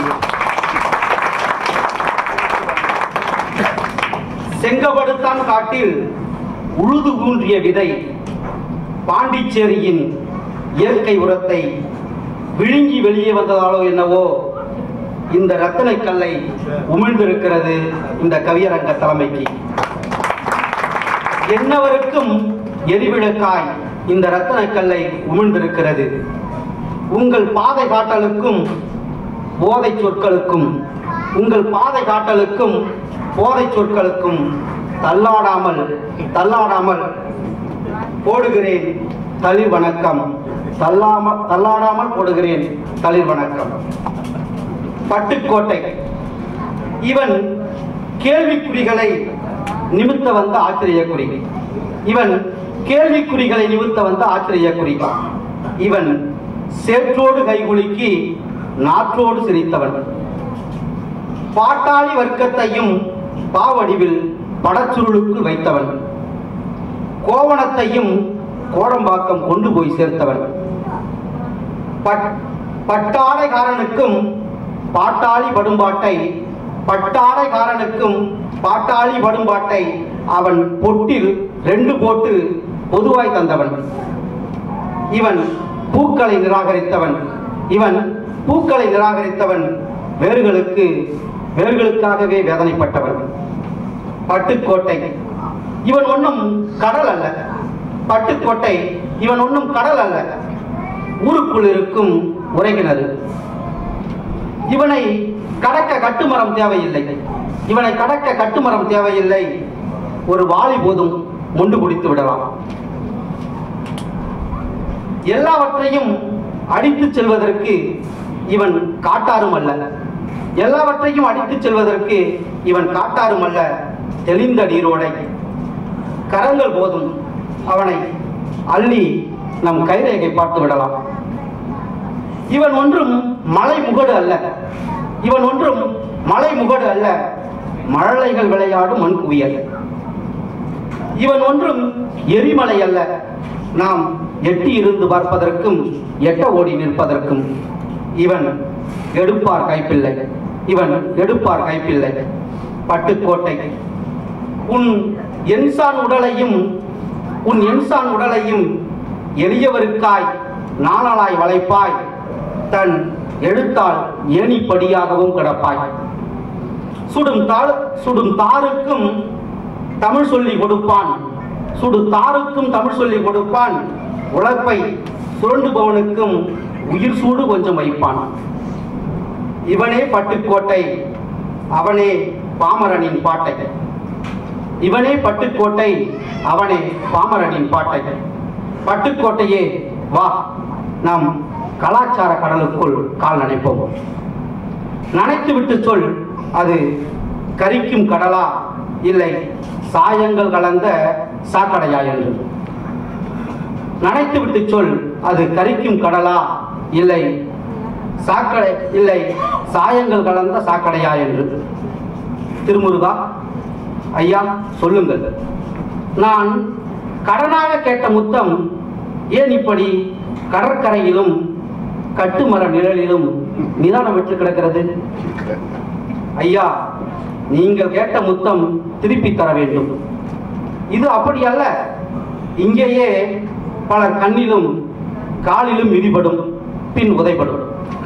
Speaker 10: செங்கபடுத்தான் காட்டில் உழுது ஊன்றிய விதை பாண்டிச்சேரியின் இயற்கை உரத்தை விழுங்கி வெளியே வந்ததாலோ என்னவோ இந்த ரத்தனை கல்லை உமிழ்ந்திருக்கிறது இந்த கவியரங்க தலைமைக்கு என்னவருக்கும் எரிவிளக்காய் இந்த ரத்தனை கல்லை உமிழ்ந்திருக்கிறது உங்கள் பாதை காட்டலுக்கும் போதை சொற்களுக்கும் உங்கள் பாதை காட்டலுக்கும் போதை சொற்களுக்கும் தள்ளாடாமல் தள்ளாடாமல் போடுகிறேன் தளிர் வணக்கம் தள்ளாமல் தள்ளாடாமல் போடுகிறேன் தளிர் வணக்கம் பட்டுக்கோட்டை இவன் கேள்விக்குறிகளை நிமித்த வந்த ஆச்சரிய குறி இவன் கேள்விக்குறிகளை நிமித்த வந்த ஆச்சரியக்குறி இவன் சேற்றோடு கைகுலுக்கி நாற்றோடு சிரித்தவன் பாட்டாளி வர்க்கத்தையும் பாவடிவில் படச்சுருளுக்குள் வைத்தவன் கோவணத்தையும் கோடம்பாக்கம் கொண்டு போய் சேர்த்தவன் பட் பட்டாடைக்காரனுக்கும் பாட்டாளி படும்பாட்டை பட்டாடைக்காரனுக்கும் பாட்டாளி படும்பாட்டை அவன் பொட்டில் ரெண்டு போட்டு பொதுவாய் தந்தவன் இவன் பூக்களை நிராகரித்தவன் இவன் பூக்களை நிராகரித்தவன் வேர்களுக்கு வேர்களுக்காகவே வேதனைப்பட்டவன் பட்டுக்கோட்டை இவன் ஒன்றும் கடல் அல்ல பட்டுக்கோட்டை இவன் ஒன்றும் கடல் அல்ல ஊருக்குள் இருக்கும் உரைகிணறு இவனை கடக்க கட்டுமரம் தேவையில்லை இவனை கடக்க கட்டுமரம் தேவையில்லை ஒரு வாளி போதும் முண்டு பிடித்து விடலாம் எல்லாவற்றையும் அடித்துச் செல்வதற்கு இவன் காட்டாரும் அல்ல எல்லாவற்றையும் அடித்துச் செல்வதற்கு இவன் காட்டாரும் அல்ல தெளிந்த நீரோடை கரங்கள் போதும் அவனை அள்ளி நம் கைரேகை பார்த்து விடலாம் இவன் ஒன்றும் மலை முகடு அல்ல இவன் ஒன்றும் மலை முகடு அல்ல மழலைகள் விளையாடும் மண் குவியல் இவன் ஒன்றும் எரிமலை அல்ல நாம் எட்டி இருந்து பார்ப்பதற்கும் எட்ட ஓடி நிற்பதற்கும் இவன் எடுப்பார் கைப்பிள்ளை இவன் எடுப்பார் கைப்பிள்ளை பட்டுக்கோட்டை உன் என்சான் உடலையும் உன் என்சான் உடலையும் எளியவருக்காய் நாணலாய் வளைப்பாய் தன் எழுத்தால் ஏணிப்படியாகவும் கிடப்பாய் சுடும் தாழ் சுடும் தாருக்கும் தமிழ் சொல்லி கொடுப்பான் சுடு தாருக்கும் தமிழ் சொல்லி கொடுப்பான் உழைப்பை சுரண்டுபவனுக்கும் உயிர் சூடு கொஞ்சம் வைப்பான் இவனே பட்டுக்கோட்டை அவனே பாமரனின் பாட்டை இவனே பட்டுக்கோட்டை அவனே பாமரனின் பாட்டை பட்டுக்கோட்டையே வா நாம் கலாச்சார கடலுக்குள் கால் நனைப்போம் நனைத்து விட்டு சொல் அது கரிக்கும் கடலா இல்லை சாயங்கள் கலந்த சாக்கடையா என்று நனைத்து விட்டு சொல் அது கரிக்கும் கடலா இல்லை சாக்கடை இல்லை சாயங்கள் கலந்த சாக்கடையா என்று திருமுருகா ஐயா சொல்லுங்கள் நான் கடனாக கேட்ட முத்தம் ஏன் இப்படி கடற்கரையிலும் கட்டுமர நிழலிலும் நிதானம் விட்டு கிடக்கிறது ஐயா நீங்கள் கேட்ட முத்தம் திருப்பி தர வேண்டும் இது அப்படி அல்ல இங்கேயே பலர் கண்ணிலும் காலிலும் மிதிபடும் பின் உதைபடும்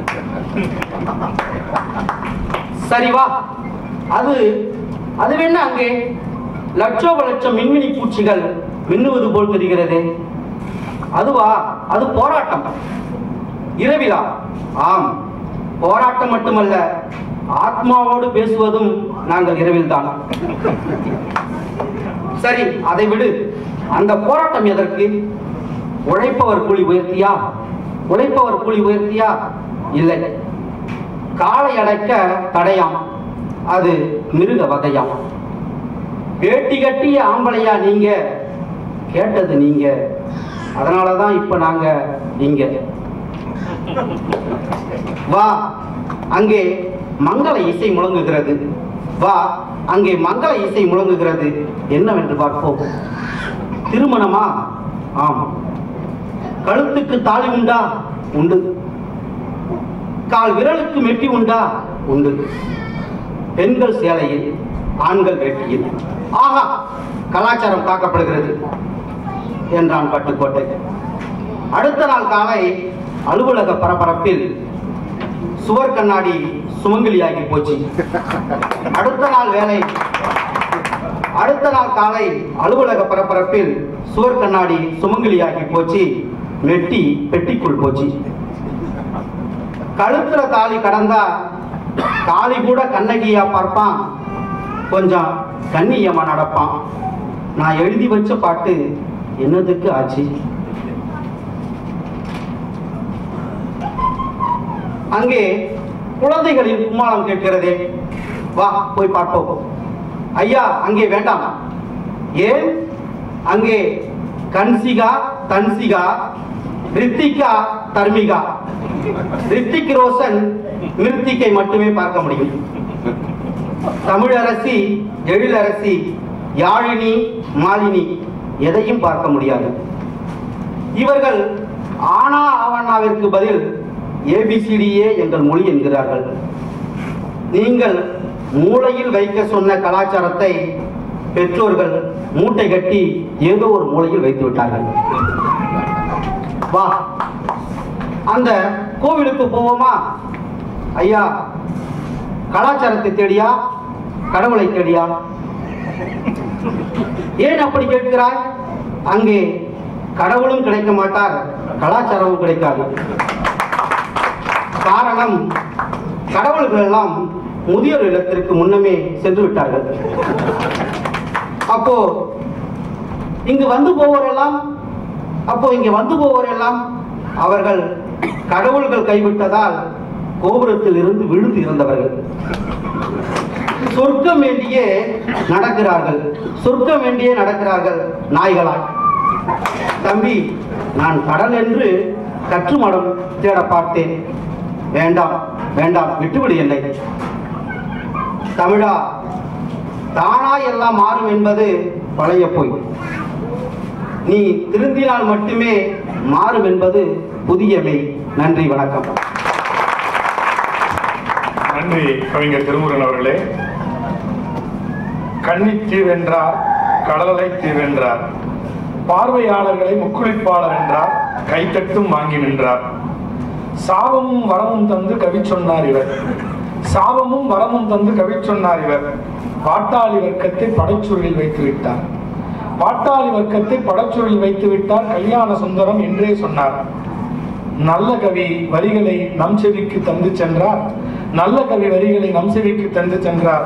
Speaker 10: சரி வா அது அது வேணா அங்கே லட்சோப லட்சம் மின்மினி பூச்சிகள் மின்னுவது போல் தெரிகிறதே அதுவா அது போராட்டம் இரவிலா ஆம் போராட்டம் மட்டுமல்ல ஆத்மாவோடு பேசுவதும் நாங்கள் இரவில்தான் சரி அதை விடு அந்த போராட்டம் எதற்கு உழைப்பவர் கூலி உயர்த்தியா உழைப்பவர் கூலி உயர்த்தியா இல்லை காலை அடைக்க தடையாம் அது மிருக வதையாம் வேட்டி கட்டிய ஆம்பளையா நீங்க கேட்டது நீங்க அதனாலதான் இப்ப நாங்க இங்க வா அங்கே மங்கள இசை முழங்குகிறது வா அங்கே மங்கள இசை முழங்குகிறது என்னவென்று பார்ப்போம் திருமணமா ஆம் கழுத்துக்கு தாலி உண்டா உண்டு கால் விரலுக்கு மெட்டி உண்டா உண்டு பெண்கள் சேலையில் ஆண்கள் வேட்டியில் ஆஹா கலாச்சாரம் காக்கப்படுகிறது என்றான் பட்டுக்கோட்டை அடுத்த நாள் காலை அலுவலக பரபரப்பில் சுவர் கண்ணாடி சுமங்கலியாகி போச்சு அடுத்த நாள் வேலை அடுத்த நாள் காலை அலுவலக பரபரப்பில் சுவர் கண்ணாடி சுமங்கலியாகி போச்சு மெட்டி பெட்டிக்குள் போச்சு கழுத்துல தாலி கடந்தா தாலி கூட கண்ணகியா பார்ப்பான் கொஞ்சம் கண்ணியமா நடப்பான் நான் எழுதி வச்ச பாட்டு என்னதுக்கு ஆச்சு அங்கே குழந்தைகளின் கும்மாளம் கேட்கிறதே வா போய் பார்ப்போம் ஐயா அங்கே வேண்டாம் ஏன் அங்கே கன்சிகா தன்சிகா ரித்திகா தர்மிகா ரித்திக் ரோஷன் மிருத்திக்கை மட்டுமே பார்க்க முடியும் தமிழரசி எழிலரசி யாழினி மாலினி எதையும் பார்க்க முடியாது இவர்கள் ஆனா ஆவண்ணாவிற்கு பதில் ஏபிசிடியே எங்கள் மொழி என்கிறார்கள் நீங்கள் மூளையில் வைக்க சொன்ன கலாச்சாரத்தை பெற்றோர்கள் மூட்டை கட்டி ஏதோ ஒரு மூலையில் வைத்து விட்டார்கள் வா அந்த கோவிலுக்கு போவோமா ஐயா கலாச்சாரத்தை தேடியா கடவுளை தேடியா ஏன் அப்படி கேட்கிறாய் அங்கே கடவுளும் கிடைக்க மாட்டார் கலாச்சாரமும் கிடைக்காது காரணம் கடவுள்கள் எல்லாம் முதியோர் இல்லத்திற்கு முன்னமே சென்று விட்டார்கள் அப்போ இங்கு வந்து போவோரெல்லாம் அப்போ இங்கே வந்து போவோரெல்லாம் அவர்கள் கடவுள்கள் கைவிட்டதால் கோபுரத்தில் இருந்து விழுந்து இறந்தவர்கள் சொர்க்கம் வேண்டியே நடக்கிறார்கள் சொர்க்கம் வேண்டியே நடக்கிறார்கள் நாய்களாய் தம்பி நான் கடல் என்று கற்றுமடம் தேட பார்த்தேன் வேண்டாம் வேண்டாம் விட்டுவிடு என்னை தமிழா தானா எல்லாம் மாறும் என்பது பழைய பொய் நீ திருந்தினால் மட்டுமே மாறும் என்பது புதிய மெய் நன்றி வணக்கம்
Speaker 6: நன்றி கவிஞர் திருமுருகன் அவர்களே கன்னி தீவென்றார் கடலை தீவென்றார் பார்வையாளர்களை முக்குளிப்பாளர் என்றார் கைத்தட்டும் வாங்கி நின்றார் சாபமும் வரமும் தந்து கவி சொன்னார் இவர் சாபமும் வரமும் தந்து கவி சொன்னார் இவர் பாட்டாளி வர்க்கத்தை படைச்சுருளில் வைத்து விட்டார் பாட்டாளி வர்க்கத்தை படைச்சுருளில் வைத்து விட்டார் கல்யாண சுந்தரம் என்றே சொன்னார் நல்ல கவி வரிகளை நம் செவிக்கு தந்து சென்றார் நல்ல கவி வரிகளை நம் செவிக்கு தந்து சென்றார்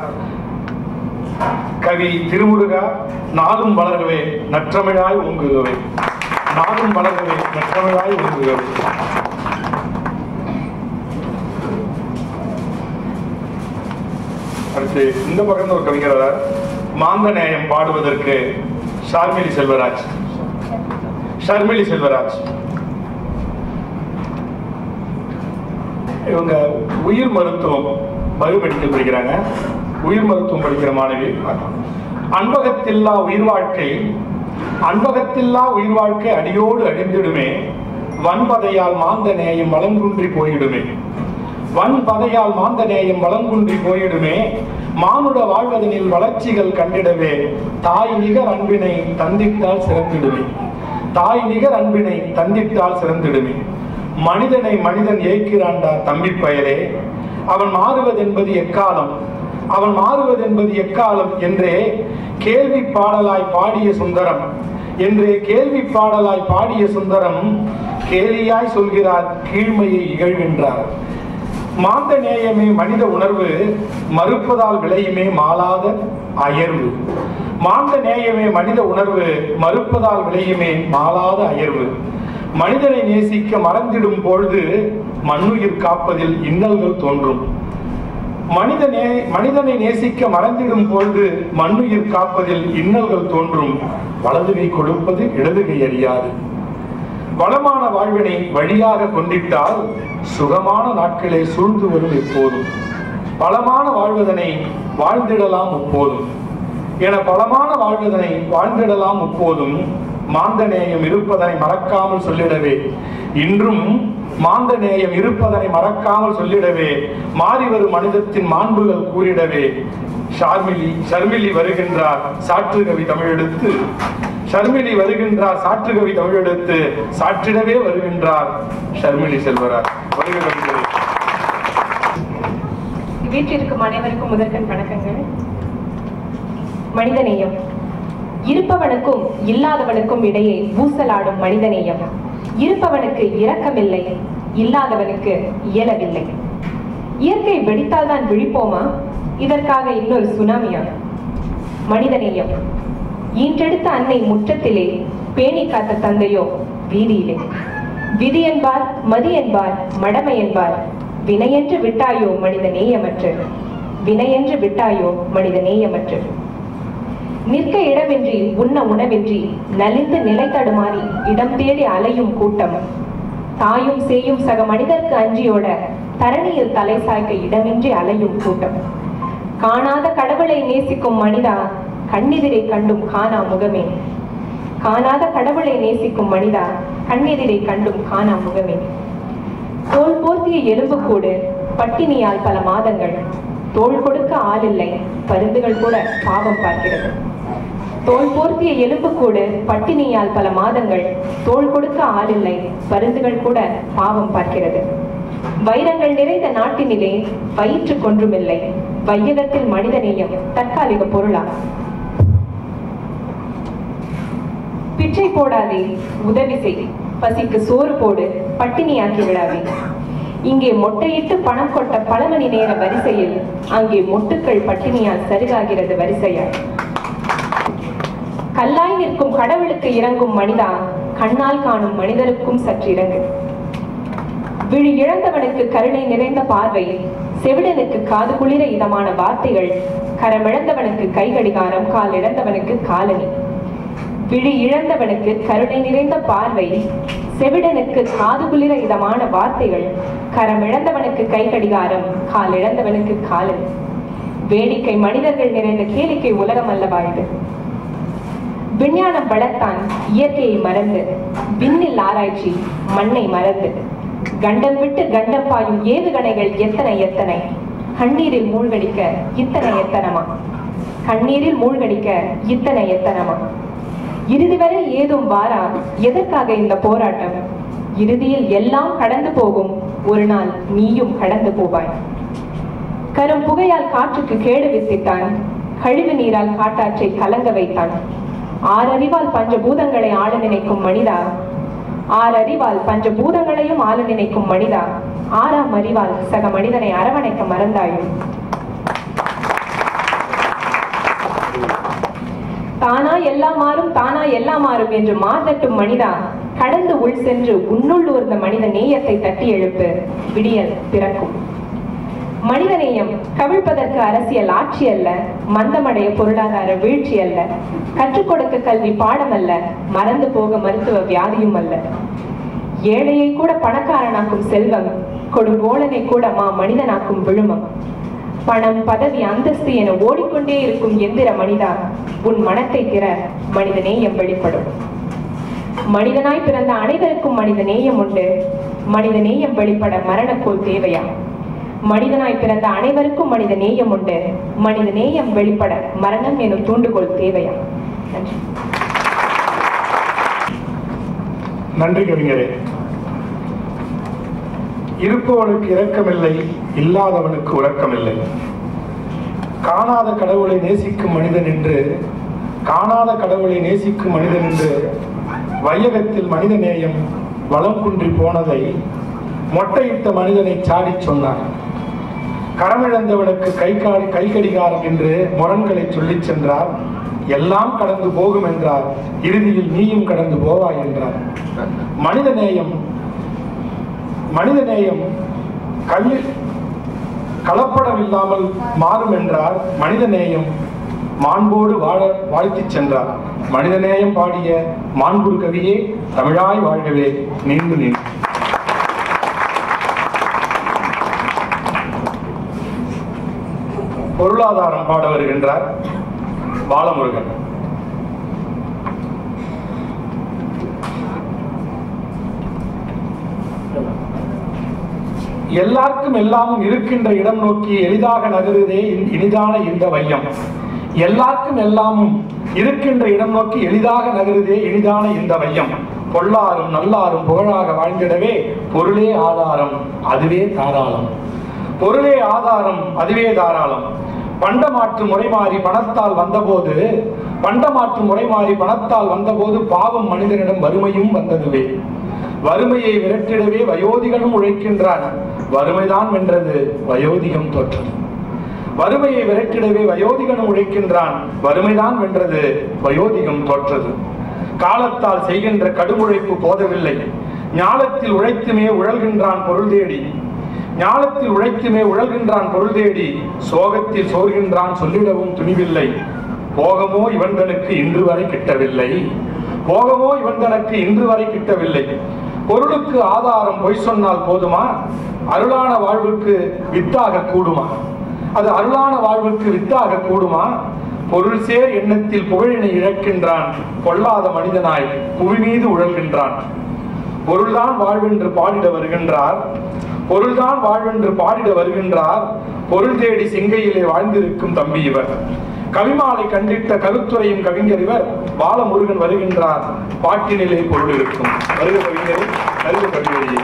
Speaker 6: கவி திருமுருகா நாளும் வளரவே நற்றமிழாய் ஓங்குகவே நாளும் வளரவே நற்றமிழாய் ஓங்குகவே அடுத்து இந்த பக்கம் ஒரு கவிஞர் வரார் மாந்த நேயம் பாடுவதற்கு ஷார்மிலி செல்வராஜ் ஷர்மிலி செல்வராஜ் இவங்க உயிர் மருத்துவம் பயோமெடிக்கல் படிக்கிறாங்க உயிர் மருத்துவம் படிக்கிற மாணவி அன்பகத்தில்லா உயிர் வாழ்க்கை அன்பகத்தில்லா உயிர் வாழ்க்கை அடியோடு அழிந்திடுமே வன்பதையால் மாந்த நேயம் வளங்குன்றி போயிடுமே வன்பதையால் மாந்த நேயம் வளங்குன்றி போயிடுமே மானுட வாழ்வதனில் வளர்ச்சிகள் கண்டிடவே தாய் நிகர் அன்பினை தந்திட்டால் சிறந்திடுமே தாய் நிகர் அன்பினை தந்திட்டால் சிறந்திடுமே மனிதனை மனிதன் ஏற்கிறான்டா தம்பி பயலே அவன் மாறுவதென்பது எக்காலம் அவன் மாறுவதென்பது எக்காலம் என்றே கேள்வி பாடலாய் பாடிய சுந்தரம் என்றே கேள்வி பாடலாய் பாடிய சுந்தரம் கேலியாய் சொல்கிறார் கீழ்மையை இகழ்கின்றார் மாந்த நேயமே மனித உணர்வு மறுப்பதால் விளையுமே மாளாத அயர்வு மாந்த நேயமே மனித உணர்வு மறுப்பதால் விளையுமே மாளாத அயர்வு மனிதனை நேசிக்க மறந்திடும் பொழுது மண்ணுயிர் காப்பதில் இன்னல்கள் தோன்றும் மனித நே மனிதனை நேசிக்க மறந்திடும் பொழுது மண்ணுயிர் காப்பதில் இன்னல்கள் தோன்றும் வலதுகை கொடுப்பது இடதுகை அறியாது வளமான வாழ்வினை வழியாக கொண்டிட்டால் சுகமான நாட்களே சூழ்ந்து வரும் எப்போதும் பலமான வாழ்வதனை வாழ்ந்திடலாம் முப்போதும் என பலமான வாழ்வதனை வாழ்ந்திடலாம் முப்போதும் மாந்தநேயம் இருப்பதனை மறக்காமல் சொல்லிடவே இன்றும் மாந்தநேயம் இருப்பதனை மறக்காமல் சொல்லிடவே மாறி வரும் மனிதத்தின் மாண்புகள் கூறிடவே ஷார்மிலி ஷர்மிலி வருகின்றார் சாற்று கவி தமிழெடுத்து ஷர்மிலி வருகின்றார் சாற்று கவி தமிழெடுத்து சாற்றிடவே வருகின்றார் ஷர்மிலி செல்வரார் வருக கவிஞரே.
Speaker 11: வீட்டில் இருக்கும் அனைவருக்கும் முதற்கண் வணக்கங்கள் மனிதநேயம் இருப்பவனுக்கும் இல்லாதவனுக்கும் இடையே ஊசலாடும் மனிதநேயம் இருப்பவனுக்கு இரக்கமில்லை இல்லாதவனுக்கு இயலவில்லை இயற்கை வெடித்தால்தான் விழிப்போமா இதற்காக இன்னொரு சுனாமியா மனிதநேயம் ஈன்றெடுத்த அன்னை முற்றத்திலே பேணி காத்த தந்தையோ வீதியிலே விதி என்பார் மதி என்பார் மடமை என்பார் வினையென்று விட்டாயோ மனித நேயமற்று வினையென்று விட்டாயோ மனித நேயமற்று நிற்க இடமின்றி உண்ண உணவின்றி நலிந்து நிலை தடுமாறி இடம் தேடி அலையும் கூட்டம் தாயும் சேயும் சக மனிதர்க்கு அஞ்சியோட தரணியில் தலை சாய்க்க இடமின்றி அலையும் கூட்டம் காணாத கடவுளை நேசிக்கும் மனிதா கண்ணெதிரை கண்டும் காணா முகமே காணாத கடவுளை நேசிக்கும் மனிதா கண்ணெதிரை கண்டும் காணா முகமே தோல் போர்த்திய எலும்புக்கூடு பட்டினியால் பல மாதங்கள் தோள் கொடுக்க ஆளில்லை பருந்துகள் கூட பாவம் பார்க்கிறது தோல் போர்த்திய எலும்புக்கூடு பட்டினியால் பல மாதங்கள் தோள் கொடுக்க ஆளில்லை பருந்துகள் கூட பாவம் பார்க்கிறது வைரங்கள் நிறைந்த நாட்டினிலே வயிற்று கொன்றுமில்லை வையகத்தில் மனிதநேயம் தற்காலிக பொருளா பிச்சை போடாதே உதவி செய் பசிக்கு சோறு போடு பட்டினியாக்கி விடாதே இங்கே மொட்டையிட்டு பணம் கொட்ட பல மணி நேர வரிசையில் அங்கே மொட்டுக்கள் பட்டினியால் சருகாகிறது வரிசையால் கல்லாய் நிற்கும் கடவுளுக்கு இறங்கும் மனிதா கண்ணால் காணும் மனிதருக்கும் சற்று இறங்கு விழி இழந்தவனுக்கு கருணை நிறைந்த பார்வை செவிடனுக்கு காது குளிர இதமான வார்த்தைகள் கரமிழந்தவனுக்கு கைகடிகாரம் கால் இழந்தவனுக்கு காலனி விழி இழந்தவனுக்கு கருணை நிறைந்த பார்வை செவிடனுக்கு காது குளிர இதமான வார்த்தைகள் கரமிழந்தவனுக்கு கைகடிகாரம் கால் இழந்தவனுக்கு காலனி வேடிக்கை மனிதர்கள் நிறைந்த கேளிக்கை உலகம் அல்லவா இது விஞ்ஞானம் வளர்த்தான் இயற்கையை மறந்து விண்ணில் ஆராய்ச்சி மண்ணை மறந்து கண்டம் விட்டு கண்டம் பாயும் ஏவுகணைகள் எத்தனை எத்தனை கண்ணீரில் மூழ்கடிக்க இத்தனை எத்தனமா கண்ணீரில் மூழ்கடிக்க இத்தனை எத்தனமா இறுதி வரை ஏதும் வாரா எதற்காக இந்த போராட்டம் இறுதியில் எல்லாம் கடந்து போகும் ஒரு நாள் நீயும் கடந்து போவாய் கரும் புகையால் காற்றுக்கு கேடு வித்திட்டான் கழிவு நீரால் காட்டாற்றை கலங்க வைத்தான் ஆறறிவால் பஞ்சபூதங்களை ஆள நினைக்கும் மனிதா ஆறறிவால் பஞ்சபூதங்களையும் ஆள நினைக்கும் மனிதா ஆறாம் அறிவால் சக மனிதனை அரவணைக்க மறந்தாயும் தானா எல்லாம் மாறும் தானா எல்லாம் மாறும் என்று மார்தட்டும் மனிதா கடந்து உள் சென்று உன்னுள் ஊர்ந்த மனித நேயத்தை தட்டி எழுப்பு விடியல் பிறக்கும் மனிதநேயம் கவிழ்ப்பதற்கு அரசியல் ஆட்சி அல்ல மந்தமடைய பொருளாதார வீழ்ச்சி அல்ல கற்றுக் கொடுக்க கல்வி பாடம் அல்ல மறந்து போக மருத்துவ வியாதியும் அல்ல ஏழையை கூட பணக்காரனாக்கும் செல்வம் கொடுங்கோலனை கூட மா மனிதனாக்கும் விழுமம் பணம் பதவி அந்தஸ்து என ஓடிக்கொண்டே இருக்கும் எந்திர மனிதா உன் மனத்தை திற மனித நேயம் வெளிப்படும் மனிதனாய் பிறந்த அனைவருக்கும் மனித நேயம் உண்டு மனித நேயம் வெளிப்பட மரணக்கோல் தேவையா மனிதனாய் பிறந்த அனைவருக்கும் மனித நேயம் உண்டு மனித நேயம் வெளிப்பட மரணம் எனும் தூண்டுகோல் தேவையா நன்றி
Speaker 6: நன்றி கவிஞரே இருப்பவனுக்கு இரக்கமில்லை இல்லாதவனுக்கு உறக்கமில்லை காணாத கடவுளை நேசிக்கும் மனிதன் என்று காணாத கடவுளை நேசிக்கும் மனிதன் என்று வையகத்தில் மனித நேயம் வளம் குன்றி போனதை மொட்டையிட்ட மனிதனை சாடிச் சொன்னார் கரமிழந்தவனுக்கு கை காடி கைகடிகாரம் என்று முரண்களை சொல்லிச் சென்றார் எல்லாம் கடந்து போகும் என்றார் இறுதியில் நீயும் கடந்து போவாய் என்றார் மனித நேயம் மனித நேயம் கல்லில் கலப்படம் இல்லாமல் மாறும் என்றார் மனித நேயம் மாண்போடு வாழ வாழ்த்திச் சென்றார் மனிதநேயம் பாடிய மாண்புர் கவியே தமிழாய் வாழ்கவே நீண்டு நீண்டு பொருளாதாரம் பாட வருகின்றார் பாலமுருகன் எல்லாருக்கும் எல்லாமும் இருக்கின்ற இடம் நோக்கி எளிதாக நகருதே இன்- இனிதான இந்த வையம் எல்லாருக்கும் எல்லாமும் இருக்கின்ற இடம் நோக்கி எளிதாக நகருதே இனிதான இந்த வையம் பொல்லாரும் நல்லாரும் புகழாக வாழ்ந்திடவே பொருளே ஆதாரம் அதுவே தாராளம் பொருளே ஆதாரம் அதுவே தாராளம் பண்டமாற்று முறை மாறி பணத்தால் வந்தபோது பண்டமாற்று முறை மாறி பணத்தால் வந்தபோது பாவம் மனிதனிடம் வறுமையும் வந்ததுவே வறுமையை விரட்டிடவே வயோதிகனும் உழைக்கின்றான் வறுமைதான் வென்றது வயோதிகம் தோற்றது வறுமையை விரட்டிடவே வயோதிகனும் உழைக்கின்றான் வறுமைதான் வென்றது வயோதிகம் தோற்றது காலத்தால் செய்கின்ற கடுமுழைப்பு போதவில்லை ஞாலத்தில் உழைத்துமே உழல்கின்றான் பொருள் தேடி ஞாலத்தில் உழைத்துமே உழல்கின்றான் பொருள் தேடி சோகத்தில் சோர்கின்றான் சொல்லிடவும் துணிவில்லை போகமோ இவன்களுக்கு இன்று வரை கிட்டவில்லை போகமோ இவன்களுக்கு இன்று வரை கிட்டவில்லை பொருளுக்கு ஆதாரம் பொய் சொன்னால் போதுமா அருளான வாழ்வுக்கு வித்தாக கூடுமா அது அருளான வாழ்வுக்கு வித்தாக கூடுமா பொருள் சேர் எண்ணத்தில் புகழினை இழக்கின்றான் கொள்ளாத மனிதனாய் புவி மீது உழல்கின்றான் பொருள்தான் வாழ்வென்று பாடிட வருகின்றார் பொருள்தான் வாழ்வென்று பாடிட வருகின்றார் பொருள் தேடி சிங்கையிலே வாழ்ந்திருக்கும் தம்பி இவர் கவிமாலை கண்டிட்ட கருத்துரையும் கவிஞர் இவர் பாலமுருகன் வருகின்றார் பாட்டினிலே பொருள் இருக்கும் வருக கவிஞரே வருக கவிஞரையே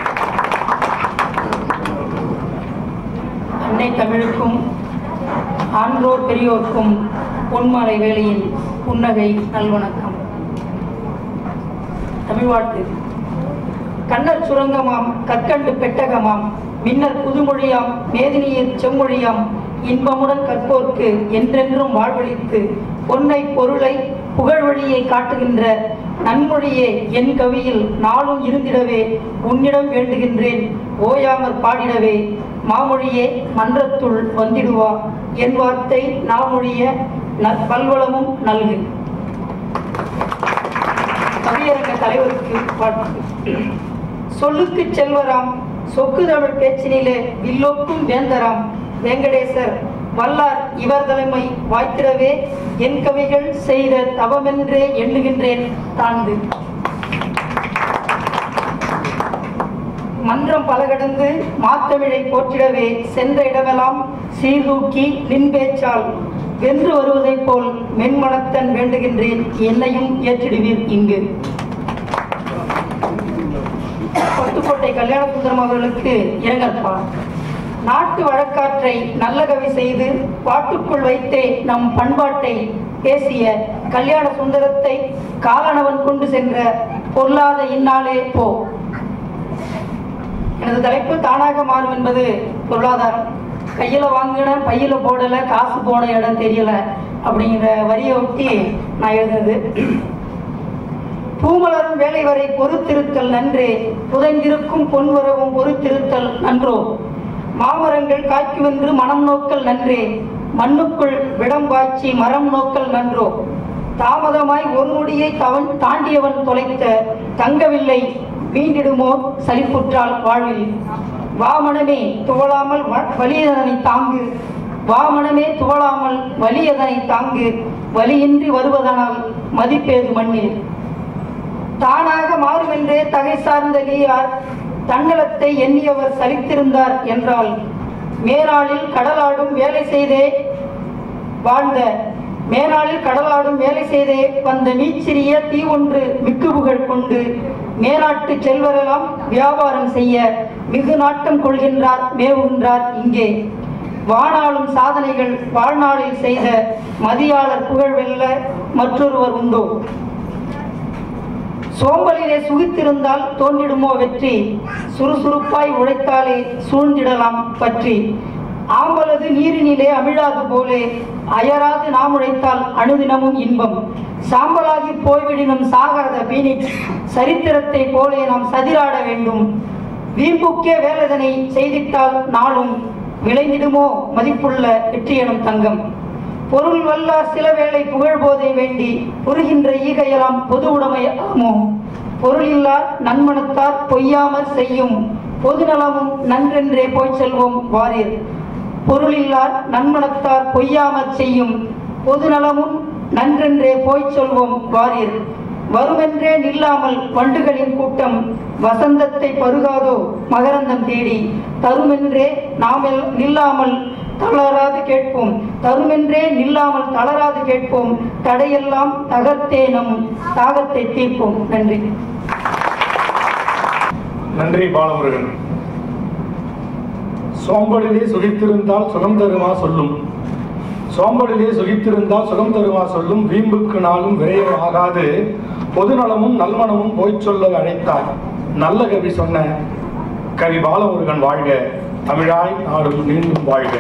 Speaker 12: அன்னை தமிழுக்கும் ஆன்றோர் பெரியோர்க்கும் பொன்மாலை வேளையின் புன்னகை நல்வணக்கம் தமிழ் வாழ்த்து கண்ணர் சுரங்கமாம் கற்கண்டு பெட்டகமாம் மின்னர் புதுமொழியாம் மேதினியின் செம்மொழியாம் இன்பமுடன் கற்போர்க்கு என்றென்றும் வாழ்வழித்து பொன்னை பொருளை புகழ்வழியை காட்டுகின்ற நன்மொழியே என் கவியில் நாளும் இருந்திடவே உன்னிடம் வேண்டுகின்றேன் ஓயாமற் பாடிடவே மாமொழியே மன்றத்துள் வந்திடுவா என் வார்த்தை நாமொழிய நற் பல்வளமும் நல்கு கவியரங்க தலைவருக்கு வாழ்த்து சொல்லுக்கு செல்வராம் சொக்கு தமிழ் பேச்சினிலே வில்லோக்கும் வேந்தராம் வெங்கடேசர் வல்லார் இவர் தலைமை வாய்த்திடவே என் கவிகள் செய்த தவமென்றே எண்ணுகின்றேன் தாழ்ந்து மன்றம் பல கடந்து மாத்தமிழை போற்றிடவே சென்ற இடமெல்லாம் சீர்தூக்கி நின் பேச்சால் வென்று வருவதைப் போல் மென்மனத்தன் வேண்டுகின்றேன் என்னையும் ஏற்றிடுவீர் இங்கு பட்டுக்கோட்டை கல்யாண சுந்தரம் அவர்களுக்கு இரங்கற்பார் நாட்டு வழக்காற்றை நல்ல கவி செய்து பாட்டுக்குள் வைத்தே நம் பண்பாட்டை பேசிய கல்யாண சுந்தரத்தை காலனவன் கொண்டு சென்ற பொல்லாத இந்நாளே போ எனது தலைப்பு தானாக மாறும் என்பது பொருளாதாரம் கையில வாங்கின பையில போடல காசு போன இடம் தெரியல அப்படிங்கிற வரியை ஒட்டி நான் எழுதுனது பூமலரும் வேலை வரை பொறுத்திருத்தல் நன்றே புதைந்திருக்கும் பொன்வரவும் பொறுத்திருத்தல் நன்றோ மாமரங்கள் காய்க்குவென்று மனம் நோக்கல் நன்றே மண்ணுக்குள் விடம் பாய்ச்சி மரம் நோக்கல் நன்றோ தாமதமாய் ஒரு நொடியை தவன் தாண்டியவன் தொலைத்த தங்கவில்லை மீண்டிடுமோ சலிப்புற்றால் வாழ்வில் வாமனமே துவளாமல் வ- வலியதனை தாங்கு வாமனமே துவளாமல் வலியதனை தாங்கு வலியின்றி வருவதனால் மதிப்பேது மண்ணில் தானாக மாறுமென்றே தகை சார்ந்த நீயார் தன்னலத்தை எண்ணியவர் சலித்திருந்தார் என்றால் மேலாளில் கடலாடும் வேலை செய்தே வாழ்ந்த மேலாளில் கடலாடும் வேலை செய்தே வந்த மீச்சிறிய தீ ஒன்று மிக்கு புகழ் கொண்டு மேலாட்டு செல்வரெல்லாம் வியாபாரம் செய்ய மிகு நாட்டம் கொள்கின்றார் மேவுகின்றார் இங்கே வானாளும் சாதனைகள் வாழ்நாளில் செய்த மதியாளர் புகழ் வெல்ல மற்றொருவர் உண்டோ சோம்பலிலே சுகித்திருந்தால் தோன்றிடுமோ வெற்றி சுறுசுறுப்பாய் உழைத்தாலே சூழ்ந்திடலாம் பற்றி ஆம்பலது நீரினிலே அமிழாது போலே அயராது நாம் உழைத்தால் அணுதினமும் இன்பம் சாம்பலாகி போய்விடினும் சாகாத பீனிக்ஸ் சரித்திரத்தை போலே நாம் சதிராட வேண்டும் வீம்புக்கே வேலதனை செய்திட்டால் நாளும் விளைந்திடுமோ மதிப்புள்ள வெற்றி எனும் தங்கம் பொருள் வல்லார் சில வேளை புகழ் போதை வேண்டி புரிகின்ற ஈகையெல்லாம் பொது உடைமை ஆமோ பொருள் இல்லார் நன்மனத்தார் பொய்யாமற் செய்யும் பொது நலமும் நன்றென்றே போய் செல்வோம் வாரீர் பொருள் இல்லார் நன்மனத்தார் பொய்யாமற் செய்யும் பொது நலமும் நன்றென்றே போய் சொல்வோம் வாரீர் வருமென்றே நில்லாமல் வண்டுகளின் கூட்டம் வசந்தத்தை பருகாதோ மகரந்தம் தேடி தருமென்றே நாமெல் நில்லாமல் தளராது கேட்போம் தருமென்றே நில்லாமல் தளராது கேட்போம் தடையெல்லாம் தகர்த்தே நம் தாகத்தை தீர்ப்போம் நன்றி
Speaker 6: நன்றி பாலமுருகன் சோம்பலிலே சுகித்திருந்தால் சுகம் தருமா சொல்லும் சோம்பலிலே சுகித்திருந்தால் சுகம் தருமா சொல்லும் வீம்புக்கு நாளும் விரைவு ஆகாது பொதுநலமும் நல்மனமும் போய்ச் சொல்ல அழைத்தாய் நல்ல கவி சொன்ன கவி பாலமுருகன் வாழ்க தமிழாய் நாடும் மீண்டும் வாழ்க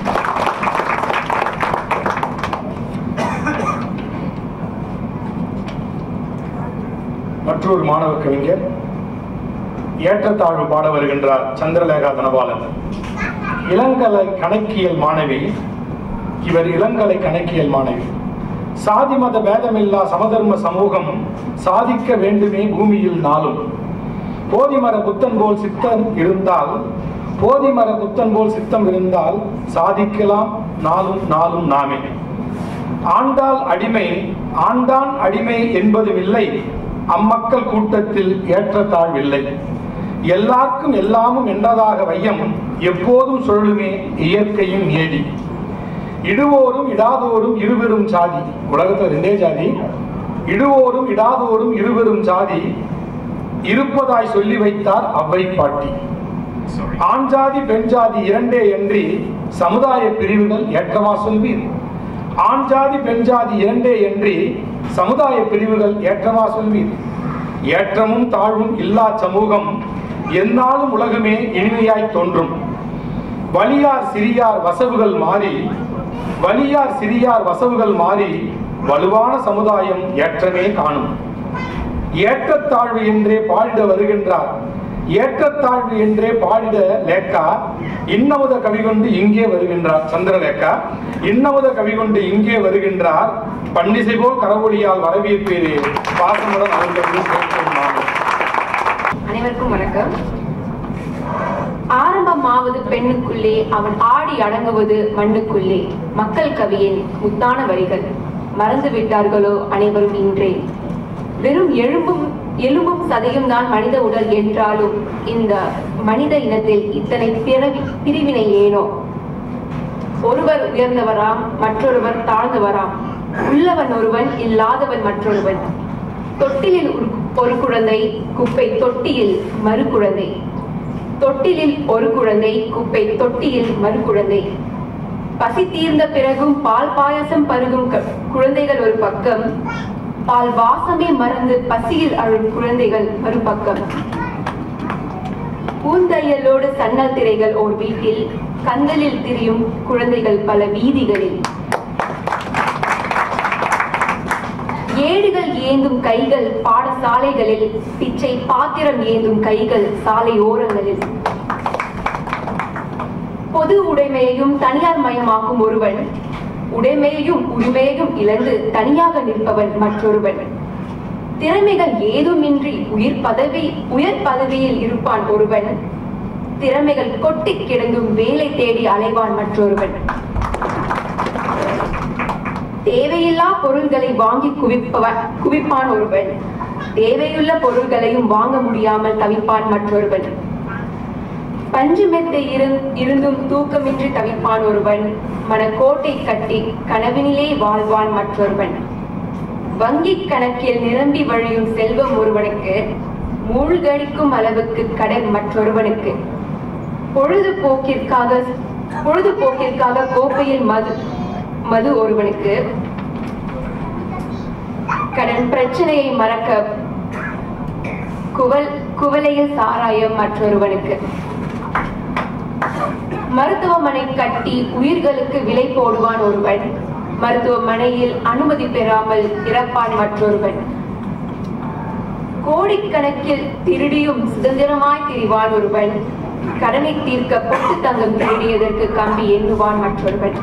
Speaker 6: மற்றொரு மாணவ கவிஞர் ஏற்றத்தாழ்வு பாட வருகின்றார் சந்திரலேகா தனபாலன் இளங்கலை கணக்கியல் மாணவி இவர் இளங்கலை கணக்கியல் மாணவி சாதி மத பேதமில்லா சமதர்ம சமூகம் சாதிக்க வேண்டுமே பூமியில் நாளும் போதிமர புத்தன் போல் சித்தம் இருந்தால் போதிமர புத்தன் போல் சித்தம் இருந்தால் சாதிக்கலாம் நாளும் நாளும் நாமே ஆண்டாள் அடிமை ஆண்டான் அடிமை என்பதும் இல்லை அம்மக்கள் கூட்டத்தில் ஏற்றத்தாழ்வில்லை எல்லாருக்கும் எல்லாமும் என்றதாக வையம் எப்போதும் சொல்லுமே இயற்கையும் நேடி இடுவோரும் இடாதோரும் இருவரும் சாதி உலகத்துல ரெண்டே ஜாதி இடுவோரும் இடாதோரும் இருவரும் சாதி இருப்பதாய் சொல்லி வைத்தார் அவ்வை பாட்டி ஆண் ஜாதி பெண் ஜாதி இரண்டே என்று சமுதாய பிரிவுகள் ஏற்றமா சொல்வீர் ஆண் ஜாதி பெண் ஜாதி இரண்டே என்று சமுதாய பிரிவுகள் ஏற்றமா சொல்வீர் ஏற்றமும் தாழ்வும் இல்லா சமூகம் எந்நாளும் உலகமே இனிமையாய் தோன்றும் வலியார் சிறியார் வசவுகள் மாறி வலியார் சிறியார் வசவுகள் மாறி வலுவான சமுதாயம் ஏற்றமே காணும் ஏற்றத்தாழ்வு என்றே பாடிட வருகின்றார் ஏற்றத்தாழ்வு என்றே பாடிட லேக்கா இன்னமுத கவி கொண்டு இங்கே வருகின்றார் சந்திரலேக்கா இன்னமுத கவி கொண்டு இங்கே வருகின்றார் பன்னிசை போல் கரவொலியால் வரவேற்பீரே பாசமுடன் அவர்களுக்கு சேர்க்கும் நானும்
Speaker 11: அனைவருக்கும் வணக்கம் ஆரம்பமாவது பெண்ணுக்குள்ளே அவன் ஆடி அடங்குவது மண்ணுக்குள்ளே மக்கள் கவியின் முத்தான வரிகள் மறந்து விட்டார்களோ அனைவரும் இன்றே வெறும் எழும்பும் எலும்பும் சதையும் தான் மனித உடல் என்றாலும் இந்த மனித இனத்தில் இத்தனை பிறவி பிரிவினை ஏனோ ஒருவர் உயர்ந்தவராம் மற்றொருவர் தாழ்ந்தவராம் உள்ளவன் ஒருவன் இல்லாதவன் மற்றொருவன் தொட்டிலில் ஒரு- ஒரு குழந்தை குப்பை தொட்டியில் மறு குழந்தை தொட்டிலில் ஒரு குழந்தை குப்பை தொட்டியில் மறு குழந்தை பசி தீர்ந்த பிறகும் பால் பாயாசம் பருகும் க- குழந்தைகள் ஒரு பக்கம் பால் வாசமே மறந்து பசியில் அழும் குழந்தைகள் மறுபக்கம் பூந்தையலோடு சன்னல் திரைகள் ஓர் வீட்டில் கந்தலில் திரியும் குழந்தைகள் பல வீதிகளில் ஏடுகள் ஏந்தும் கைகள் பாடசாலைகளில் பிச்சை பாத்திரம் ஏந்தும் கைகள் சாலை ஓரங்களில் பொது உடைமையையும் தனியார் மயமாக்கும் ஒருவன் உடைமையையும் உரிமையையும் இழந்து தனியாக நிற்பவன் மற்றொருவன் திறமைகள் ஏதுமின்றி உயிர் பதவி உயர் பதவியில் இருப்பான் ஒருவன் திறமைகள் கொட்டி கிடங்கும் வேலை தேடி அலைவான் மற்றொருவன் தேவையில்லா பொருள்களை வாங்கி குவிப்பவன் குவிப்பான் ஒருவன் தேவையுள்ள பொருள்களையும் வாங்க முடியாமல் தவிப்பான் மற்றொருவன் பஞ்சு மெத்தை இருந்- இருந்தும் தூக்கமின்றி தவிப்பான் ஒருவன் மனக்கோட்டை கட்டி கனவினிலே வாழ்வான் மற்றொருவன் வங்கிக் கணக்கில் நிரம்பி வழியும் செல்வம் ஒருவனுக்கு மூழ்கடிக்கும் அளவுக்கு கடன் மற்றொருவனுக்கு பொழுதுபோக்கிற்காக பொழுதுபோக்கிற்காக கோப்பையில் மது மது ஒருவனுக்கு கடன் பிரச்சனையை மறக்க குவல் குவளையில் சாராயம் மற்றொருவனுக்கு மருத்துவமனை கட்டி உயிர்களுக்கு விலை போடுவான் ஒருவன் மருத்துவமனையில் அனுமதி பெறாமல் இறப்பான் மற்றொருவன் கோடிக்கணக்கில் திருடியும் சுதந்திரமாய் திரிவான் ஒருவன் கடனை தீர்க்க பொட்டு தங்கம் திருடியதற்கு கம்பி எண்ணுவான் மற்றொருவன்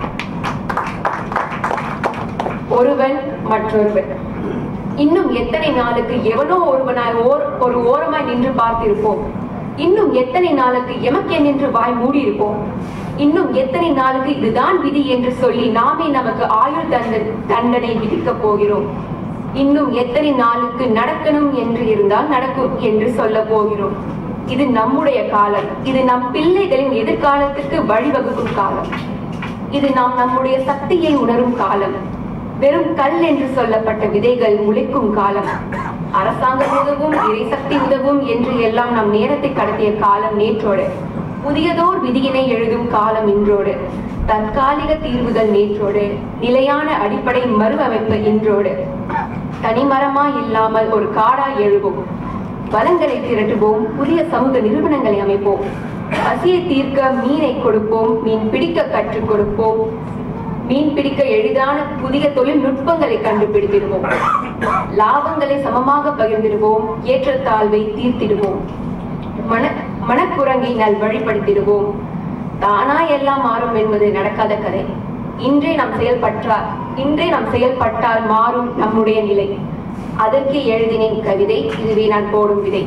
Speaker 11: ஒருவன் மற்றொருவன் இன்னும் எத்தனை நாளுக்கு எவனோ ஒருவனாய் ஓர் ஒரு ஓரமாய் நின்று பார்த்திருப்போம் இன்னும் எத்தனை நாளுக்கு எமக்கே நின்று வாய் மூடியிருப்போம் இன்னும் எத்தனை நாளுக்கு இதுதான் விதி என்று சொல்லி நாமே நமக்கு ஆயுள் தண்ட தண்டனை விதிக்கப் போகிறோம் இன்னும் எத்தனை நாளுக்கு நடக்கணும் என்று இருந்தால் நடக்கும் என்று சொல்ல போகிறோம் இது நம்முடைய காலம் இது நம் பிள்ளைகளின் எதிர்காலத்துக்கு வழிவகுக்கும் காலம் இது நாம் நம்முடைய சக்தியை உணரும் காலம் வெறும் கல் என்று சொல்லப்பட்ட விதைகள் முளைக்கும் காலம் அரசாங்கம் உதவும் இறைசக்தி உதவும் என்று எல்லாம் நம் நேரத்தை கடத்திய காலம் நேற்றோடு புதியதோர் விதியினை எழுதும் காலம் இன்றோடு தற்காலிக தீர்வுகள் நேற்றோடு நிலையான அடிப்படை மறுஅமைப்பு இன்றோடு தனிமரமா இல்லாமல் ஒரு காடாய் எழுவோம் வளங்களை திரட்டுவோம் புதிய சமூக நிறுவனங்களை அமைப்போம் பசியை தீர்க்க மீனை கொடுப்போம் மீன் பிடிக்க கற்றுக் கொடுப்போம் மீன் பிடிக்க எளிதான புதிய தொழில்நுட்பங்களை கண்டுபிடித்திடுவோம் லாபங்களை சமமாக பகிர்ந்திடுவோம் ஏற்றத்தாழ்வை தீர்த்திடுவோம் மன மனக்குரங்கை நல் வழிபடுத்திடுவோம் தானா எல்லாம் மாறும் என்பது நடக்காத கதை
Speaker 13: இன்றே நாம் செயல்பட்டால் இன்றே நாம் செயல்பட்டால் மாறும் நம்முடைய நிலை அதற்கு எழுதினேன் கவிதை இதுவே நான் போடும் விதை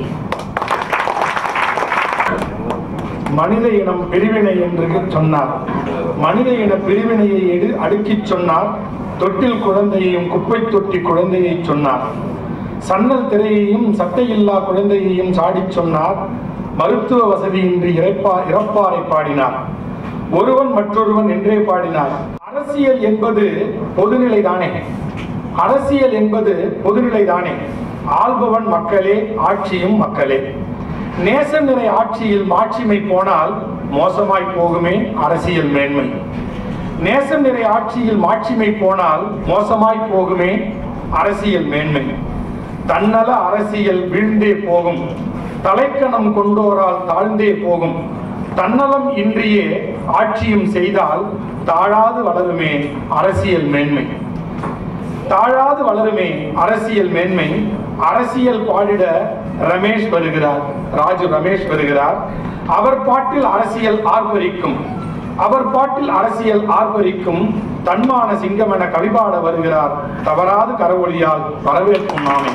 Speaker 6: மனித இனம் பிரிவினை என்று சொன்னார் மனித இன பிரிவினையை எடு அடுக்கிச் சொன்னார் தொட்டில் குழந்தையையும் குப்பை தொட்டி குழந்தையை சொன்னார் சன்னல் திரையையும் சட்டையில்லா குழந்தையையும் சாடிச் சொன்னார் மருத்துவ வசதியின்றி இறப்பா இறப்பாரை பாடினார் ஒருவன் மற்றொருவன் என்றே பாடினார் அரசியல் என்பது பொதுநிலை தானே அரசியல் என்பது பொதுநிலை தானே ஆள்பவன் மக்களே ஆட்சியும் மக்களே நேச நிறை ஆட்சியில் மாட்சிமை போனால் மோசமாய் போகுமே அரசியல் மேன்மை நேச நிறை ஆட்சியில் மாட்சிமை போனால் மோசமாய் போகுமே அரசியல் மேன்மை தன்னல அரசியல் வீழ்ந்தே போகும் தலைக்கணம் கொண்டோரால் தாழ்ந்தே போகும் தன்னலம் இன்றியே ஆட்சியும் செய்தால் தாழாது வளருமே அரசியல் மேன்மை தாழாது வளருமே அரசியல் மேன்மை அரசியல் பாடிட ரமேஷ் வருகிறார் ராஜு ரமேஷ் வருகிறார் அவர் பாட்டில் அரசியல் ஆர்ப்பரிக்கும் அவர் பாட்டில் அரசியல் ஆர்ப்பரிக்கும் தன்மான சிங்கம் என கவிபாட வருகிறார் தவறாது கரவொலியால் வரவேற்கும் நாமே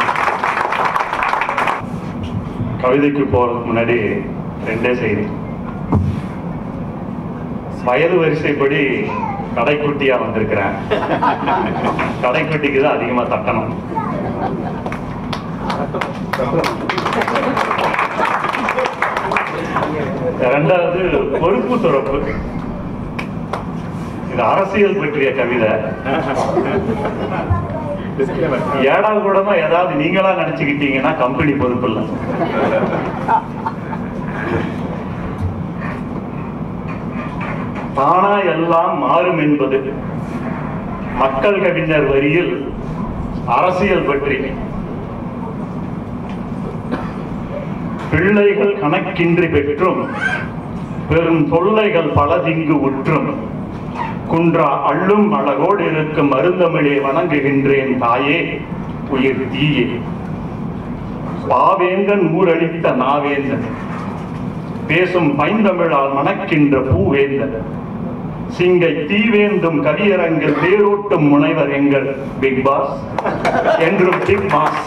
Speaker 14: கவிதைக்கு போறதுக்கு முன்னாடி ரெண்டே செய்தி வயது வரிசைப்படி கடைக்குட்டியா வந்திருக்கிறேன் கடைக்குட்டிக்கு தான் அதிகமா தட்டணும் ரெண்டாவது பொறுப்பு துறப்பு இது அரசியல் பற்றிய கவிதை ஏடா கூடமா ஏதாவது நீங்களா நினைச்சுக்கிட்டீங்கன்னா கம்பெனி பொறுப்பு இல்லை தானா எல்லாம் மாறும் என்பது மக்கள் கவிஞர் வரியில் அரசியல் பற்றி பிள்ளைகள் கணக்கின்றி பெற்றும் பெரும் தொல்லைகள் பலதிங்கு உற்றும் குன்றா அள்ளும் அழகோடு இருக்கும் மருந்தமிழே வணங்குகின்றேன் தாயே உயிர் தீயே பாவேந்தன் ஊரளித்த நாவேந்தன் பேசும் பைந்தமிழால் மணக்கின்ற பூவேந்தன் சிங்கை தீவேந்தும் கவியரங்கில் தேரோட்டும் முனைவர் எங்கள் பிக் பாஸ் என்றும் பிக் பாஸ்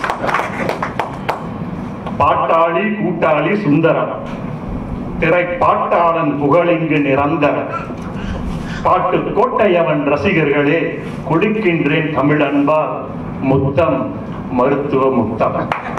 Speaker 14: பாட்டாளி கூட்டாளி சுந்தரம் திரைப்பாட்டாளன் புகழிங்கு நிரந்தர பாட்டு கோட்டையவன் ரசிகர்களே கொடுக்கின்றேன் தமிழ் அன்பால் முத்தம் மருத்துவ முத்தம்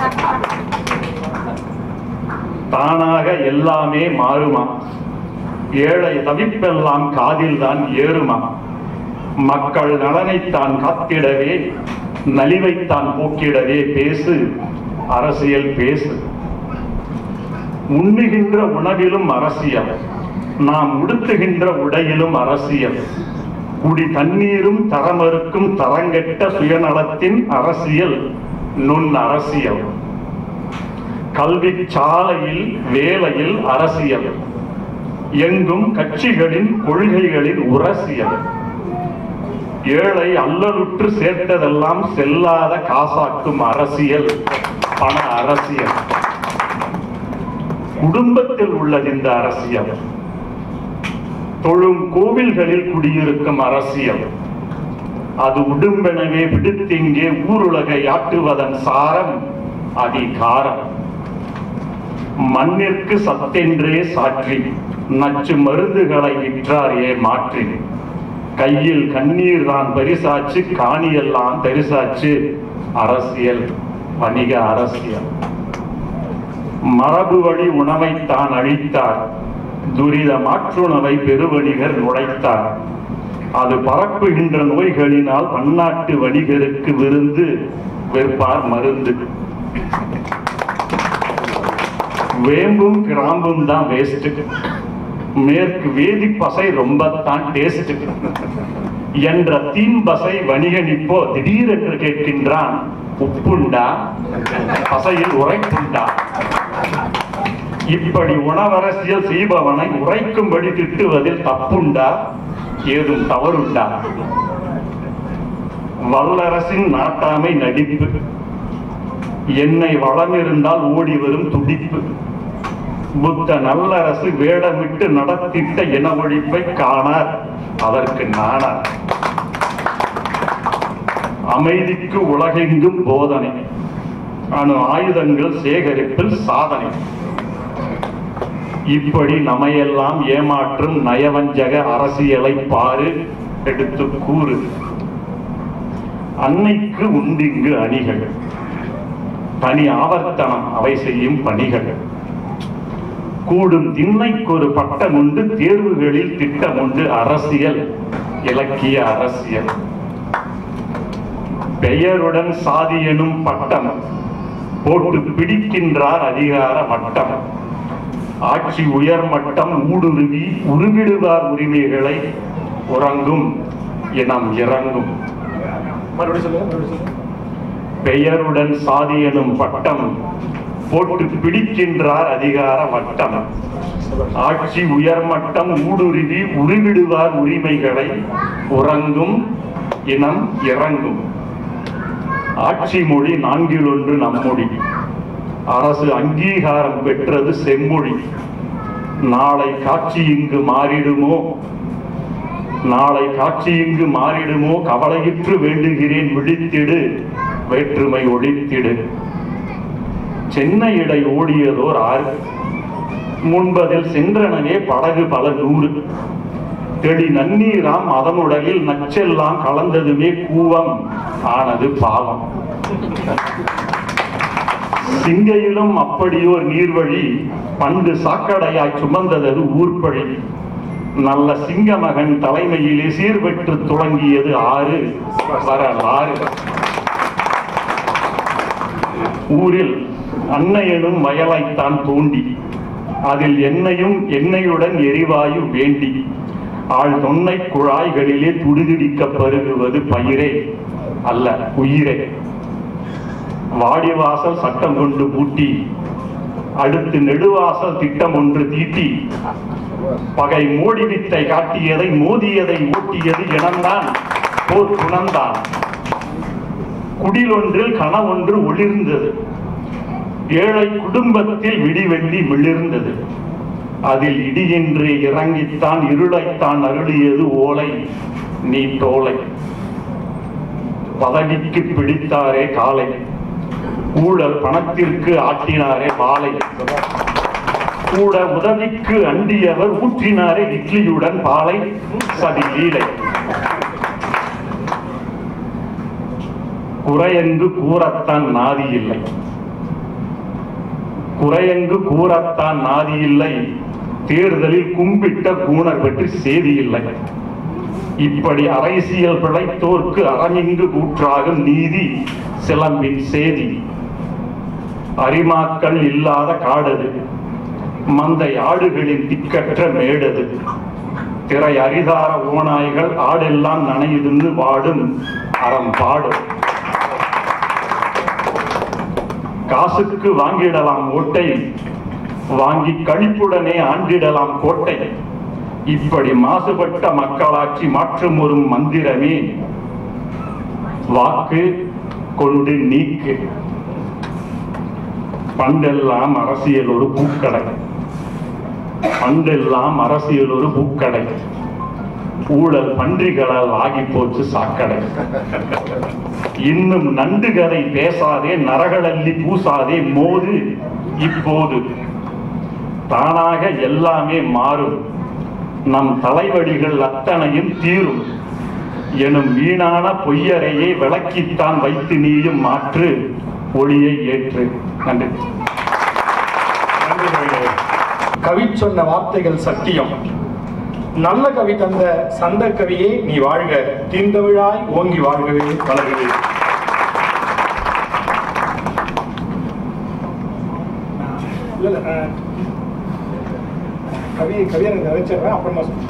Speaker 14: தானாக எல்லாமே மாறுமா ஏழை தவிப்பெல்லாம் காதில் தான் ஏறுமா மக்கள் நலனைத்தான் காத்திடவே நலிவைத்தான் போக்கிடவே பேசு அரசியல் பேசு உண்ணுகின்ற உணவிலும் அரசியல் நாம் உடுத்துகின்ற உடையிலும் அரசியல் குடி தண்ணீரும் தரமறுக்கும் தரங்கெட்ட சுயநலத்தின் அரசியல் நுண் அரசியல் கல்வி சாலையில் வேலையில் அரசியல் எங்கும் கட்சிகளின் கொள்கைகளின் உரசியல் ஏழை அல்லலுற்று சேர்த்ததெல்லாம் செல்லாத காசாக்கும் அரசியல் பண அரசியல் குடும்பத்தில் உள்ளது இந்த அரசியல் தொழும் கோவில்களில் குடியிருக்கும் அரசியல் அது உடும்பெனவே விடுத்திங்கே ஊருலகை ஆட்டுவதன் சாரம் அதிகாரம் மண்ணிற்கு சத்தென்றே சாற்றி நச்சு மருந்துகளை விற்றார் ஏ மாற்றி கையில் கண்ணீர் தான் பரிசாச்சு காணியெல்லாம் பரிசாச்சு அரசியல் வணிக அரசியல் மரபு வழி உணவைத்தான் அழித்தார் துரித மாற்றுணவை பெருவணிகர் நுழைத்தார் அது பரப்புகின்ற நோய்களினால் பன்னாட்டு வணிகருக்கு விருந்து வெறுப்பார் மருந்து வேம்பும் கிராம்பும் தான் வேஸ்ட் மேற்கு வேதி பசை ரொம்ப தான் டேஸ்ட் என்ற தீம்பசை வணிகன் இப்போ திடீரென்று கேட்கின்றான் உப்புண்டா பசையில் உரைப்புண்டா இப்படி உணவரசியல் செய்பவனை உரைக்கும்படி திட்டுவதில் தப்புண்டா ஏதும் தவறுண்டா வல்லரசின் நாட்டாமை நடிப்பு என்னை வளம் இருந்தால் ஓடி வரும் துடிப்பு புத்த நல்லரசு வேடமிட்டு நடத்திட்ட இன ஒழிப்பை காணார் அதற்கு நானா அமைதிக்கு உலகெங்கும் போதனை அணு ஆயுதங்கள் சேகரிப்பில் சாதனை இப்படி நமையெல்லாம் ஏமாற்றும் நயவஞ்சக அரசியலை பாரு எடுத்து கூறு அன்னைக்கு உண்டிங்கு அணிகள் தனி ஆவர்த்தனம் அவை செய்யும் பணிகள் கூடும் திண்ணைக்கொரு பட்டம் உண்டு தேர்வுகளில் திட்டம் உண்டு அரசியல் இலக்கிய அரசியல் பெயருடன் சாதி எனும் பட்டம் போட்டு பிடிக்கின்றார் அதிகார மட்டம் ஆட்சி உயர்மட்டம் ஊடுருவி உருவிடுவார் உரிமைகளை உறங்கும் இனம் இறங்கும்
Speaker 6: மறுபடியும் சொல்லுங்க மறுபடியும் சொல்லுங்க
Speaker 14: பெயருடன் சாதி எனும் பட்டம் போட்டு பிடிக்கின்றார் அதிகார வட்டம் ஆட்சி உயர்மட்டம் ஊடுருவி உருவிடுவார் உரிமைகளை உறங்கும் இனம் இறங்கும் ஆட்சி மொழி நான்கில் ஒன்று நம்மொழி அரசு அங்கீகாரம் பெற்றது செம்மொழி நாளை காட்சி இங்கு மாறிடுமோ நாளை காட்சி இங்கு மாறிடுமோ கவலையுற்று வேண்டுகிறேன் விழித்திடு வேற்றுமை ஒழித்திடு சென்னை இடை ஓடியதோர் ஆறு முன்பதில் சென்றனவே படகு பல நூறு தெளி நன்னீராம் அதனுடலில் நச்செல்லாம் கலந்ததுமே கூவம் ஆனது பாவம் சிங்கையிலும் அப்படியோர் நீர்வழி பண்டு சாக்கடையாய் சுமந்ததது ஊர்ப்பழி நல்ல சிங்க மகன் தலைமையிலே சீர்பெற்று துவங்கியது ஆறு வரலாறு ஊரில் அன்னையனும் வயலைத்தான் தோண்டி அதில் எண்ணெயும் எண்ணெயுடன் எரிவாயு வேண்டி ஆள் தொன்னை குழாய்களிலே துடிதுடிக்க பருகுவது பயிரே அல்ல உயிரே வாடிவாசல் சட்டம் கொண்டு பூட்டி அடுத்து நெடுவாசல் திட்டம் ஒன்று தீட்டி பகை மோடி வித்தை காட்டியதை மோதியதை ஓட்டியது இனம்தான் போர் குணம்தான் குடிலொன்றில் கனவொன்று ஒளிர்ந்தது ஏழை குடும்பத்தில் விடிவெள்ளி மிளிர்ந்தது அதில் இடியின்றி இறங்கித்தான் இருளைத்தான் அருளியது ஓலை நீ தோலை பதவிக்கு பிடித்தாரே காலை ஊழல் பணத்திற்கு ஆட்டினாரே பாலை கூட உதவிக்கு அண்டியவர் ஊற்றினாரே இட்லியுடன் பாலை சதி லீலை குறையென்று கூறத்தான் நாதி இல்லை குறையெங்கு கூறத்தான் நாதி இல்லை தேர்தலில் கும்பிட்ட கூணர் பற்றி செய்தி இல்லை இப்படி அரசியல் பிழைத்தோர்க்கு அறமிங்கு கூற்றாகும் நீதி சிலம்பின் சேதி அரிமாக்கள் இல்லாத காடது மந்தை ஆடுகளின் திக்கற்ற மேடது திரை அரிதார ஓநாய்கள் ஆடெல்லாம் நனையுதுன்னு வாடும் அறம் பாடும் காசுக்கு வாங்கிடலாம் ஓட்டை வாங்கி கழிப்புடனே ஆண்டிடலாம் கோட்டை இப்படி மாசுபட்ட மக்களாட்சி மாற்றும் ஒரு மந்திரமே வாக்கு கொண்டு நீக்கு பண்டெல்லாம் அரசியல் ஒரு பூக்கடை பண்டெல்லாம் அரசியல் ஒரு பூக்கடை ஊழல் பன்றிகளால் ஆகி போச்சு சாக்கடை இன்னும் நண்டு கதை பேசாதே நரகளல்லி பூசாதே மோது இப்போது தானாக எல்லாமே மாறும் நம் தலைவடிகள் அத்தனையும் தீரும் எனும் வீணான பொய்யறையை விளக்கித்தான் வைத்து நீயும் மாற்று ஒளியை ஏற்று நன்றி
Speaker 6: நன்றி கவிஞரே. கவி சொன்ன வார்த்தைகள் சத்தியம் நல்ல கவி தந்த சந்த கவியே நீ வாழ்க தீந்தவிழாய் ஓங்கி வாழ்கவே வளர்கவே இல்ல இல்ல அஹ், கவி கவியரங்க வச்சிடுறேன் அப்புறமா சொல்றேன்.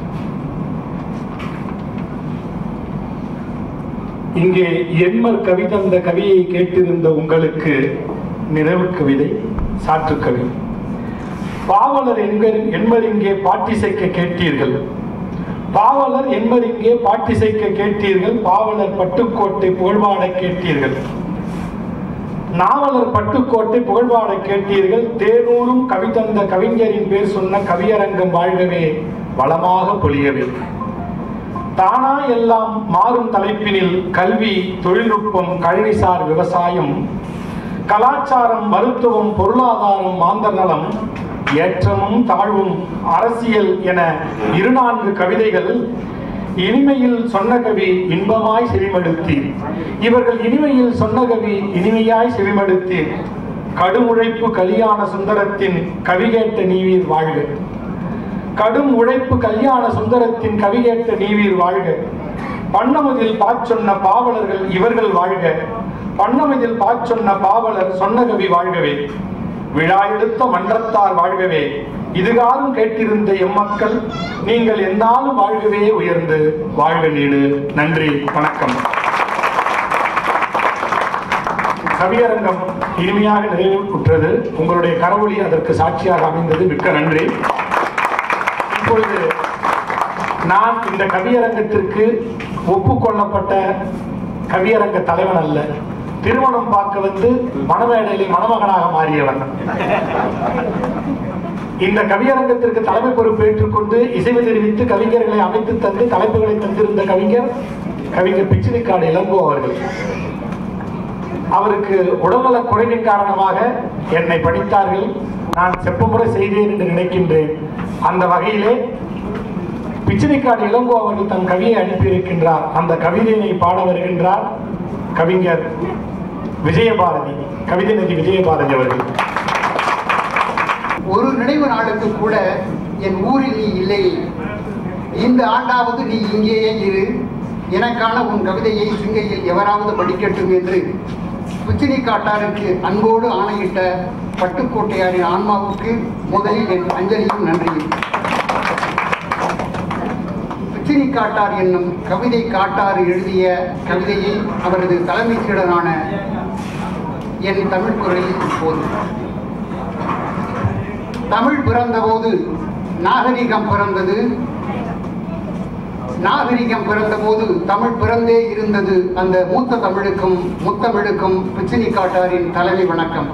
Speaker 6: இங்கே என்மர் கவி தந்த கவியை கேட்டிருந்த உங்களுக்கு நிறைவு கவிதை சாற்று கவி பாவலர் என்கர் என்பர் இங்கே பாட்டிசைக்க கேட்டீர்கள் பாவலர் என்பர் இங்கே பாட்டிசைக்க கேட்டீர்கள் பாவலர் பட்டுக்கோட்டை புகழ்பாட கேட்டீர்கள் நாவலர் பட்டுக்கோட்டை புகழ்பாட கேட்டீர்கள் தேனூரும் கவி தந்த கவிஞரின் பேர் சொன்ன கவியரங்கம் வாழ்கவே வளமாக பொழியவே தானா எல்லாம் மாறும் தலைப்பினில் கல்வி தொழில்நுட்பம் கல்விசார் விவசாயம் கலாச்சாரம் மருத்துவம் பொருளாதாரம் மாந்தர் நலம் ஏற்றமும் தாழ்வும் அரசியல் என இரு நான்கு கவிதைகள் இனிமையில் சொன்ன கவி இன்பமாய் செவிமடுத்தீர் இவர்கள் இனிமையில் சொன்ன கவி இனிமையாய் செவிமடுத்தீர் கடும் உழைப்பு கலியாண சுந்தரத்தின் கவி கேட்ட நீவீர் வாழ்க கடும் உழைப்பு கல்யாண சுந்தரத்தின் கவி கேட்ட நீவீர் வாழ்க பண்ணமுதில் பாச்சொன்ன பாவலர்கள் இவர்கள் வாழ்க பண்ணமுதில் பாச்சொன்ன பாவலர் சொன்ன கவி வாழ்கவே விழா எடுத்த மன்றத்தார் வாழ்கவே இதுகாலும் கேட்டிருந்த எம்மக்கள் நீங்கள் எந்நாளும் வாழ்கவே உயர்ந்து வாழ்க நீடு நன்றி வணக்கம் கவியரங்கம் இனிமையாக நிறைவுற்றது உங்களுடைய கரவொலி அதற்கு சாட்சியாக அமைந்தது மிக்க நன்றி இப்பொழுது நான் இந்த கவியரங்கத்திற்கு ஒப்புக்கொள்ளப்பட்ட கவியரங்க தலைவன் அல்ல திருமணம் பார்க்க வந்து மணமேடையில் மணமகனாக மாறியவன் இந்த கவியரங்கத்திற்கு தலைமை பொறுப்பேற்றுக் கொண்டு இசைவு தெரிவித்து கவிஞர்களை அமைத்து தந்து தலைப்புகளை தந்திருந்த கவிஞர் கவிஞர் பிச்சினிக்காடு இளங்கோ அவர்கள் அவருக்கு உடல்நலக் குறைவின் காரணமாக என்னை படித்தார்கள் நான் செப்பமுறை செய்தேன் என்று நினைக்கின்றேன் அந்த வகையிலே பிச்சினிக்காடு இளங்கோ அவர்கள் தன் கவியை அனுப்பியிருக்கின்றார் அந்த கவிதையினை பாட வருகின்றார் கவிஞர் விஜயபாரதி கவிதை நதி விஜயபாரதி அவர்கள்
Speaker 15: ஒரு நினைவு நாளுக்கு கூட என் ஊரில் நீ இல்லையே இந்த ஆண்டாவது நீ இங்கேயே இரு எனக்கான உன் கவிதையை சிங்கையில் எவராவது படிக்கட்டும் என்று குச்சினி காட்டாருக்கு அன்போடு ஆணையிட்ட பட்டுக்கோட்டையாரின் ஆன்மாவுக்கு முதலில் என் அஞ்சலியும் நன்றியும் குச்சினி காட்டார் என்னும் கவிதை காட்டாறு எழுதிய கவிதையை அவரது தலைமைச் சீடரான என் தமிழ் குரலில் இப்போது தமிழ் பிறந்தபோது நாகரிகம் பிறந்தது நாகரிகம் பிறந்தபோது தமிழ் பிறந்தே இருந்தது அந்த மூத்த தமிழுக்கும் முத்தமிழுக்கும் பிச்சினி காட்டாரின் தலைமை வணக்கம்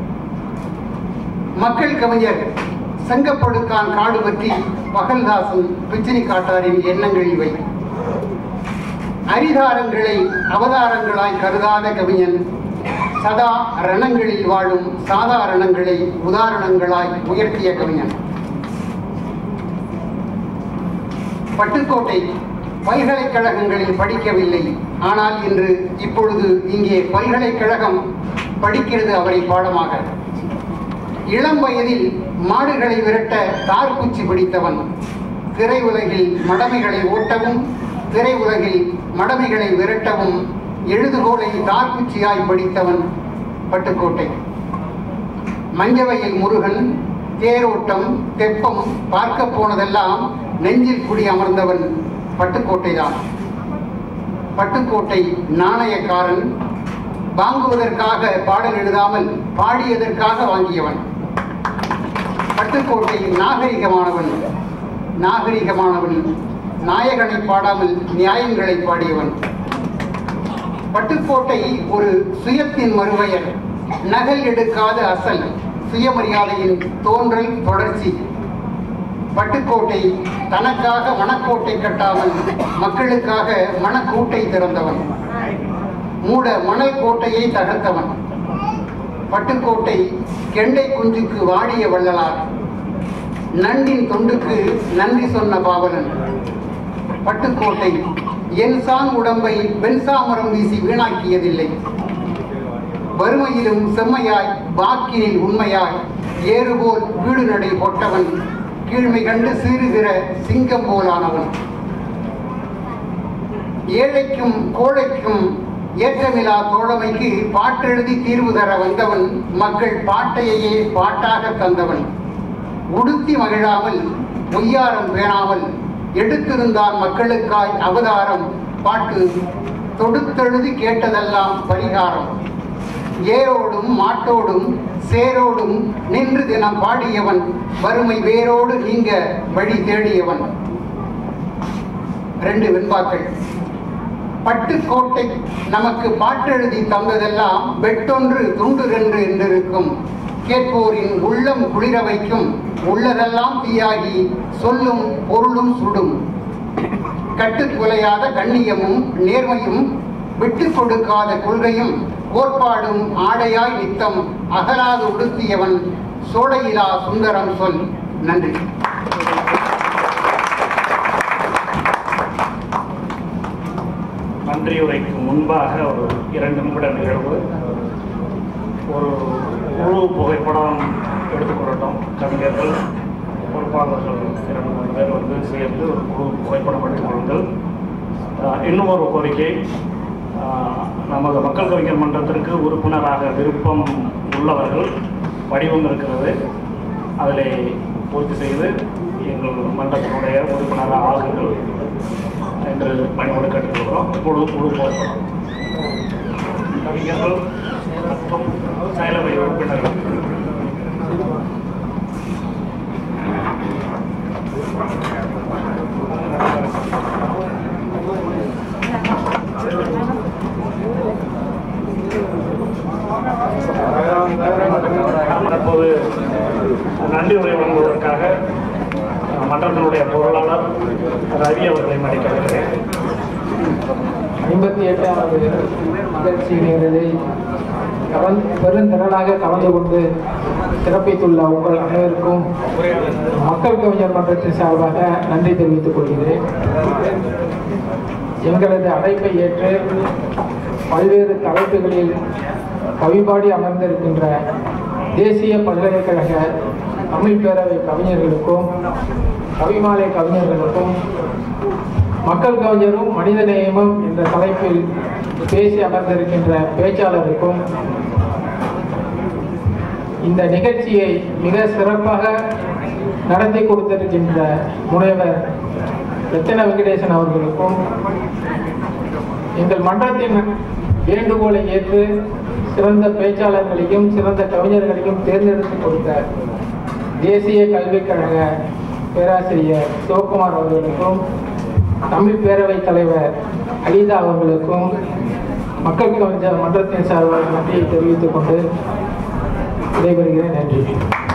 Speaker 15: மக்கள் கவிஞர் செங்கப்படுக்கான் காடு பற்றி பகல்தாசன் பிச்சினி காட்டாரின் எண்ணங்கள் இவை அரிதாரங்களை அவதாரங்களாய் கருதாத கவிஞன் சதா ரணங்களில் வாழும் சாதாரணங்களை உதாரணங்களாய் உயர்த்திய கவிஞன் பட்டுக்கோட்டை பல்கலைக்கழகங்களில் படிக்கவில்லை ஆனால் இன்று இப்பொழுது இங்கே பல்கலைக்கழகம் படிக்கிறது அவரை பாடமாக இளம் வயதில் மாடுகளை விரட்ட தார்குச்சி பிடித்தவன் திரையுலகில் மடமைகளை ஓட்டவும் திரையுலகில் மடமைகளை விரட்டவும் எழுதுகோலை தார்குச்சியாய் படித்தவன் பட்டுக்கோட்டை மஞ்சவையில் முருகன் தேரோட்டம் தெப்பம் பார்க்க போனதெல்லாம் நெஞ்சில் குடி அமர்ந்தவன் பட்டுக்கோட்டை தான் பட்டுக்கோட்டை நாணயக்காரன் வாங்குவதற்காக பாடல் எழுதாமல் பாடியதற்காக வாங்கியவன் பட்டுக்கோட்டை நாகரிகமானவன் நாகரிகமானவன் நாயகனை பாடாமல் நியாயங்களை பாடியவன் பட்டுக்கோட்டை ஒரு சுயத்தின் மறுபெயர் நகல் எடுக்காத அசல் சுயமரியாதையின் தோன்றல் தொடர்ச்சி பட்டுக்கோட்டை தனக்காக மணக்கோட்டை கட்டாமல் மக்களுக்காக மணக்கூட்டை திறந்தவன் மூட மணல் கோட்டையை தகர்த்தவன் பட்டுக்கோட்டை கெண்டை குஞ்சுக்கு வாடிய வள்ளலார் நண்டின் தொண்டுக்கு நன்றி சொன்ன பாவலன் பட்டுக்கோட்டை என் சான் உடம்பை வெண்சாமரம் வீசி வீணாக்கியதில்லை வறுமையிலும் செம்மையாய் வாக்கினில் உண்மையாய் ஏறுபோல் வீடு நடை பொட்டவன் கீழ்மை கண்டு சீறுகிற சிங்கம் போலானவன் ஏழைக்கும் கோழைக்கும் ஏற்றமிலா தோழமைக்கு பாட்டெழுதி தீர்வு தர வந்தவன் மக்கள் பாட்டையே பாட்டாக தந்தவன் உடுத்தி மகிழாமல் பொய்யாரம் பேணாமல் எடுத்திருந்தார் மக்களுக்காய் அவதாரம் பாட்டு தொடுத்தெழுதி கேட்டதெல்லாம் பரிகாரம் ஏரோடும் மாட்டோடும் சேரோடும் நின்று தினம் பாடியவன் வறுமை வேரோடு நீங்க வழி தேடியவன் ரெண்டு வெண்பாக்கள் பட்டுக்கோட்டை நமக்கு பாட்டெழுதி தந்ததெல்லாம் வெட்டொன்று துண்டு ரெண்டு என்றிருக்கும் கேட்போரின் உள்ளம் குளிர வைக்கும் உள்ளதெல்லாம் தீயாகி சொல்லும் பொருளும் சுடும் கட்டுக்குலையாத கண்ணியமும் நேர்மையும் விட்டுக் கொடுக்காத கொள்கையும் கோட்பாடும் ஆடையாய் நித்தம் அகலாது உடுத்தியவன் சோடையிலா சுந்தரம் சொல் நன்றி
Speaker 1: நன்றியுரைக்கு முன்பாக ஒரு இரண்டு நிமிட நிகழ்வு ஒரு முழு புகைப்படம் எடுத்துக்கொள்ளட்டும் கவிஞர்கள் பொறுப்பாளர்கள் இரண்டு மூணு பேர் வந்து சேர்ந்து ஒரு முழு புகைப்படம் எடுத்துக்கொள்ளுங்கள் ஆஹ் இன்னும் ஒரு கோரிக்கை ஆஹ் நமது மக்கள் கவிஞர் மன்றத்திற்கு உறுப்பினராக விருப்பம் உள்ளவர்கள் வடிவம் இருக்கிறது அதில் பூர்த்தி செய்து எங்கள் மன்றத்தினுடைய உறுப்பினராக ஆகுங்கள் என்று பணியோடு கேட்டுக்கொள்கிறோம் இப்பொழுது முழு புகைப்படம் கவிஞர்கள் மற்றும் செயலவை உறுப்பினர்கள் தற்போது நன்றி உரை வழங்குவதற்காக மன்றத்தினுடைய பொருளாளர் ரவி அவர்களை மடிக்கிறேன்
Speaker 16: ஐம்பத்தி எட்டாவது நிகழ்ச்சி நேரலை கலந் பெருந்திரளாக கலந்து கொண்டு சிறப்பித்துள்ள உங்கள் அனைவருக்கும் மக்கள் கவிஞர் மன்றத்தின் சார்பாக நன்றி தெரிவித்துக் கொள்கிறேன் எங்களது அழைப்பை ஏற்று பல்வேறு தலைப்புகளில் கவிபாடி அமர்ந்திருக்கின்ற தேசிய பல்கலைக்கழக தமிழ் பேரவை கவிஞர்களுக்கும் கவிமாலை கவிஞர்களுக்கும் மக்கள் கவிஞரும் மனிதநேயமும் என்ற தலைப்பில் பேசி அமர்ந்திருக்கின்ற பேச்சாளருக்கும் இந்த நிகழ்ச்சியை மிக சிறப்பாக நடத்தி கொடுத்திருக்கின்ற முனைவர் ரத்தின வெங்கடேசன் அவர்களுக்கும் எங்கள் மன்றத்தின் வேண்டுகோளை ஏற்று சிறந்த பேச்சாளர்களையும் சிறந்த கவிஞர்களையும் தேர்ந்தெடுத்து கொடுத்த தேசிய கல்விக் கழக பேராசிரியர் சிவகுமார் அவர்களுக்கும் தமிழ் பேரவைத் தலைவர் அனிதா அவர்களுக்கும் மக்கள் கவிஞர் மன்றத்தின் சார்பாக நன்றியை தெரிவித்துக் கொண்டு விடைபெறுகிறேன் நன்றி